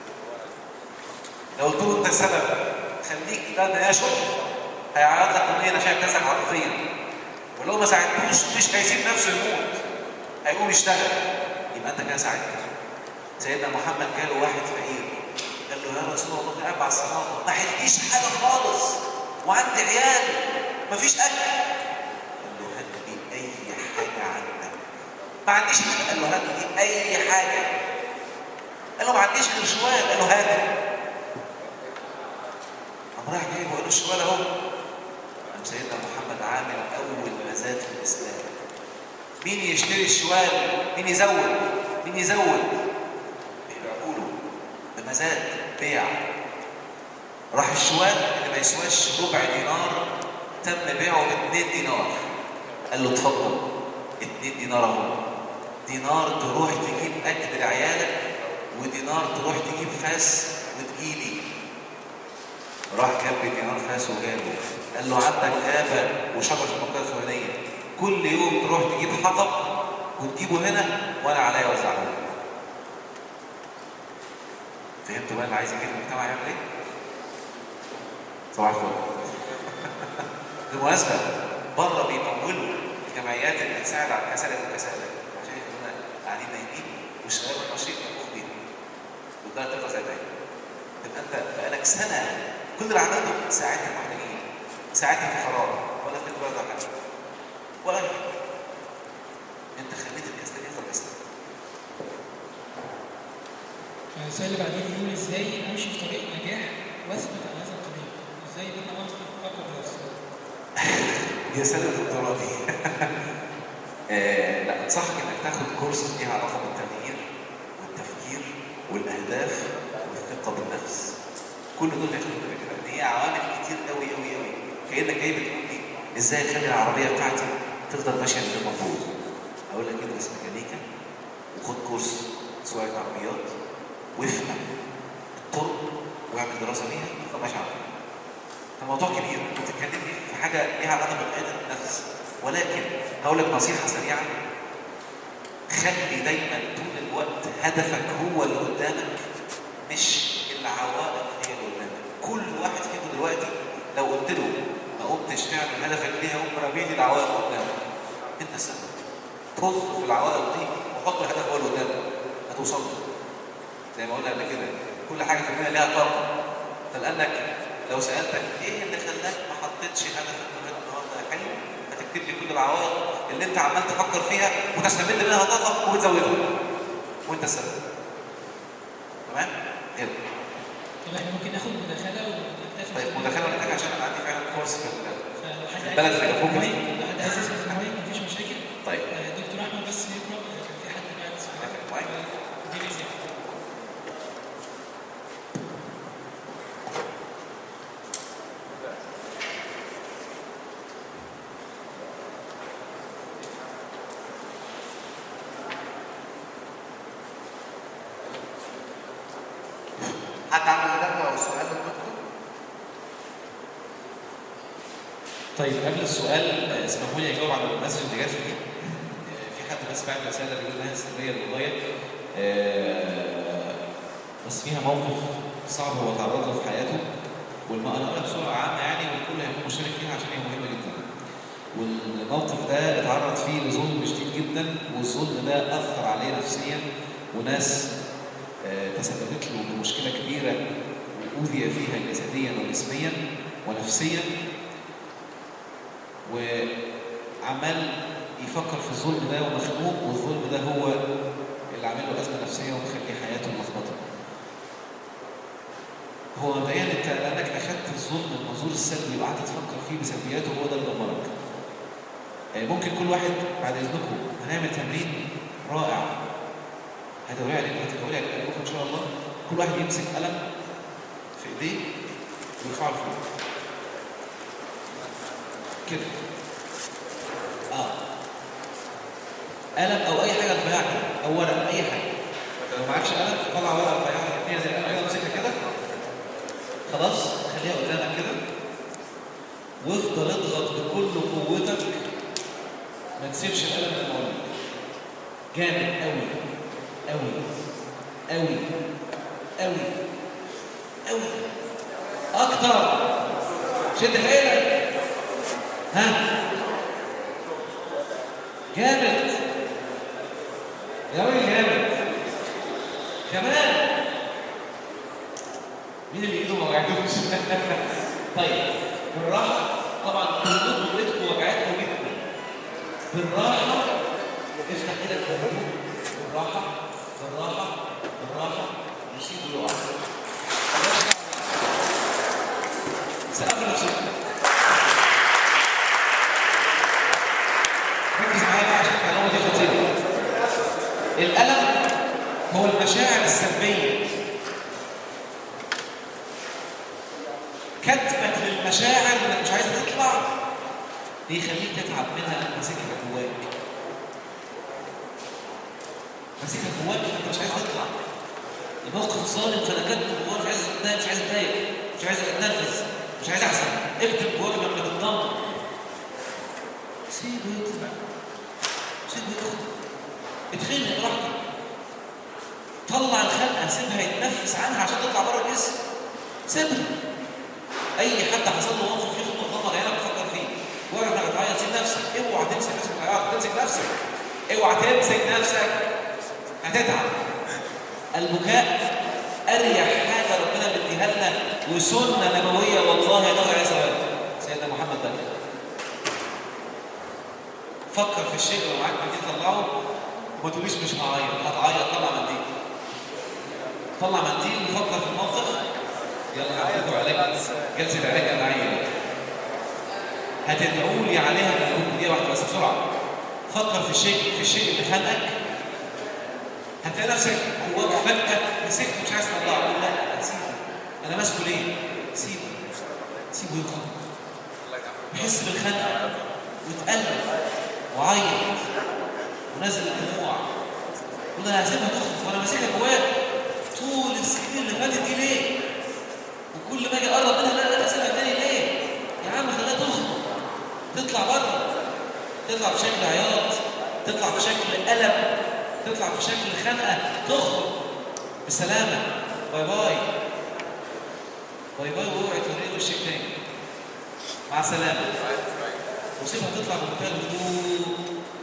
لو قلت له انت السبب خليك لا ده يا شغل هيعيط لك اغنيه انا شايف نفسك عاطفيا ولو ما ساعدتوش مش هيسيب نفسه يموت هيقوم يشتغل يبقى انت كده ساعدته سيدنا محمد جاله واحد فقير قال له يا رسول الله انا قاعد مع الصحابه ما عنديش حاجه خالص وعندي عيال مفيش اكل قال له هات لي اي حاجه عندك ما عنديش حاجه قال له هات لي اي حاجه قال له ما عنديش غير شوال قال له هات قام راح جايبه وقال له الشوال اهو قام سيدنا محمد عامل اول مزاد في الاسلام مين يشتري الشوال مين يزود مين يزود بيبيعوا له بمزاد بيع راح الشوال اللي ما يسواش ربع دينار تم بيعه ب 2 دينار قال له اتفضل 2 دينار اهو دينار تروح تجيب اكل لعيالك ودينار تروح تجيب فاس وتجيلي راح جاب دينار فاس وجابه قال له عندك غابه وشجر في المنطقه الفلانيه كل يوم تروح تجيب حطب وتجيبه هنا وانا عليا اوزعه لك. فهمتوا بقى اللي عايز يجيب المجتمع يعمل ايه؟ صباح الفل بالمناسبه بره بيمولوا الجمعيات اللي بتساعد على الكسالة والكسالة عشان يكونوا قاعدين نايمين والشباب النشيط مطبوخ بيهم وده تبقى زي ده تبقى انت بقالك سنه كل اللي عملته ساعدت المحتاجين ساعدت في الحراره ولا في البلد ولا حاجه ولا أي حاجة. انت خليت الكسلان يفضل كسلان السؤال اللي بعدين بيقول ازاي امشي في طريق نجاح واثبت على هذا الطريق ازاي ان انا اقوى بنفسي يا سنة الدكتوراه دي آه، لا انصحك انك تاخد كورس ليها علاقه بالتغيير والتفكير والاهداف والثقه بالنفس كل دول هياخدوا بالك لان هي عوامل كتير قوي قوي قوي كانك جاي بتقول لي ازاي اخلي العربيه بتاعتي تفضل ماشيه من غير مفروض اقول لك ادرس ميكانيكا وخد كورس سواقه عربيات وافهم الطرق واعمل دراسه ليها تفضل ماشي على طول. الموضوع كبير انت بتتكلمني في حاجه ليها علاقه بقياده النفس ولكن هقول لك نصيحه سريعه خلي دايما طول الوقت هدفك هو اللي قدامك مش العوائق هي اللي قدامك كل واحد فيكم دلوقتي لو قلت له ما قمتش انت السبب طز في العوائق دي وحط الهدف هو اللي قدامك هتوصل له زي ما قلنا قبل كده كل حاجه في الدنيا ليها طاقه فلانك لو سالتك ايه اللي خلاك ما حطيتش هدف النهارده النهارده حلو هتكتب لي كل العوائق اللي انت عمال تفكر فيها وتستمد منها طاقه وبتزودها وانت السبب تمام؟ كده طب احنا ممكن ناخد مداخله ونكتفي طيب مداخله محتاجه عشان انا عندي فعلا كورس في ال- فلو حد البلد عايز اللي جنبكم دي. لو حد عايز يسال في المايك مفيش مشاكل طيب آه، دكتور احمد بس يقرا آه، كان في حد بعت سؤال ناخد المايك. دي مساحه حد عنده مداخله او سؤال للدكتور؟ طيب قبل السؤال آه، اسمحوا لي اجاوب على المسج اللي جات لي آه، في حد بس بعت رساله بيقول انها سريه للغايه آه، بس فيها موقف صعب هو تعرض له في حياته والما انا اقولها بسرعه عامه يعني والكل هيكون مشترك فيها عشان هي مهمه جدا والموقف ده اتعرض فيه لظلم شديد جدا والظلم ده اثر عليه نفسيا وناس آه، تسببت له بمشكله كبيره واوذي فيها جسديا ونسبيا ونفسيا وعمال يفكر في الظلم ده ومخنوق والظلم ده هو اللي عامل له ازمه نفسيه ومخلي حياته ملخبطه. هو مبدئيا انت لانك اخذت الظلم من المنظور السلبي وقعدت تفكر فيه بسلبياته هو ده اللي دمرك. آه، ممكن كل واحد بعد اذنكم هنعمل تمرين رائع هتدوري عليه هتدوري عليه بكره ان شاء الله كل واحد يمسك قلم في ايديه ويرفعه لفوق. كده اه قلم او اي حاجه رفيعه كده او ورق اي حاجه لو معكش قلم طلع ورقه رفيعه هي زي القلم كده امسكها كده خلاص خليها قدامك كده وافضل اضغط بكل قوتك ما تسيبش القلم من المولد جامد قوي قوي قوي قوي قوي اكتر شد حيلك ها جامد يا راجل جامد كمان مين اللي ايده ما وجعتوش طيب بالراحه طبعا كلكم ايدكم وجعتكم جدا بالراحه افتح ايدك بهدوء بالراحه بالراحه بالراحه يسيبه يقع سقف نفسك ركز معايا بقى عشان الكلام دي خطيره الالم هو المشاعر السلبيه كتمك للمشاعر انك مش عايز تطلع بيخليك تتعب منها ماسكها جواك ماسكها جواك فانت مش عايز تطلع الموقف ظالم فانا كاتبه جواك مش عايز اتضايق مش عايز اتضايق مش عايز اتنرفز مش عايز احزن اكتب جواك لما تتضمن سيبه يطلع سيبه يطلع اتخنق براحتك طلع الخنقه سيبها يتنفس عنها عشان تطلع بره الجسم سيبها اي حد حصل له موقف فيه خطوه غلط عينك بتفكر فيه واقف انك تعيط سيب نفسك اوعى تمسك نفسك من العياط تمسك نفسك اوعى تمسك نفسك هتتعب البكاء اريح حاجه ربنا مديها لنا وسنه نبويه والله يا عليه ثواب سيدنا محمد بكى فكر في الشيء اللي معاك منديل طلعه وما تقوليش مش هعيط هتعيط طلع منديل طلع منديل وفكر في الموقف يلا هديكوا علاج جلسه علاج جماعيه هتدعوا لي عليها من الكتب دي واحده بس بسرعه فكر في الشيء في الشيء اللي خانقك هتلاقي نفسك جواك فجاه مسكت مش عايز تطلعه قول لا سيبه انا ماسكه ليه؟ سيبه سيبه يخرج يحس بالخنقه وتقلب وعيط ونازل الدموع قول انا هسيبها تخرج وانا ماسكها جواك طول السنين اللي فاتت دي ليه؟ وكل ما اجي اقرب منها لا لا اسيبها تاني ليه؟ يا عم خليها تخرج تطلع بره تطلع بشكل عياط تطلع بشكل ألم تطلع بشكل خنقة تخرج بسلامة باي باي باي باي واوعي توريني وشك تاني مع السلامة وسيبها تطلع بمنتهى الهدوء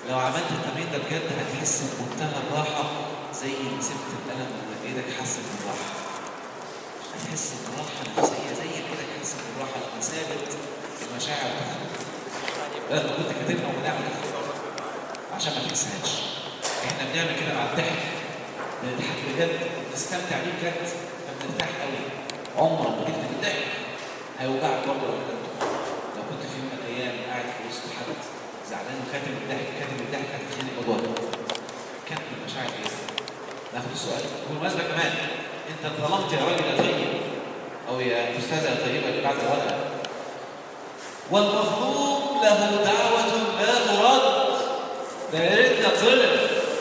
لو عملت التمرين ده بجد هتحس بمنتهى الراحه زي ما سبت القلم من ايدك حاسس بالراحه هتحس براحه نفسيه زي كده تحس بالراحه لما ثابت المشاعر تخرج بدل ما كنت كاتبها وبنعمل عشان ما تنساهاش احنا بنعمل كده مع الضحك بنضحك بجد بنستمتع بيه بجد فبنرتاح قوي عمرك ما تكتب الضحك هيوجعك برضه لو كتبته لو كنت في يوم من الايام قاعد في وسط حد زعلان وكاتب الضحك كاتب الضحك هتتخانق جواك كاتب المشاعر كده ناخد السؤال بالمناسبه كمان انت ظلمت يا راجل يا طيب او يا استاذه يا طيبه اللي بعد الورقه والمظلوم له دعوه لا ترد ده يا ريتنا طلب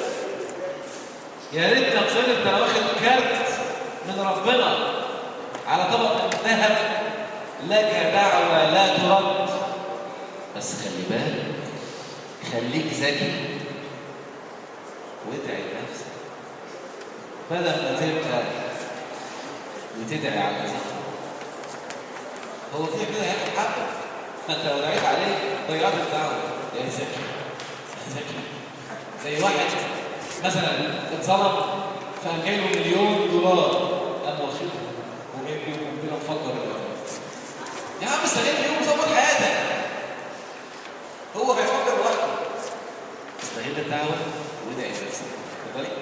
يا ريتنا طلب ده انا واخد كارت من ربنا على طبق من ذهب لك دعوه لا ترد بس خلي بالك خليك ذكي وادعي لنفسك بدل ما تبقى وتدعي على ذكي هو كده كده هياخد حقه ما انت لو دعيت عليه ضيعت الدعوه يا ذكي يا ذكي زي واحد مثلا اتظلم فقام جاي له مليون دولار قام واخدها وجايب بيهم ربنا مفكر يا عم استغل اليوم وظبط حياتك هو هيفكر لوحده استغل الدعوه وادعي لنفسك اتفضلي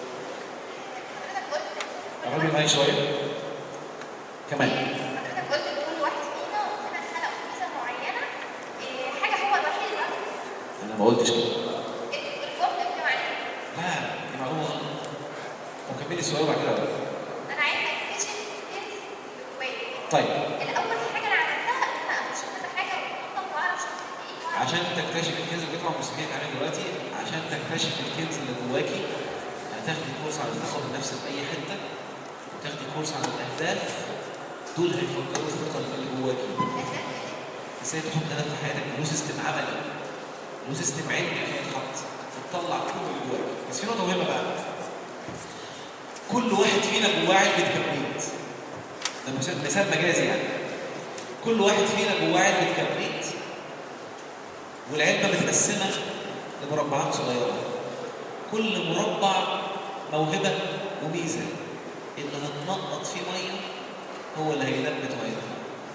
قربي معايا شويه كمان حضرتك قلت لكل واحد فينا ربنا خلق ميزه معينه إيه، حاجه هو الوحيد اللي عنده انا ما قلتش كده الفرد الاجتماعي لا دي معلومه غلط وكملي السؤال وبعد كده أقول. انا عايزه اكتشف الكنز اللي جوايا طيب الاول حاجه انا عملتها ان انا اخش كذا حاجه واطلع واعرف شخصيتي ايه وأعرف عشان تكتشف الكنز اللي بيطلع مستحيل عليه دلوقتي عشان تكتشف الكنز اللي جواكي هتاخدي كورس عن الثقه بالنفس في اي حته وتاخدي كورس عن الاهداف دول هيفكروا الثقه اللي جواكي ازاي تحط هدف في حياتك له سيستم عملي له سيستم علمي هيتحط وتطلع كل اللي جواك بس في نقطه مهمه بقى كل واحد فينا جواه علبه كبريت ده مثال مثال مجازي يعني كل واحد فينا جواه علبه كبريت والعلبه متقسمه لمربعات صغيره كل مربع موهبه وميزه اللي هتنقط فيه ميه هو اللي هينبت ميه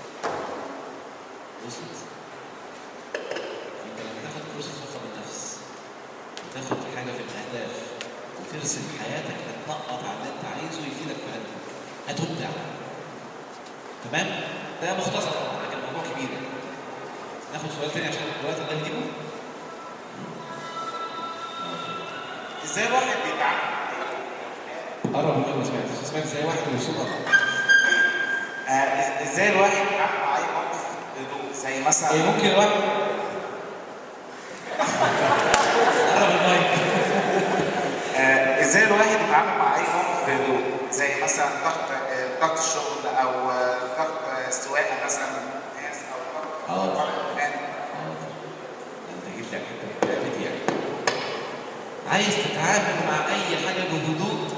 وصلت انت لما تاخد كورس ثقه بالنفس وتاخد حاجه في الاهداف وترسم حياتك هتنقط على اللي انت عايزه يفيدك في هدفك هتبدع تمام ده مختصر طبعا لكن الموضوع كبير يعني. ناخد سؤال تاني عشان الوقت الله يهديكم ازاي الواحد بيتعامل قرب من ما سمعتش سمعت ازاي واحد ويوصل آه إز- ازاي الواحد بيتعامل مع اي موقف بهدوء زي مثلا ايه ممكن الواحد قرب المايك آه ازاي الواحد يتعامل مع اي موقف بهدوء زي مثلا ضغط آه، ضغط الشغل او آه، ضغط آه، السواقه مثلا ناس او ضغط آه. الامتحان. انت جيت لك حته لعبتي يعني عايز تتعامل مع اي حاجه بهدوء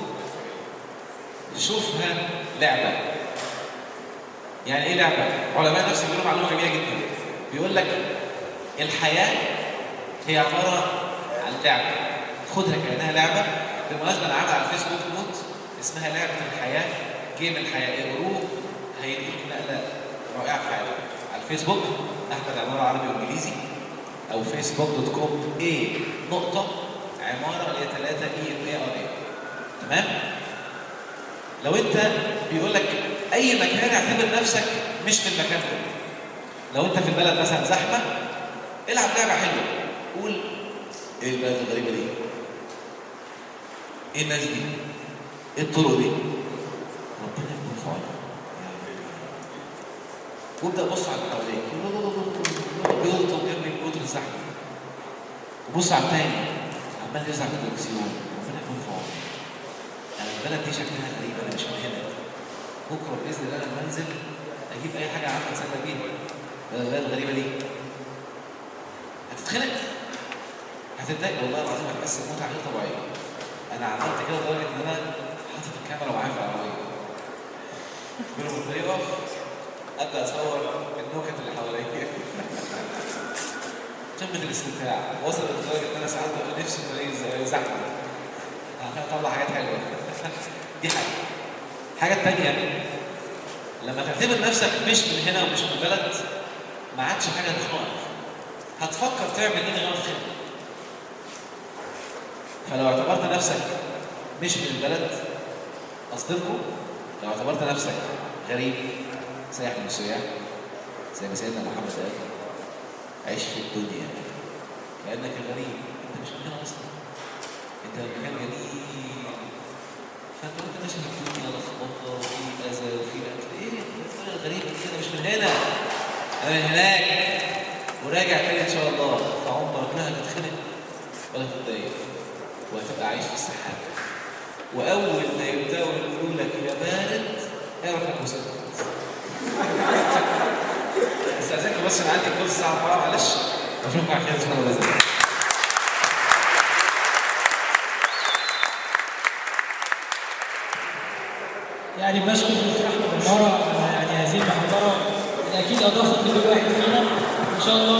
شوفها لعبه يعني ايه لعبه علماء نفس بيقولوا معلومه جميله جدا بيقول لك الحياه هي عباره عن لعبه خدها كانها لعبه بالمناسبه انا عامل على الفيسبوك نوت اسمها لعبه الحياه جيم الحياه اقروه هيديكم نقله رائعه في حياتكم على الفيسبوك احمد عماره عربي وانجليزي او فيسبوك دوت كوم اي نقطه عماره اللي هي 3 اي اي ار اي تمام لو انت بيقول لك اي مكان اعتبر نفسك مش في المكان ده لو انت في البلد مثلا زحمه العب لعبه حلوه قول ايه البلد الغريبه دي ايه الناس دي ايه الطرق دي ربنا يكون في عونك وابدا بص على اللي حواليك بيهطل جنبي من كتر الزحمه وبص على التاني عمال يزعل في الدركسيون ربنا يكون في عونك انا البلد دي شكلها غريب انا مش من هنا بكره باذن الله لما انزل اجيب اي حاجه عامه اتسلى بيها بدل البلد الغريبه دي هتتخنق هتتضايق والله العظيم هتحس بمتعه غير طبيعيه انا عملت كده لدرجه ان انا حاطط الكاميرا معايا في العربيه كل ما يقف ابدا اصور النكت اللي حواليا قمه الاستمتاع وصلت لدرجه ان انا ساعات ببقى نفسي إنه زحمه عشان اطلع حاجات حلوه دي حاجه الحاجه الثانيه لما تعتبر نفسك مش من هنا ومش من البلد ما عادش حاجه تخنقك هتفكر تعمل ايه من غير خدمه فلو اعتبرت نفسك مش من البلد اصدقكم لو اعتبرت نفسك غريب سائح من السياح زي ما سيدنا محمد قال عيش في الدنيا كانك غريب انت مش من هنا اصلا انت مكان جميل فانت وانت ماشي في الدنيا لخبطه وفي اذى وفي قتل ايه الدنيا غريبه كده مش من هنا انا من هناك وراجع تاني ان شاء الله فعمرك لا هتتخنق ولا هتتضايق وهتبقى عايش في السحاب واول ما يبداوا يقولوا لك يا بارد اعرف انك وصلت استاذنكم بس انا عندي كل الساعه 4 معلش اشوفكم على خير ان شاء الله باذن الله يعني بشكر دكتور احمد عماره على يعني هذه المحاضره اللي اكيد اضافت لكل واحد فينا ان شاء الله